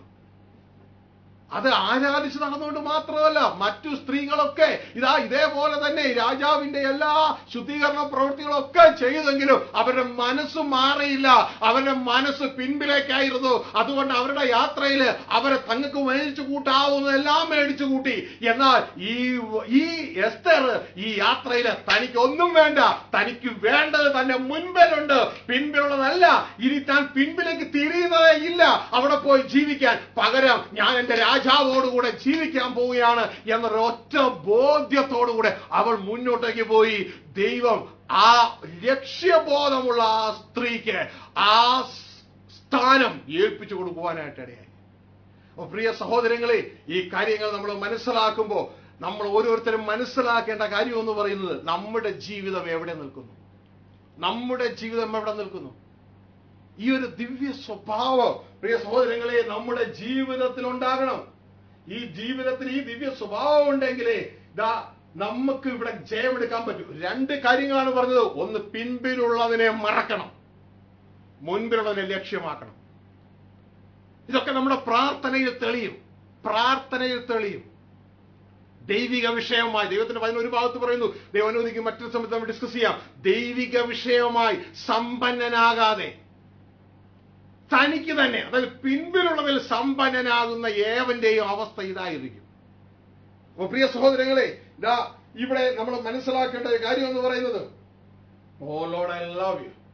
അത് ആരാധിച്ച് നടന്നുകൊണ്ട് മാത്രമല്ല മറ്റു സ്ത്രീകളൊക്കെ ഇതാ ഇതേപോലെ തന്നെ രാജാവിന്റെ എല്ലാ ശുദ്ധീകരണ പ്രവൃത്തികളൊക്കെ ചെയ്തെങ്കിലും അവരുടെ മനസ്സ് മാറിയില്ല അവരുടെ മനസ്സ് പിൻപിലേക്കായിരുന്നു അതുകൊണ്ട് അവരുടെ യാത്രയിൽ അവരെ തങ്ങൾക്ക് മേടിച്ചു കൂട്ടാവുന്നതെല്ലാം മേടിച്ചു കൂട്ടി എന്നാൽ ഈ ഈ എസ്തർ ഈ യാത്രയിൽ തനിക്ക് ഒന്നും വേണ്ട തനിക്ക് വേണ്ടത് തന്നെ മുൻപിലുണ്ട് പിൻപിലുള്ളതല്ല ഇനി താൻ പിൻപിലേക്ക് തിരിയുന്നതേ ഇല്ല അവിടെ പോയി ജീവിക്കാൻ പകരം ഞാൻ എന്റെ രാജാവോടുകൂടെ ജീവിക്കാൻ പോവുകയാണ് എന്നൊരൊറ്റ ബോധ്യത്തോടുകൂടെ അവൾ മുന്നോട്ടേക്ക് പോയി ദൈവം ആ ലക്ഷ്യബോധമുള്ള ആ സ്ത്രീക്ക് ആ സ് സ്ഥാനം ഏൽപ്പിച്ചു കൊടുക്കുവാനായിട്ട് ഇടയായി അപ്പൊ പ്രിയ സഹോദരങ്ങളെ ഈ കാര്യങ്ങൾ നമ്മൾ മനസ്സിലാക്കുമ്പോൾ നമ്മൾ ഓരോരുത്തരും മനസ്സിലാക്കേണ്ട കാര്യം എന്ന് പറയുന്നത് നമ്മുടെ ജീവിതം എവിടെ നിൽക്കുന്നു നമ്മുടെ ജീവിതം എവിടെ നിൽക്കുന്നു ഈ ഒരു ദിവ്യ സ്വഭാവം പ്രിയ സഹോദരങ്ങളെ നമ്മുടെ ജീവിതത്തിൽ ഉണ്ടാകണം ഈ ജീവിതത്തിൽ ഈ ദിവ്യ സ്വഭാവം ഉണ്ടെങ്കിലേ ദാ നമുക്ക് ഇവിടെ ജയമെടുക്കാൻ പറ്റും രണ്ട് കാര്യങ്ങളാണ് പറഞ്ഞത് ഒന്ന് പിൻപിലുള്ളതിനെ മറക്കണം മുൻപിലുള്ളതിനെ ലക്ഷ്യമാക്കണം ഇതൊക്കെ നമ്മുടെ പ്രാർത്ഥനയിൽ തെളിയും പ്രാർത്ഥനയിൽ തെളിയും ദൈവിക വിഷയമായി ദൈവത്തിന്റെ വചനം ഒരു ഭാഗത്ത് പറയുന്നു ദൈവം അനുവദിക്കും മറ്റൊരു സമയത്ത് നമ്മൾ ഡിസ്കസ് ചെയ്യാം ദൈവിക വിഷയമായി സമ്പന്നനാകാതെ തനിക്ക് തന്നെ അതായത് പിൻപിലുള്ളതിൽ സമ്പന്നനാകുന്ന ഏവന്റെയും അവസ്ഥ ഇതായിരിക്കും അപ്പൊ പ്രിയ സഹോദരങ്ങളെ ഇതാ ഇവിടെ നമ്മൾ മനസ്സിലാക്കേണ്ട ഒരു കാര്യം എന്ന് പറയുന്നത് oh Lord I love you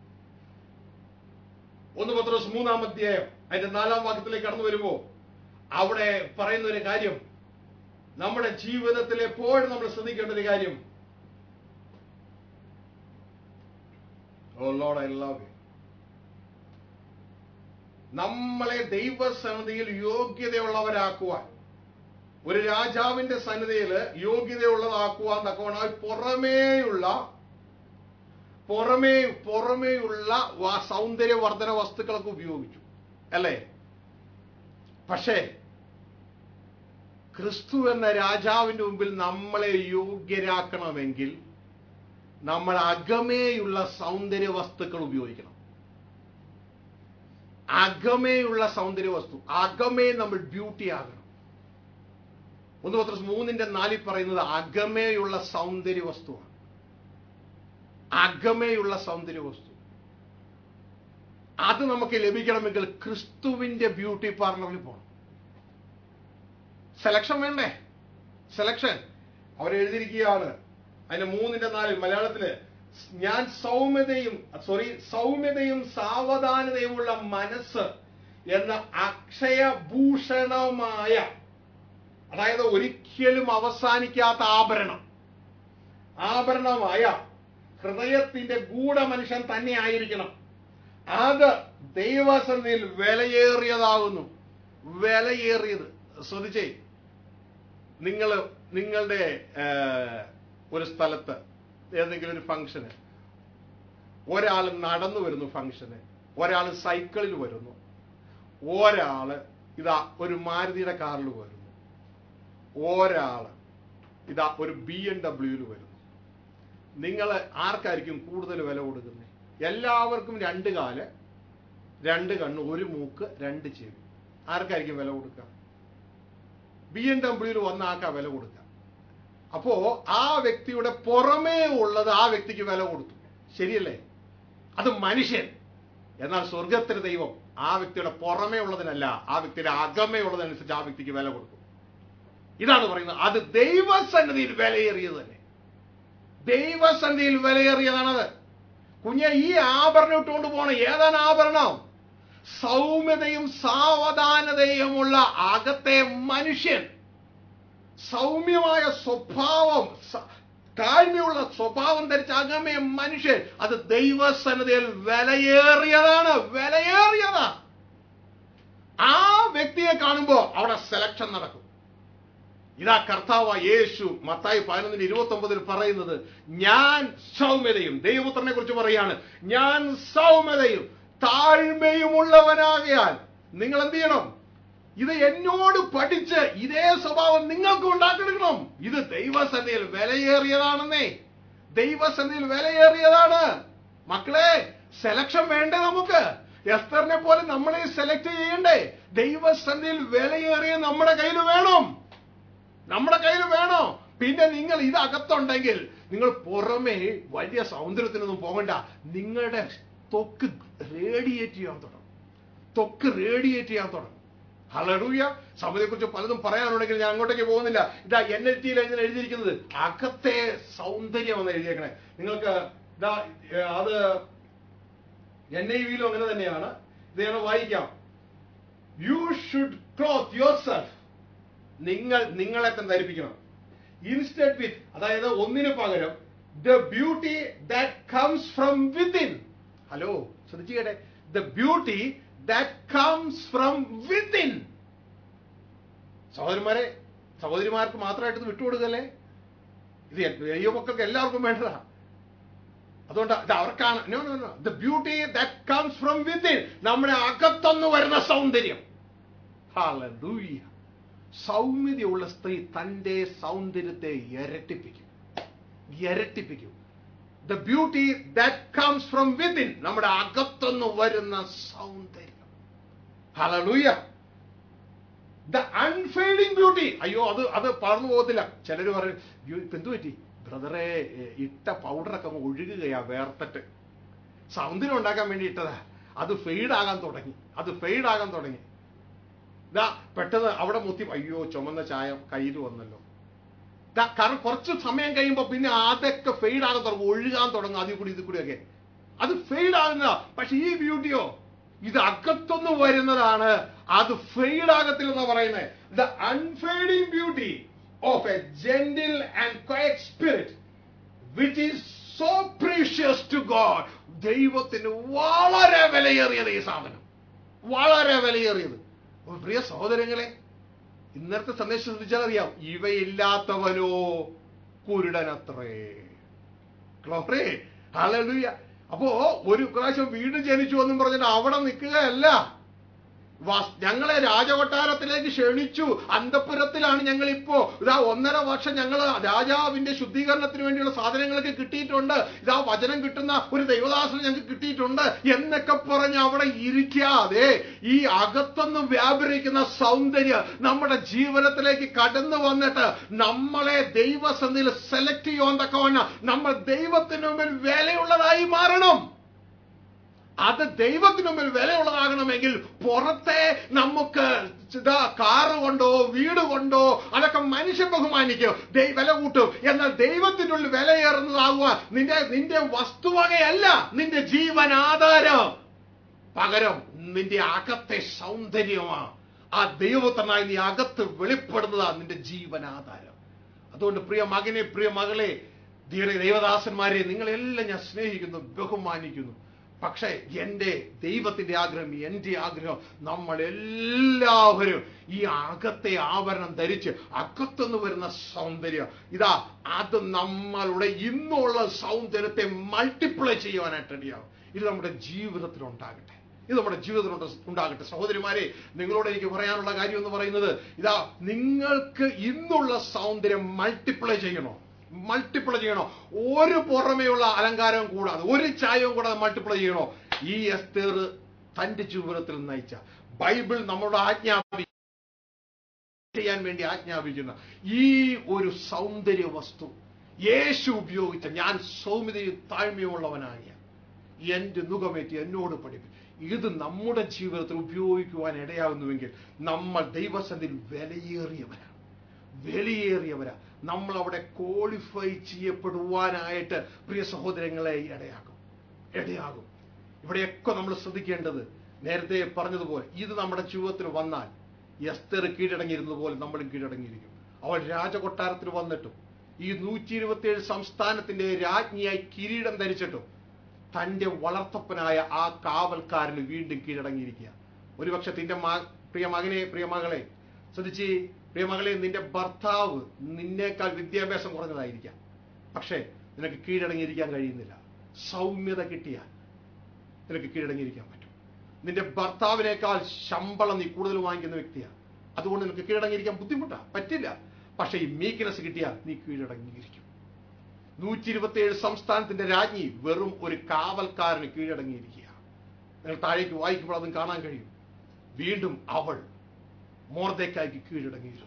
ഒന്ന് പത്രോസ് മൂന്നാം അധ്യായം അതിന്റെ നാലാം വാക്യത്തിലേക്ക് കടന്നു വരുമ്പോ അവിടെ പറയുന്ന ഒരു കാര്യം നമ്മുടെ ജീവിതത്തിൽ എപ്പോഴും നമ്മൾ ശ്രദ്ധിക്കേണ്ട ഒരു കാര്യം oh Lord I love you നമ്മളെ ദൈവസന്നിധിയിൽ യോഗ്യതയുള്ളവരാക്കുവാൻ ഒരു രാജാവിന്റെ സന്നിധിയിൽ യോഗ്യതയുള്ളതാക്കുവാൻ തക്കവണ്ണം പുറമേയുള്ള പുറമേ പുറമേയുള്ള വ- സൗന്ദര്യവർദ്ധന വസ്തുക്കളൊക്കെ ഉപയോഗിച്ചു അല്ലേ പക്ഷേ ക്രിസ്തു എന്ന രാജാവിന്റെ മുമ്പിൽ നമ്മളെ യോഗ്യരാക്കണമെങ്കിൽ നമ്മൾ അകമേയുള്ള സൗന്ദര്യ വസ്തുക്കൾ ഉപയോഗിക്കണം അകമേയുള്ള സൗന്ദര്യ വസ്തു അകമേ നമ്മൾ ബ്യൂട്ടി ആകണം ഒന്ന് പത്രം മൂന്നിന്റെ നാലിൽ പറയുന്നത് അകമേയുള്ള സൗന്ദര്യ വസ്തുവാണ് അകമേയുള്ള സൗന്ദര്യ വസ്തു അത് നമുക്ക് ലഭിക്കണമെങ്കിൽ ക്രിസ്തുവിന്റെ ബ്യൂട്ടി പാർലറിൽ പോകണം സെലക്ഷൻ വേണ്ടേ സെലക്ഷൻ അവരെഴുതിയിരിക്കുകയാണ് അതിന്റെ മൂന്നിന്റെ നാലിൽ മലയാളത്തില് ഞാൻ സൗമ്യതയും സോറി സൗമ്യതയും സാവധാനതയുമുള്ള മനസ്സ് എന്ന അക്ഷയഭൂഷണമായ അതായത് ഒരിക്കലും അവസാനിക്കാത്ത ആഭരണം ആഭരണമായ ഹൃദയത്തിന്റെ ഗൂഢമനുഷ്യൻ തന്നെ ആയിരിക്കണം അത് ദൈവസന്നിധിയിൽ വിലയേറിയതാകുന്നു വിലയേറിയത് ശ്രദ്ധിച്ചേ നിങ്ങൾ നിങ്ങളുടെ ഏഹ്, ഒരു സ്ഥലത്ത് ഏതെങ്കിലും ഒരു ഫംഗ്ഷന് ഒരാൾ നടന്നു വരുന്നു ഫംഗ്ഷന് ഒരാൾ സൈക്കിളിൽ വരുന്നു ഒരാള് ഇതാ ഒരു മാരുതിയുടെ കാറിൽ വരുന്നു ഒരാള് ഇതാ ഒരു ബി എം ഡബ്ല്യൂയിൽ വരുന്നു നിങ്ങൾ ആർക്കായിരിക്കും കൂടുതൽ വില കൊടുക്കുന്നത് എല്ലാവർക്കും രണ്ട് കാല് രണ്ട് കണ്ണ് ഒരു മൂക്ക് രണ്ട് ചെവി ആർക്കായിരിക്കും വില കൊടുക്കുക ബി എം ഡബ്ല്യൂയിൽ വന്ന ആൾക്കാ വില കൊടുക്കുക അപ്പോ ആ വ്യക്തിയുടെ പുറമേ ഉള്ളത് ആ വ്യക്തിക്ക് വില കൊടുത്തു ശരിയല്ലേ അത് മനുഷ്യൻ എന്നാൽ സ്വർഗത്തിലെ ദൈവം ആ വ്യക്തിയുടെ പുറമേ ഉള്ളതിനല്ല ആ വ്യക്തിയുടെ അകമേ ഉള്ളതനുസരിച്ച് ആ വ്യക്തിക്ക് വില കൊടുക്കും ഇതാണ് പറയുന്നത് അത് ദൈവസന്നിധിയിൽ വിലയേറിയത് തന്നെ ദൈവസന്നിധിയിൽ വിലയേറിയതാണത് കുഞ്ഞെ ഈ ആഭരണം ഇട്ടുകൊണ്ട് പോണ ഏതാണ് ആഭരണം സൗമ്യതയും സാവധാനതയുമുള്ള അകത്തെ മനുഷ്യൻ സൗമ്യമായ സ്വഭാവം സ- താഴ്മയുള്ള സ്വഭാവം ധരിച്ച അകമേ മനുഷ്യൻ അത് ദൈവസന്നിധിയിൽ വിലയേറിയതാണ് വിലയേറിയതാണ് ആ വ്യക്തിയെ കാണുമ്പോൾ അവിടെ സെലക്ഷൻ നടക്കും ഇതാ കർത്താവ് യേശു മത്തായി പതിനൊന്നിന് ഇരുപത്തി ഒമ്പതിൽ പറയുന്നത് ഞാൻ സൗമ്യതയും ദൈവപുത്രനെ കുറിച്ച് പറയാണ് ഞാൻ സൗമ്യതയും താഴ്മയുമുള്ളവനാകയാൽ നിങ്ങൾ എന്ത് ചെയ്യണം ഇത് എന്നോട് പഠിച്ച് ഇതേ സ്വഭാവം നിങ്ങൾക്ക് ഉണ്ടാക്കിയെടുക്കണം ഇത് ദൈവസന്നിധിയിൽ വിലയേറിയതാണെന്നേ ദൈവസന്നിധിയിൽ വിലയേറിയതാണ് മക്കളെ സെലക്ഷൻ വേണ്ടേ നമുക്ക് എസ്തറിനെ പോലെ നമ്മളെ സെലക്ട് ചെയ്യണ്ടേ ദൈവസന്നിധിയിൽ വിലയേറിയ നമ്മുടെ കയ്യിൽ വേണം നമ്മുടെ കയ്യിൽ വേണോ പിന്നെ നിങ്ങൾ ഇത് അകത്തുണ്ടെങ്കിൽ നിങ്ങൾ പുറമേ വലിയ സൗന്ദര്യത്തിനൊന്നും പോകണ്ട നിങ്ങളുടെ ത്വക്ക് റേഡിയേറ്റ് ചെയ്യാൻ തുടങ്ങും ത്വക്ക് റേഡിയേറ്റ് ചെയ്യാൻ തുടങ്ങും ഹലടൂയ സഭയെക്കുറിച്ച് പലതും പറയാനുണ്ടെങ്കിൽ ഞാൻ അങ്ങോട്ടേക്ക് പോകുന്നില്ല ഇതാ എൻ എൽ ടിയിൽ ഇങ്ങനെ എഴുതിയിരിക്കുന്നത് അകത്തെ സൗന്ദര്യം എന്ന് എഴുതിയേക്കണേ നിങ്ങൾക്ക് ഇതാ ഏ, അത് എൻ ഐ വിയിലും അങ്ങനെ തന്നെയാണ് ഇത് ഞാൻ വായിക്കാം you should clothe yourself നിങ്ങൾ നിങ്ങളെ തന്നെ ധരിപ്പിക്കണം ഇൻസ്റ്റഡ് വിത്ത് അതായത് ഒന്നിനു പകരം the beauty that comes from within hello ശ്രദ്ധിച്ചേട്ടെ the beauty that comes from within സഹോദരന്മാരെ സഹോദരിമാർക്ക് മാത്രമായിട്ട് ഇത് വിട്ടുകൊടുക്കല്ലേ ഇത് അയ്യോ മക്കൾക്ക് എല്ലാവർക്കും വേണ്ടതാ അതുകൊണ്ട് ഇത് അവർക്കാണ് no no no the beauty that comes from within നമ്മുടെ അകത്തുനിന്ന് വരുന്ന സൗന്ദര്യം ഹല്ലേലൂയ സൗമ്യതയുള്ള സ്ത്രീ തന്റെ സൗന്ദര്യത്തെ ഇരട്ടിപ്പിക്കും ഇരട്ടിപ്പിക്കും the beauty that comes from within നമ്മുടെ അകത്തുനിന്ന് വരുന്ന സൗന്ദര്യം ഹല്ലേലൂയ ദ അൺഫെയിലിംഗ് ബ്യൂട്ടി അയ്യോ അത് അത് പറന്നു പോകത്തില്ല ചിലർ പറയും "അയ്യോ, ഇപ്പൊ എന്തു പറ്റി ബ്രദറെ ഏ, ഇട്ട പൗഡറൊക്കെ അങ്ങ് ഒഴുകുകയാ വേർത്തിട്ട് സൗന്ദര്യം ഉണ്ടാക്കാൻ വേണ്ടി ഇട്ടതാ അത് ഫെയ്ഡ് ആകാൻ തുടങ്ങി അത് ഫെയ്ഡ് ആകാൻ തുടങ്ങി ഇതാ പെട്ടെന്ന് അവിടെ മുത്തി അയ്യോ ചുമന്ന ചായം കയ്യിൽ വന്നല്ലോ ദാ കാരണം കുറച്ച് സമയം കഴിയുമ്പോൾ പിന്നെ അതൊക്കെ ഫെയ്ഡ് ആകാൻ തുടങ്ങും ഒഴുകാൻ തുടങ്ങും അതിൽ കൂടി ഇതിൽ കൂടിയൊക്കെ അത് ഫെയ്ഡ് ആകുന്നതാ പക്ഷെ ഈ ബ്യൂട്ടിയോ ഇത് അകത്തുനിന്ന് വരുന്നതാണ് അത് ഫെയ്ഡ് ആകത്തില്ലെന്ന് പറയുന്നത് the unfading beauty of a gentle and quiet spirit which is so precious to God ദൈവത്തിന് വളരെ വിലയേറിയത് ഈ സാധനം വളരെ വിലയേറിയത് അപ്പോൾ പ്രിയ സഹോദരങ്ങളെ ഇന്നത്തെ സന്ദേശം ശ്രദ്ധിച്ചാൽ അറിയാം ഇവയില്ലാത്തവനോ കുരുടനത്രേ ഗ്ലോറി ഹല്ലേലൂയ അപ്പോ ഒരു പ്രാവശ്യം വീട് ജനിച്ചു എന്നും പറഞ്ഞിട്ട് അവിടെ നിൽക്കുകയല്ല വസ്- ഞങ്ങളെ രാജകൊട്ടാരത്തിലേക്ക് ക്ഷണിച്ചു അന്തപുരത്തിലാണ് ഞങ്ങൾ ഇപ്പോ ഇതാ ഒന്നര വർഷം ഞങ്ങൾ രാജാവിന്റെ ശുദ്ധീകരണത്തിന് വേണ്ടിയുള്ള സാധനങ്ങളൊക്കെ കിട്ടിയിട്ടുണ്ട് ഇതാ വചനം കിട്ടുന്ന ഒരു ദൈവദാസനം ഞങ്ങൾക്ക് കിട്ടിയിട്ടുണ്ട് എന്നൊക്കെ പറഞ്ഞ് അവിടെ ഇരിക്കാതെ ഈ അകത്തുനിന്ന് വ്യാപരിക്കുന്ന സൗന്ദര്യം നമ്മുടെ ജീവനത്തിലേക്ക് കടന്നു വന്നിട്ട് നമ്മളെ ദൈവസന്ധിയിൽ സെലക്ട് ചെയ്യുവാൻ തക്കവണ്ണം നമ്മൾ ദൈവത്തിന് മുമ്പിൽ വിലയുള്ളതായി മാറണം അത് ദൈവത്തിന് മുമ്പിൽ വിലയുള്ളതാകണമെങ്കിൽ പുറത്തെ നമുക്ക് ഇതാ കാറ് കൊണ്ടോ വീട് കൊണ്ടോ അതൊക്കെ മനുഷ്യൻ ബഹുമാനിക്കും ദൈ- വില കൂട്ടും എന്നാൽ ദൈവത്തിനുള്ളിൽ വിലയേറുന്നതാകുക നിന്റെ നിന്റെ വസ്തുവകയല്ല നിന്റെ ജീവനാധാരം പകരം നിന്റെ അകത്തെ സൗന്ദര്യമാ ആ ദൈവത്തിനായി നീ അകത്ത് വെളിപ്പെടുന്നതാ നിന്റെ ജീവനാധാരം അതുകൊണ്ട് പ്രിയ മകനെ പ്രിയ മകളെ ധീര ദൈവദാസന്മാരെ നിങ്ങളെല്ലാം ഞാൻ സ്നേഹിക്കുന്നു ബഹുമാനിക്കുന്നു പക്ഷേ എൻ്റെ ദൈവത്തിന്റെ ആഗ്രഹം എൻ്റെ ആഗ്രഹം നമ്മൾ എല്ലാവരും ഈ അകത്തെ ആവരണം ധരിച്ച് അകത്തുനിന്ന് വരുന്ന സൗന്ദര്യം ഇതാ അത് നമ്മളുടെ ഇന്നുള്ള സൗന്ദര്യത്തെ മൾട്ടിപ്ലൈ ചെയ്യുവാനായിട്ട് റെഡിയാവും ഇത് നമ്മുടെ ജീവിതത്തിൽ ഉണ്ടാകട്ടെ ഇത് നമ്മുടെ ജീവിതത്തിൽ ഉണ്ട്- ഉണ്ടാകട്ടെ സഹോദരിമാരെ നിങ്ങളോട് എനിക്ക് പറയാനുള്ള കാര്യം എന്ന് പറയുന്നത് ഇതാ നിങ്ങൾക്ക് ഇന്നുള്ള സൗന്ദര്യം മൾട്ടിപ്ലൈ ചെയ്യണോ മൾട്ടിപ്ലൈ ചെയ്യണോ ഒരു പുറമേയുള്ള അലങ്കാരവും കൂടാതെ ഒരു ചായവും കൂടാതെ മൾട്ടിപ്ലൈ ചെയ്യണോ ഈ എസ്തേർ തന്റെ ജീവിതത്തിൽ നയിച്ച ബൈബിൾ നമ്മുടെ ആജ്ഞാപി ചെയ്യാൻ വേണ്ടി ആജ്ഞാപിക്കുന്ന ഈ ഒരു സൗന്ദര്യ വസ്തു യേശു ഉപയോഗിച്ച ഞാൻ സൗമ്യതയും താഴ്മയുമുള്ളവനാകിയ എന്റെ മുഖമേറ്റി എന്നോട് പഠിപ്പിക്കും ഇത് നമ്മുടെ ജീവിതത്തിൽ ഉപയോഗിക്കുവാൻ ഇടയാകുന്നുവെങ്കിൽ നമ്മൾ ദൈവസന്ധിയിൽ വിലയേറിയവരാണ് വിലയേറിയവരാ നമ്മൾ അവിടെ ക്വാളിഫൈ ചെയ്യപ്പെടുവാനായിട്ട് പ്രിയ സഹോദരങ്ങളെ ഇടയാകും ഇടയാകും ഇവിടെയൊക്കെ നമ്മൾ ശ്രദ്ധിക്കേണ്ടത് നേരത്തെ പറഞ്ഞതുപോലെ ഇത് നമ്മുടെ ജീവിതത്തിൽ വന്നാൽ എസ്തർ കീഴടങ്ങിയിരുന്നത് പോലെ നമ്മളും കീഴടങ്ങിയിരിക്കും അവൾ രാജകൊട്ടാരത്തിൽ വന്നിട്ടും ഈ നൂറ്റി ഇരുപത്തിയേഴ് സംസ്ഥാനത്തിന്റെ രാജ്ഞിയായി കിരീടം ധരിച്ചിട്ടും തന്റെ വളർത്തപ്പനായ ആ കാവൽക്കാരന് വീണ്ടും കീഴടങ്ങിയിരിക്കുക ഒരുപക്ഷെ നിന്റെ മ- പ്രിയ മകനെ പ്രിയ മകളെ ശ്രദ്ധിച്ച് പ്രിയ മകളെ നിന്റെ ഭർത്താവ് നിന്നേക്കാൾ വിദ്യാഭ്യാസം കുറഞ്ഞതായിരിക്കാം പക്ഷേ നിനക്ക് കീഴടങ്ങിയിരിക്കാൻ കഴിയുന്നില്ല സൗമ്യത കിട്ടിയാൽ നിനക്ക് കീഴടങ്ങിയിരിക്കാൻ പറ്റും നിന്റെ ഭർത്താവിനേക്കാൾ ശമ്പളം നീ കൂടുതൽ വാങ്ങിക്കുന്ന വ്യക്തിയാണ് അതുകൊണ്ട് നിനക്ക് കീഴടങ്ങിയിരിക്കാൻ ബുദ്ധിമുട്ടാ പറ്റില്ല പക്ഷേ ഈ മീക്ക്നെസ് കിട്ടിയാൽ നീ കീഴടങ്ങിയിരിക്കും നൂറ്റി ഇരുപത്തിയേഴ് സംസ്ഥാനത്തിന്റെ രാജ്ഞി വെറും ഒരു കാവൽക്കാരന് കീഴടങ്ങിയിരിക്കുക നിങ്ങൾ താഴേക്ക് വായിക്കുമ്പോൾ അതും കാണാൻ കഴിയും വീണ്ടും അവൾ മോർദേക്കായ്ക്ക് കീഴടങ്ങിയിരുന്നു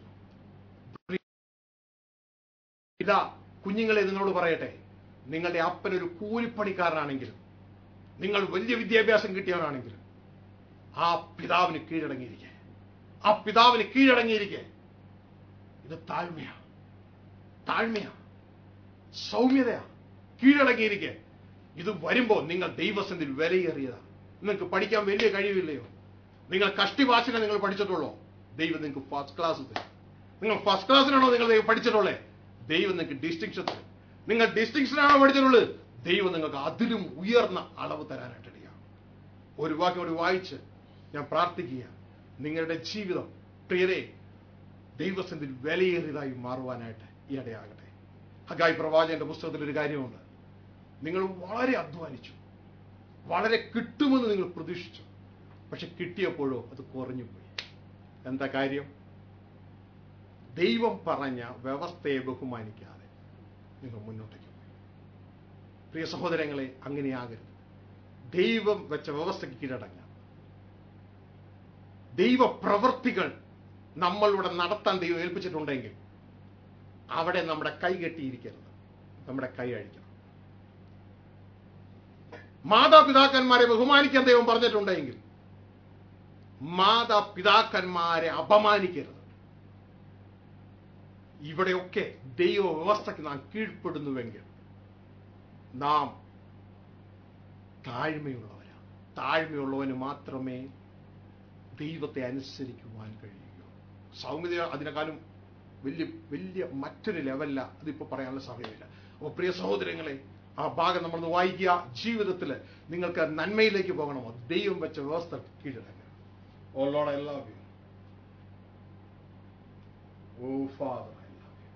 ഇതാ കുഞ്ഞുങ്ങളെ നിങ്ങളോട് പറയട്ടെ നിങ്ങളുടെ അപ്പൻ ഒരു കൂലിപ്പണിക്കാരനാണെങ്കിലും നിങ്ങൾ വലിയ വിദ്യാഭ്യാസം കിട്ടിയവനാണെങ്കിലും ആ പിതാവിന് കീഴടങ്ങിയിരിക്കെ ആ പിതാവിന് കീഴടങ്ങിയിരിക്കെ ഇത് താഴ്മയാ താഴ്മയാ സൗമ്യതയാ കീഴടങ്ങിയിരിക്കെ ഇത് വരുമ്പോ നിങ്ങൾ ദൈവസന്ധിൽ വിലയേറിയതാ നിങ്ങൾക്ക് പഠിക്കാൻ വലിയ കഴിവില്ലയോ നിങ്ങൾ കഷ്ടിഭാഷനെ നിങ്ങൾ പഠിച്ചിട്ടുള്ളോ ദൈവം നിങ്ങൾക്ക് ഫസ്റ്റ് ക്ലാസ് തരും നിങ്ങൾ ഫസ്റ്റ് ക്ലാസ്സിനാണോ നിങ്ങൾ ദൈവം പഠിച്ചിട്ടുള്ളത് ദൈവം നിങ്ങൾക്ക് ഡിസ്റ്റിങ്ഷൻ തരും നിങ്ങൾ ഡിസ്റ്റിങ്ഷനാണോ പഠിച്ചിട്ടുള്ളത് ദൈവം നിങ്ങൾക്ക് അതിലും ഉയർന്ന അളവ് തരാനായിട്ട് ഇടയാകും ഒരു വാക്യം കൂടി വായിച്ച് ഞാൻ പ്രാർത്ഥിക്കുക നിങ്ങളുടെ ജീവിതം പ്രിയരെ ദൈവസന്ധിൽ വിലയേറിയതായി മാറുവാനായിട്ട് ഈ ഇടയാകട്ടെ ഹഗായി പ്രവാചകന്റെ പുസ്തകത്തിൽ ഒരു കാര്യമുണ്ട് നിങ്ങൾ വളരെ അധ്വാനിച്ചു വളരെ കിട്ടുമെന്ന് നിങ്ങൾ പ്രതീക്ഷിച്ചു പക്ഷെ കിട്ടിയപ്പോഴോ അത് കുറഞ്ഞു പോയി എന്താ കാര്യം ദൈവം പറഞ്ഞ വ്യവസ്ഥയെ ബഹുമാനിക്കാതെ നിങ്ങൾ മുന്നോട്ടേക്ക് പോയി പ്രിയ സഹോദരങ്ങളെ അങ്ങനെയാകരുത് ദൈവം വെച്ച വ്യവസ്ഥയ്ക്ക് കീഴടങ്ങാം ദൈവ പ്രവൃത്തികൾ നമ്മളിവിടെ നടത്താൻ ദൈവം ഏൽപ്പിച്ചിട്ടുണ്ടെങ്കിൽ അവിടെ നമ്മുടെ കൈ കെട്ടിയിരിക്കരുത് നമ്മുടെ കൈ അഴിക്കണം മാതാപിതാക്കന്മാരെ ബഹുമാനിക്കാൻ ദൈവം പറഞ്ഞിട്ടുണ്ടെങ്കിൽ മാതാപിതാക്കന്മാരെ അപമാനിക്കരുത് ഇവിടെയൊക്കെ ദൈവ വ്യവസ്ഥയ്ക്ക് നാം കീഴ്പ്പെടുന്നുവെങ്കിൽ നാം താഴ്മയുള്ളവരാണ് താഴ്മയുള്ളവന് മാത്രമേ ദൈവത്തെ അനുസരിക്കുവാൻ കഴിയുകയുള്ളൂ സൗമ്യത അതിനേക്കാളും വലിയ വലിയ മറ്റൊരു ലെവലല്ല അതിപ്പോ പറയാനുള്ള സമയമില്ല അപ്പോൾ പ്രിയ സഹോദരങ്ങളെ ആ ഭാഗം നമ്മൾ വായിക്കുക ജീവിതത്തിൽ നിങ്ങൾക്ക് നന്മയിലേക്ക് പോകണമോ ദൈവം വെച്ച വ്യവസ്ഥ കീഴടങ്ങുക oh Lord I love you oh Father I love you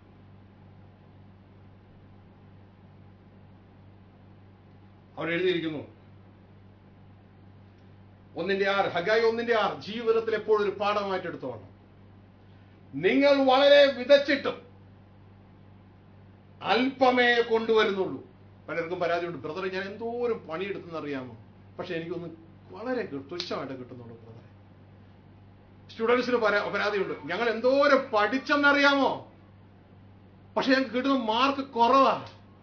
അവൻ എഴുതിയിരിക്കുന്നു ഒന്നിന്റെ ആറ് ഹഗായി ഒന്നിന്റെ ആറ് ജീവിതത്തിൽ എപ്പോഴും ഒരു പാഠമായിട്ട് എടുത്തോണം നിങ്ങൾ വളരെ വിതച്ചിട്ടും അല്പമേ കൊണ്ടുവരുന്നുള്ളൂ പലർക്കും പരാതിയുണ്ട് ബ്രദറെ ഞാൻ എന്തോരം പണിയെടുത്തെന്ന് അറിയാമോ പക്ഷെ എനിക്കൊന്ന് വളരെ കി- തുച്ഛമായിട്ട് കിട്ടുന്നുള്ളൂ ബ്രദറെ സ്റ്റുഡൻസിന് പരാ- പരാതിയുണ്ട് ഞങ്ങൾ എന്തോരം പഠിച്ചെന്നറിയാമോ പക്ഷെ ഞങ്ങൾക്ക് കിട്ടുന്ന മാർക്ക് കുറവാ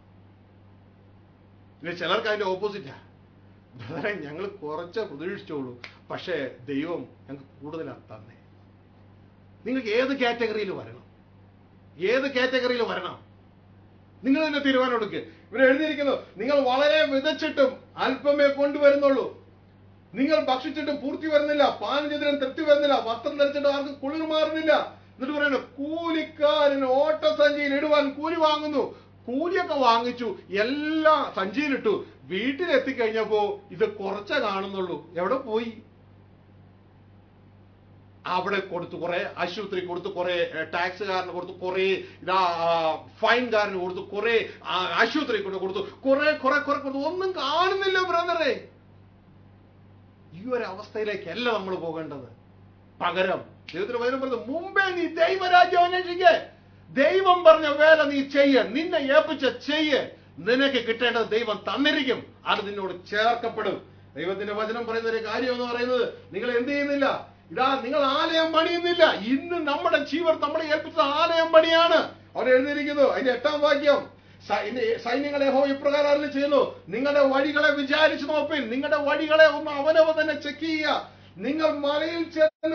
പിന്നെ ചിലർക്ക് അതിന്റെ ഓപ്പോസിറ്റാ ബ്രദറെ ഞങ്ങൾ കുറച്ച് പ്രതീക്ഷിച്ചോളൂ പക്ഷേ ദൈവം ഞങ്ങൾക്ക് കൂടുതലാണ് തന്നെ നിങ്ങൾക്ക് ഏത് കാറ്റഗറിയിൽ വരണം ഏത് കാറ്റഗറിയിൽ വരണം നിങ്ങൾ തന്നെ തീരുമാനം എടുക്കുക ഇവിടെ എഴുതിയിരിക്കുന്നു നിങ്ങൾ വളരെ വിതച്ചിട്ടും അല്പമേ കൊണ്ടുവരുന്നുള്ളൂ നിങ്ങൾ ഭക്ഷിച്ചിട്ടും പൂർത്തി വരുന്നില്ല പാനം ചെയ്തിട്ടും തൃപ്തി വരുന്നില്ല വസ്ത്രം ധരിച്ചിട്ടും ആർക്കും കുളിർ മാറുന്നില്ല എന്നിട്ട് പറയുന്നു കൂലിക്കാരന് ഓട്ടസഞ്ചിയിൽ ഇടുവാൻ കൂലി വാങ്ങുന്നു കൂലിയൊക്കെ വാങ്ങിച്ചു എല്ലാം സഞ്ചിയിലിട്ടു വീട്ടിലെത്തിക്കഴിഞ്ഞപ്പോ ഇത് കുറച്ചേ കാണുന്നുള്ളൂ എവിടെ പോയി അവിടെ കൊടുത്തു കുറെ ആശുപത്രി കൊടുത്തു കുറെ ടാക്സുകാരന് കൊടുത്തു കുറെ ഇതാ ഫൈൻകാരന് കൊടുത്തു കുറെ ആശുപത്രി കൊണ്ട് കൊടുത്തു കുറെ കുറെ കുറെ കൊടുത്തു ഒന്നും കാണുന്നില്ല ബ്രദറെ ഈ ഒരു അവസ്ഥയിലേക്കല്ല നമ്മൾ പോകേണ്ടത് പകരം ദൈവത്തിന് പകരം പറഞ്ഞത് മുമ്പേ നീ ദൈവരാജ്യം അന്വേഷിക്കേ ദൈവം പറഞ്ഞ വേല നീ ചെയ്യ നിന്നെ ഏൽപ്പിച്ച ചെയ്യ് നിനക്ക് കിട്ടേണ്ടത് ദൈവം തന്നിരിക്കും അത് നിന്നോട് ചേർക്കപ്പെടും ദൈവത്തിന്റെ വചനം പറയുന്ന ഒരു കാര്യം എന്ന് പറയുന്നത് നിങ്ങൾ എന്ത് ചെയ്യുന്നില്ല ഇതാ നിങ്ങൾ ആലയം പണിയുന്നില്ല ഇന്ന് നമ്മുടെ ജീവൻ നമ്മളെ ഏൽപ്പിച്ച ആലയം പണിയാണ് അവർ എഴുതിയിരിക്കുന്നു അതിന്റെ എട്ടാം വാക്യം സൈന്യ- സൈന്യങ്ങളെ ഹോ ഇപ്രകാരം അരുളി ചെയ്യുന്നു നിങ്ങളുടെ വഴികളെ വിചാരിച്ചു നോപ്പിൻ നിങ്ങളുടെ വഴികളെ ഒന്ന് അവനവ തന്നെ ചെക്ക് ചെയ്യുക നിങ്ങൾ മലയിൽ ചെന്ന്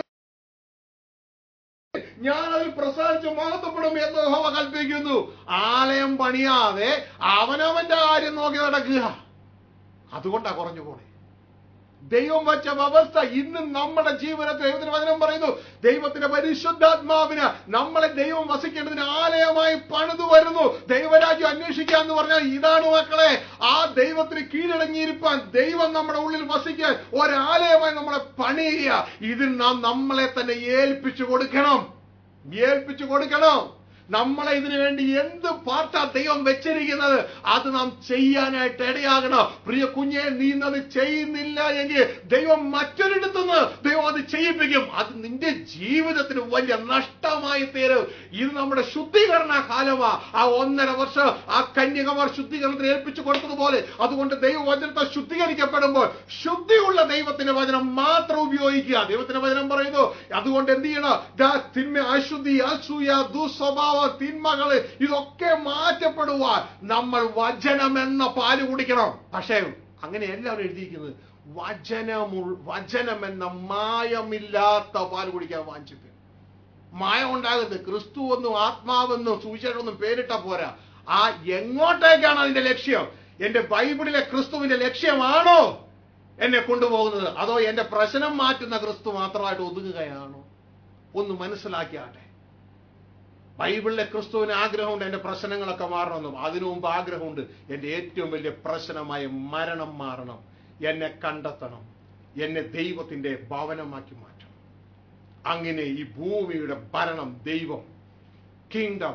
ഞാൻ അതിൽ പ്രസാദിച്ച് മഹത്വപ്പെടും എന്ന് യഹോവ കൽപ്പിക്കുന്നു ആലയം പണിയാതെ അവനവന്റെ കാര്യം നോക്കി നടക്കുക അതുകൊണ്ടാ കുറഞ്ഞു പോണേ ദൈവം വച്ച വ്യവസ്ഥ ഇന്ന് നമ്മുടെ ജീവിതത്തിൽ ദൈവത്തിന് വചനം പറയുന്നു ദൈവത്തിന്റെ പരിശുദ്ധാത്മാവിന് നമ്മളെ ദൈവം വസിക്കേണ്ടതിന് ആലയമായി പണിതു വരുന്നു ദൈവരാജ്യം അന്വേഷിക്കുക എന്ന് പറഞ്ഞാൽ ഇതാണ് മക്കളെ ആ ദൈവത്തിന് കീഴടങ്ങിയിരിക്കാൻ ദൈവം നമ്മുടെ ഉള്ളിൽ വസിക്കാൻ ഒരാലയമായി നമ്മളെ പണിയുക ഇതിൽ നാം നമ്മളെ തന്നെ ഏൽപ്പിച്ചു കൊടുക്കണം ഏൽപ്പിച്ചു കൊടുക്കണം നമ്മളെ ഇതിനു വേണ്ടി എന്ത് പാർട്ടാ ദൈവം വെച്ചിരിക്കുന്നത് അത് നാം ചെയ്യാനായിട്ട് ഇടയാകണം പ്രിയ കുഞ്ഞെ നീ ഇന്നത് ചെയ്യുന്നില്ല എങ്കിൽ ദൈവം മറ്റൊരിടത്തുനിന്ന് ദൈവം അത് ചെയ്യിപ്പിക്കും അത് നിന്റെ ജീവിതത്തിന് വലിയ നഷ്ടമായി തീരും ഇത് നമ്മുടെ ശുദ്ധീകരണ കാലമാ ആ ഒന്നര വർഷം ആ കന്യകമാർ ശുദ്ധീകരണത്തിന് ഏൽപ്പിച്ചു കൊടുത്തതുപോലെ അതുകൊണ്ട് ദൈവവചനത്തെ ശുദ്ധീകരിക്കപ്പെടുമ്പോൾ ശുദ്ധിയുള്ള ദൈവത്തിന്റെ വചനം മാത്രം ഉപയോഗിക്കുക ദൈവത്തിന്റെ വചനം പറയുന്നു അതുകൊണ്ട് എന്ത് ചെയ്യണം ദാ തിന്മ അശുദ്ധി അസൂയ ദുസ്വഭാവ തിന്മകള് ഇതൊക്കെ മാറ്റപ്പെടുവാൻ നമ്മൾ വചനം എന്ന പാല് കുടിക്കണം പക്ഷേ അങ്ങനെ എല്ലാവരും എഴുതിയിരിക്കുന്നത് വചനമു വചനം എന്ന മായമില്ലാത്ത പാല് കുടിക്കാൻ വാഞ്ചിപ്പിക്കും മായം ഉണ്ടാകുന്നത് ക്രിസ്തുവെന്നും ആത്മാവെന്നും സുവിശേഷമെന്നും പേരിട്ട പോരാ ആ എങ്ങോട്ടേക്കാണ് അതിന്റെ ലക്ഷ്യം എന്റെ ബൈബിളിലെ ക്രിസ്തുവിന്റെ ലക്ഷ്യമാണോ എന്നെ കൊണ്ടുപോകുന്നത് അതോ എന്റെ പ്രശ്നം മാറ്റുന്ന ക്രിസ്തു മാത്രമായിട്ട് ഒതുങ്ങുകയാണോ ഒന്ന് മനസ്സിലാക്കിയാട്ടെ ബൈബിളിലെ ക്രിസ്തുവിന് ആഗ്രഹമുണ്ട് എന്റെ പ്രശ്നങ്ങളൊക്കെ മാറണമെന്നും അതിനു മുമ്പ് ആഗ്രഹമുണ്ട് എന്റെ ഏറ്റവും വലിയ പ്രശ്നമായ മരണം മാറണം എന്നെ കണ്ടെത്തണം എന്നെ ദൈവത്തിന്റെ ഭവനമാക്കി മാറ്റണം അങ്ങനെ ഈ ഭൂമിയുടെ ഭരണം ദൈവം കിങ്ഡം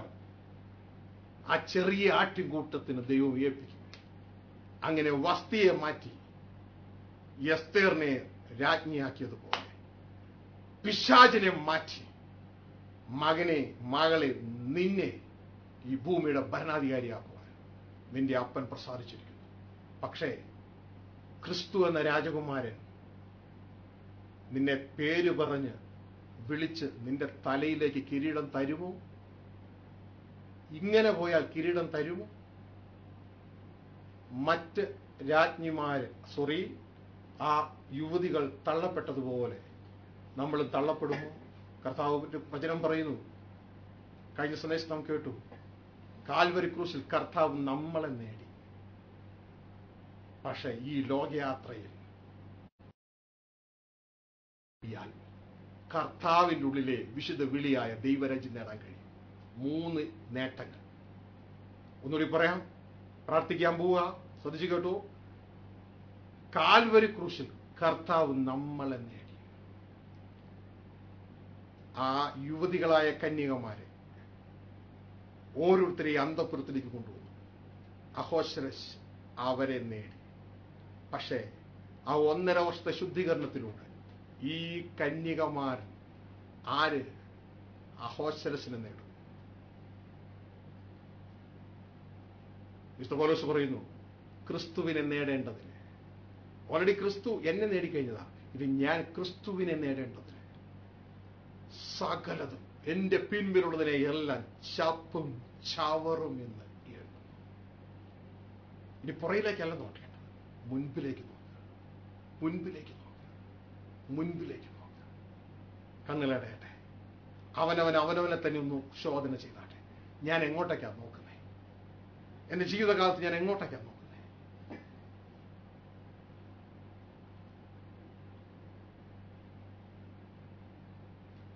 ആ ചെറിയ ആട്ടിൻകൂട്ടത്തിന് ദൈവം ഏൽപ്പിക്കും അങ്ങനെ വസ്തിയെ മാറ്റി എസ്തേറിനെ രാജ്ഞിയാക്കിയതുപോലെ പിശാചിനെ മാറ്റി മകനെ മകളെ നിന്നെ ഈ ഭൂമിയുടെ ഭരണാധികാരിയാക്കുവാൻ നിന്റെ അപ്പൻ പ്രസാദിച്ചിരിക്കുന്നു പക്ഷേ ക്രിസ്തു എന്ന രാജകുമാരൻ നിന്നെ പേര് പറഞ്ഞ് വിളിച്ച് നിന്റെ തലയിലേക്ക് കിരീടം തരുമോ ഇങ്ങനെ പോയാൽ കിരീടം തരുമോ മറ്റ് രാജ്ഞിമാര് സോറി ആ യുവതികൾ തള്ളപ്പെട്ടതുപോലെ നമ്മൾ തള്ളപ്പെടുമോ കർത്താവ് വചനം പറയുന്നു കഴിഞ്ഞ സന്ദേശം നാം കേട്ടു കാൽവരി ക്രൂശിൽ കർത്താവ് നമ്മളെ നേടി പക്ഷെ ഈ ലോകയാത്രയിൽ ഇയാൾ കർത്താവിൻ്റെ ഉള്ളിലെ വിശുദ്ധ വിളിയായ ദൈവരാജ്യം നേടാൻ കഴിയും മൂന്ന് നേട്ടങ്ങൾ ഒന്നുകൂടി പറയാം പ്രാർത്ഥിക്കാൻ പോവുക ശ്രദ്ധിച്ചു കേട്ടു കാൽവരി ക്രൂശിൽ കർത്താവ് നമ്മളെ നേടി ആ യുവതികളായ കന്യകമാരെ ഓരോരുത്തരെയും അന്തപുരത്തിലേക്ക് കൊണ്ടുവന്നു അഹോശരസ് അവരെ നേടി പക്ഷേ ആ ഒന്നര വർഷത്തെ ശുദ്ധീകരണത്തിലൂടെ ഈ കന്യകമാർ ആര് അഹോശരസിനെ നേടും മിസ്റ്റർ പോലോസ് പറയുന്നു ക്രിസ്തുവിനെ നേടേണ്ടതിന് ഓൾറെഡി ക്രിസ്തു എന്നെ നേടിക്കഴിഞ്ഞതാ ഇത് ഞാൻ ക്രിസ്തുവിനെ നേടേണ്ടതിന് സകലതും എന്റെ പിൻപിലുള്ളതിനെ എല്ലാം ചപ്പും ചവറും എന്ന് എഴുതുന്നു ഇനി പുറയിലേക്കല്ല നോക്കേണ്ടത് മുൻപിലേക്ക് നോക്കുക മുൻപിലേക്ക് നോക്കുക മുൻപിലേക്ക് നോക്കുക കണ്ണിലടയട്ടെ അവനവൻ അവനവനെ തന്നെ ഒന്ന് ശോധന ചെയ്താട്ടെ ഞാൻ എങ്ങോട്ടേക്കാണ് നോക്കുന്നത് എന്റെ ജീവിതകാലത്ത് ഞാൻ എങ്ങോട്ടേക്കാണ് നോക്കുന്നത്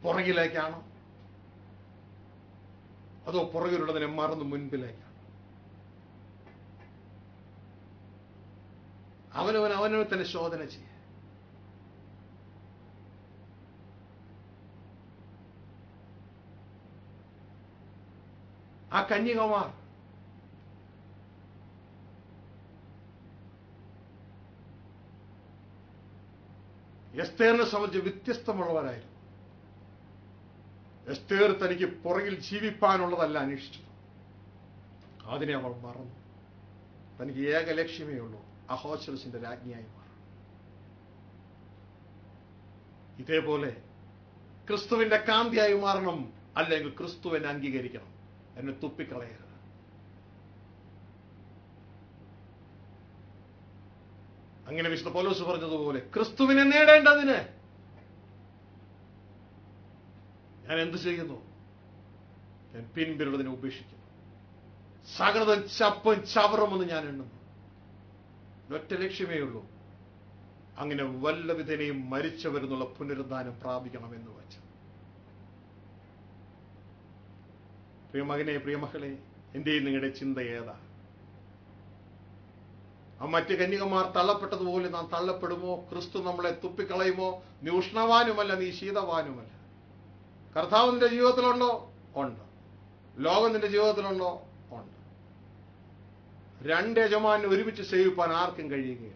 പുറകിലേക്കാണോ അതോ പുറകിലുള്ളതിനെ മറന്ന് മുൻപിലേക്കാണ് അവനവൻ അവനവൻ തന്നെ ശോധന ചെയ്യുക ആ കന്യകമാർ എസ്തേറിനെ സംബന്ധിച്ച് വ്യത്യസ്തമുള്ളവരായിരുന്നു എസ്തേർ തനിക്ക് പുറകിൽ ജീവിപ്പാനുള്ളതല്ല അന്വേഷിച്ചത് അതിനെ അവൾ മറന്നു തനിക്ക് ഏക ലക്ഷ്യമേ ഉള്ളൂ അഹോശലസിന്റെ രാജ്ഞിയായി മാറും ഇതേപോലെ ക്രിസ്തുവിന്റെ കാന്തിയായി മാറണം അല്ലെങ്കിൽ ക്രിസ്തുവിനെ അംഗീകരിക്കണം എന്നെ തുപ്പിക്കളയരുത് അങ്ങനെ വിശുദ്ധ പൗലോസ് പറഞ്ഞതുപോലെ ക്രിസ്തുവിനെ നേടേണ്ടതിന് ഞാൻ എന്ത് ചെയ്യുന്നു ഞാൻ പിൻപിരുള്ളതിനെ ഉപേക്ഷിക്കുന്നു സകൃതം ചപ്പും ചവറുമെന്ന് ഞാൻ എണ്ണുന്നു ഒറ്റ ലക്ഷ്യമേ ഉള്ളൂ അങ്ങനെ വല്ല വിധനെയും മരിച്ചവരെന്നുള്ള പുനരുദ്ധാനം പ്രാപിക്കണമെന്ന് വെച്ച് പ്രിയമകനെ പ്രിയമകളെ എന്റെയും നിങ്ങളുടെ ചിന്ത ഏതാ ആ മറ്റ് കന്യകമാർ തള്ളപ്പെട്ടതുപോലെ നാം തള്ളപ്പെടുമോ ക്രിസ്തു നമ്മളെ തുപ്പിക്കളയുമോ നീ ഉഷ്ണവാനുമല്ല നീ ശീതവാനുമല്ല കർത്താവ് നിന്റെ ജീവിതത്തിലുണ്ടോ ഉണ്ട് ലോകം നിന്റെ ജീവിതത്തിലുണ്ടോ ഉണ്ട് രണ്ട് യജമാനെ ഒരുമിച്ച് സേവിപ്പാൻ ആർക്കും കഴിയുകയില്ല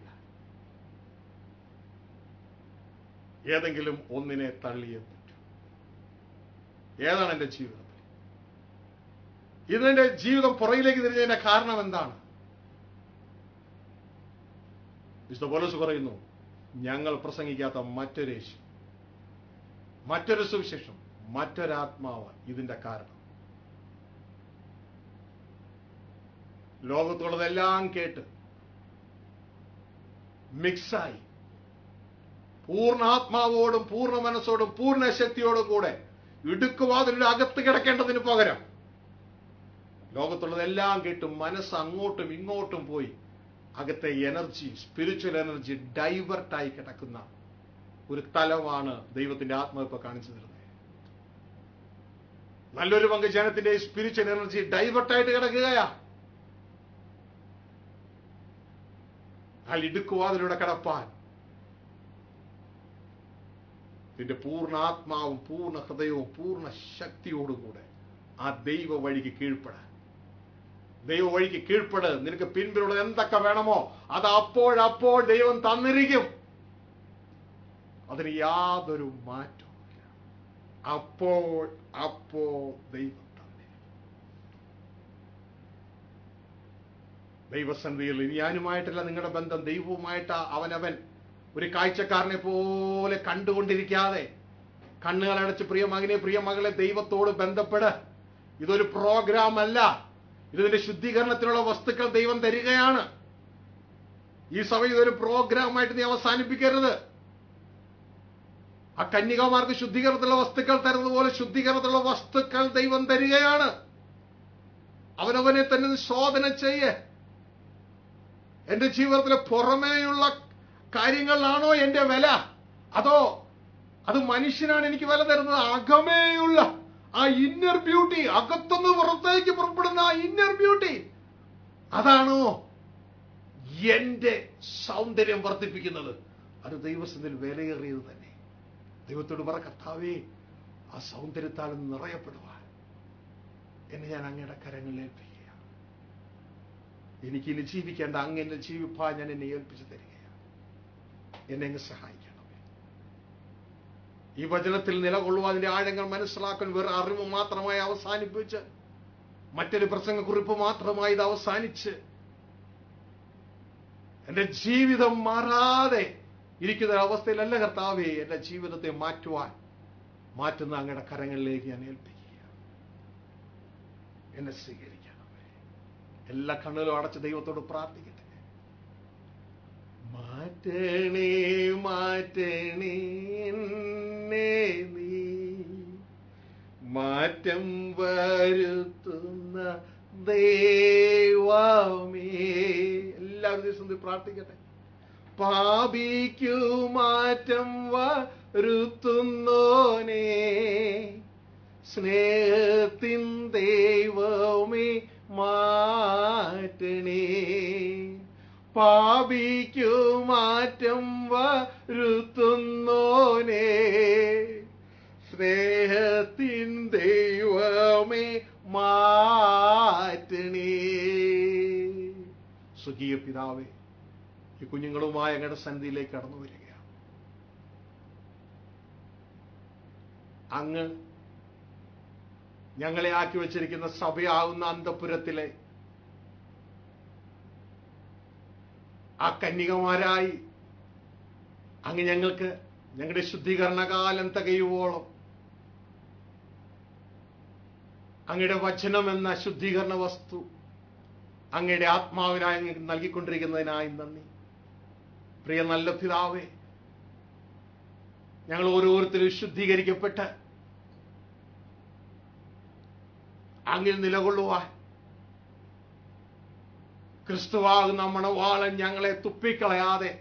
ഏതെങ്കിലും ഒന്നിനെ തള്ളിയേ പറ്റൂ ഏതാണ് എന്റെ ജീവിതത്തിൽ ഇതിന്റെ ജീവിതം പുറകിലേക്ക് തിരിഞ്ഞതിന്റെ കാരണം എന്താണ് വിശുദ്ധ പോലീസ് പറയുന്നു ഞങ്ങൾ പ്രസംഗിക്കാത്ത മറ്റൊരു യേശു മറ്റൊരു സുവിശേഷം മറ്റൊരാത്മാവ് ഇതിന്റെ കാരണം ലോകത്തുള്ളതെല്ലാം കേട്ട് മിക്സായി പൂർണ്ണ ആത്മാവോടും പൂർണ്ണ മനസ്സോടും പൂർണ്ണ ശക്തിയോടും കൂടെ ഇടുക്കുവാതിലൊരു അകത്ത് കിടക്കേണ്ടതിന് പകരം ലോകത്തുള്ളതെല്ലാം കേട്ട് മനസ്സ് അങ്ങോട്ടും ഇങ്ങോട്ടും പോയി അകത്തെ എനർജി സ്പിരിച്വൽ എനർജി ഡൈവേർട്ടായി കിടക്കുന്ന ഒരു തലമാണ് ദൈവത്തിന്റെ ആത്മാവ് ഇപ്പൊ കാണിച്ചു തരുന്നത് നല്ലൊരു പങ്ക് ജനത്തിന്റെ സ്പിരിച്വൽ എനർജി ഡൈവേർട്ടായിട്ട് കിടക്കുകയാ ആ ഇടുക്കുവാതിലൂടെ കിടപ്പാൻ നിന്റെ പൂർണ്ണ ആത്മാവും പൂർണ്ണ ഹൃദയവും പൂർണ്ണ ശക്തിയോടും കൂടെ ആ ദൈവ വഴിക്ക് കീഴ്പ്പെടാൻ ദൈവ വഴിക്ക് കീഴ്പ്പെട് നിനക്ക് പിൻപിലുള്ളത് എന്തൊക്കെ വേണമോ അത് അപ്പോഴപ്പോൾ ദൈവം തന്നിരിക്കും അതിന് യാതൊരു മാറ്റവുമില്ല അപ്പോൾ അപ്പോൾ ദൈവം തന്നിരിക്കും ദൈവസന്ധിയിൽ ഇനി ഞാനുമായിട്ടല്ല നിങ്ങളുടെ ബന്ധം ദൈവവുമായിട്ട് അവനവൻ ഒരു കാഴ്ചക്കാരനെ പോലെ കണ്ടുകൊണ്ടിരിക്കാതെ കണ്ണുകളടച്ച് പ്രിയ മകനെ പ്രിയ മകളെ ദൈവത്തോട് ബന്ധപ്പെട് ഇതൊരു പ്രോഗ്രാം അല്ല ഇതിന്റെ ശുദ്ധീകരണത്തിനുള്ള വസ്തുക്കൾ ദൈവം തരികയാണ് ഈ സമയം ഇതൊരു പ്രോഗ്രാമായിട്ട് നീ അവസാനിപ്പിക്കരുത് ആ കന്യകമാർക്ക് ശുദ്ധീകരണത്തിലുള്ള വസ്തുക്കൾ തരുന്നത് പോലെ ശുദ്ധീകരണത്തിലുള്ള വസ്തുക്കൾ ദൈവം തരികയാണ് അവനവനെ തന്നെ ഒന്ന് ശോധന ചെയ്യേ എന്റെ ജീവിതത്തിലെ പുറമേയുള്ള കാര്യങ്ങളിലാണോ എന്റെ വില അതോ അത് മനുഷ്യനാണ് എനിക്ക് വില തരുന്നത് അകമേയുള്ള ആ ഇന്നർ ബ്യൂട്ടി അകത്തുനിന്ന് പുറത്തേക്ക് പുറപ്പെടുന്ന ആ ഇന്നർ ബ്യൂട്ടി അതാണോ എന്റെ സൗന്ദര്യം വർദ്ധിപ്പിക്കുന്നത് അത് ദൈവസത്തിൽ വിലയേറിയത് തന്നെ ദൈവത്തോട് പറ കർത്താവേ ആ സൗന്ദര്യത്താൽ നിറയപ്പെടുവാൻ എന്നെ ഞാൻ അങ്ങയുടെ കരങ്ങളിൽ ഏൽപ്പിക്കുക എനിക്ക് ഇനി ജീവിക്കേണ്ട അങ്ങ് എന്നെ ജീവിപ്പാൻ ഞാൻ എന്നെ ഏൽപ്പിച്ചു തരികയാണ് എന്നെ അങ്ങ് സഹായിക്കണമേ ഈ വചനത്തിൽ നിലകൊള്ളുവാതിന്റെ ആഴങ്ങൾ മനസ്സിലാക്കാൻ വേറെ അറിവ് മാത്രമായി അവസാനിപ്പിച്ച് മറ്റൊരു പ്രസംഗക്കുറിപ്പ് മാത്രമായി ഇത് അവസാനിച്ച് എന്റെ ജീവിതം മാറാതെ ഇരിക്കുന്ന അവസ്ഥയിലല്ല കർത്താവേ എന്റെ ജീവിതത്തെ മാറ്റുവാൻ മാറ്റുന്ന അങ്ങയുടെ കരങ്ങളിലേക്ക് ഞാൻ ഏൽപ്പിക്കുക എന്നെ സ്വീകരിക്കണമേ എല്ലാ കണ്ണുകളും അടച്ച് ദൈവത്തോട് പ്രാർത്ഥിക്കട്ടെ മാറ്റണേ മാറ്റണേ എന്നെ നീ മാറ്റം വരുത്തുന്ന ദൈവമേ എല്ലാവരും ദിവസം ഇത് പ്രാർത്ഥിക്കട്ടെ പാപിക്കു മാറ്റം വരുത്തുന്നോനേ സ്നേഹത്തിൻ ദൈവമേ മാറ്റണേ പാപിക്കു മാറ്റം വരുത്തുന്നോനേ സ്നേഹത്തിൻ ദൈവമേ മാറ്റണേ സുഖിയ പിതാവേ ഈ കുഞ്ഞുങ്ങളുമായി അങ്ങയുടെ സന്ധിയിലേക്ക് കടന്നു വരികയാണ് അങ്ങ് ഞങ്ങളെ ആക്കി വച്ചിരിക്കുന്ന സഭയാവുന്ന അന്തപുരത്തിലെ ആ കന്യകമാരായി അങ്ങ് ഞങ്ങൾക്ക് ഞങ്ങളുടെ ശുദ്ധീകരണകാലം തികയുവോളം അങ്ങയുടെ വചനം എന്ന ശുദ്ധീകരണ വസ്തു അങ്ങയുടെ ആത്മാവിനായി അങ്ങ് നൽകിക്കൊണ്ടിരിക്കുന്നതിനായി നന്ദി പ്രിയ നല്ല പിതാവേ ഞങ്ങൾ ഓരോരുത്തരും ശുദ്ധീകരിക്കപ്പെട്ട് അങ്ങിൽ നിലകൊള്ളുവാൻ ക്രിസ്തുവാകുന്ന മണവാളൻ ഞങ്ങളെ തുപ്പിക്കളയാതെ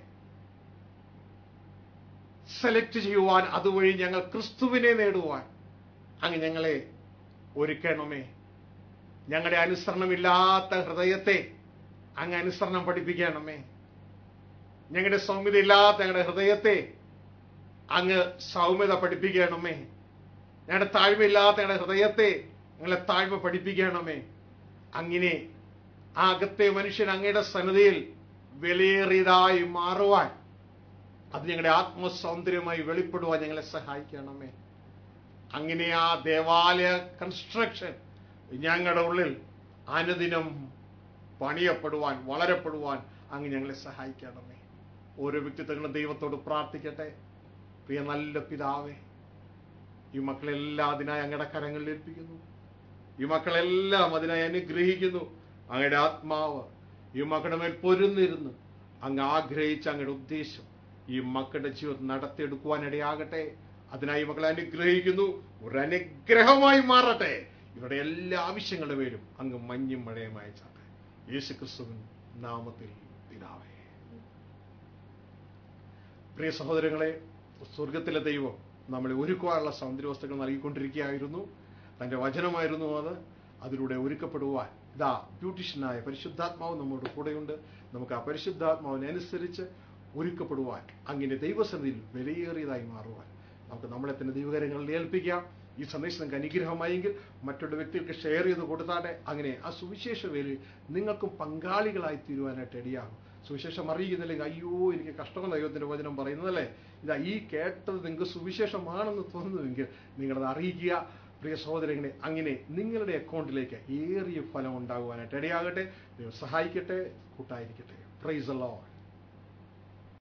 സെലക്ട് ചെയ്യുവാൻ അതുവഴി ഞങ്ങൾ ക്രിസ്തുവിനെ നേടുവാൻ അങ്ങ് ഞങ്ങളെ ഒരുക്കണമേ ഞങ്ങളുടെ അനുസരണമില്ലാത്ത ഹൃദയത്തെ അങ്ങ് അനുസരണം പഠിപ്പിക്കണമേ ഞങ്ങളുടെ സൗമ്യതയില്ലാത്ത ഞങ്ങളുടെ ഹൃദയത്തെ അങ്ങ് സൗമ്യത പഠിപ്പിക്കണമേ ഞങ്ങളുടെ താഴ്മയില്ലാത്ത ഞങ്ങളുടെ ഹൃദയത്തെ ഞങ്ങളെ താഴ്മ പഠിപ്പിക്കണമേ അങ്ങനെ ആ അകത്തെ മനുഷ്യൻ അങ്ങയുടെ സന്നദ്ധയിൽ വിലയേറിയതായി മാറുവാൻ അത് ഞങ്ങളുടെ ആത്മസൗന്ദര്യമായി വെളിപ്പെടുവാൻ ഞങ്ങളെ സഹായിക്കണമേ അങ്ങനെ ആ ദേവാലയ കൺസ്ട്രക്ഷൻ ഞങ്ങളുടെ ഉള്ളിൽ അനുദിനം പണിയപ്പെടുവാൻ വളരപ്പെടുവാൻ അങ്ങ് ഞങ്ങളെ സഹായിക്കണമേ ഓരോ വ്യക്തിത്വങ്ങളും ദൈവത്തോട് പ്രാർത്ഥിക്കട്ടെ പ്രിയ നല്ല പിതാവേ ഈ മക്കളെല്ലാം അതിനായി അങ്ങയുടെ കരങ്ങളിൽ ഏൽപ്പിക്കുന്നു ഈ മക്കളെല്ലാം അതിനായി അനുഗ്രഹിക്കുന്നു അങ്ങയുടെ ആത്മാവ് ഈ മക്കളുടെ മേൽ പൊരുന്നിരുന്ന് അങ്ങ് ആഗ്രഹിച്ച അങ്ങയുടെ ഉദ്ദേശം ഈ മക്കളുടെ ജീവിതം നടത്തിയെടുക്കുവാൻ ഇടയാകട്ടെ അതിനായി മക്കളെ അനുഗ്രഹിക്കുന്നു ഒരു അനുഗ്രഹമായി മാറട്ടെ ഇവരുടെ എല്ലാ ആവശ്യങ്ങളുടെ പേരും അങ്ങ് മഞ്ഞും മഴയും അയച്ചാട്ടെ യേശു ക്രിസ്തുവിൻ നാമത്തിൽ പിതാവേ പ്രിയ സഹോദരങ്ങളെ സ്വർഗത്തിലെ ദൈവം നമ്മളെ ഒരുക്കുവാനുള്ള സൗന്ദര്യവസ്തുക്കൾ നൽകിക്കൊണ്ടിരിക്കുകയായിരുന്നു തന്റെ വചനമായിരുന്നു അത് അതിലൂടെ ഒരുക്കപ്പെടുവാൻ ഇതാ ബ്യൂട്ടീഷ്യനായ പരിശുദ്ധാത്മാവ് നമ്മുടെ കൂടെയുണ്ട് നമുക്ക് ആ പരിശുദ്ധാത്മാവിനനുസരിച്ച് ഒരുക്കപ്പെടുവാൻ അങ്ങനെ ദൈവസന്നിധിയിൽ വിലയേറിയതായി മാറുവാൻ നമുക്ക് നമ്മളെ തന്നെ ദൈവകാര്യങ്ങളിൽ ഏൽപ്പിക്കാം ഈ സന്ദേശം നിങ്ങൾക്ക് അനുഗ്രഹമായെങ്കിൽ മറ്റുള്ള വ്യക്തികൾക്ക് ഷെയർ ചെയ്ത് കൊടുത്താട്ടെ അങ്ങനെ ആ സുവിശേഷ വേലയിൽ നിങ്ങൾക്കും പങ്കാളികളായി തീരുവാനായിട്ട് ഇടയാകും സുവിശേഷം അറിയിക്കുന്നില്ലെങ്കിൽ അയ്യോ എനിക്ക് കഷ്ടമെന്ന് ദൈവത്തിന്റെ വചനം പറയുന്നതല്ലേ ഇതാ ഈ കേട്ടത് നിങ്ങൾക്ക് സുവിശേഷമാണെന്ന് തോന്നുന്നുവെങ്കിൽ നിങ്ങളത് അറിയിക്കുക പ്രിയ സഹോദരങ്ങളെ അങ്ങനെ നിങ്ങളുടെ അക്കൗണ്ടിലേക്ക് ഏറിയ ഫലം ഉണ്ടാകുവാനായിട്ട് ഇടയാകട്ടെ ദൈവം സഹായിക്കട്ടെ കൂട്ടായിരിക്കട്ടെ പ്രൈസ് അല്ലോ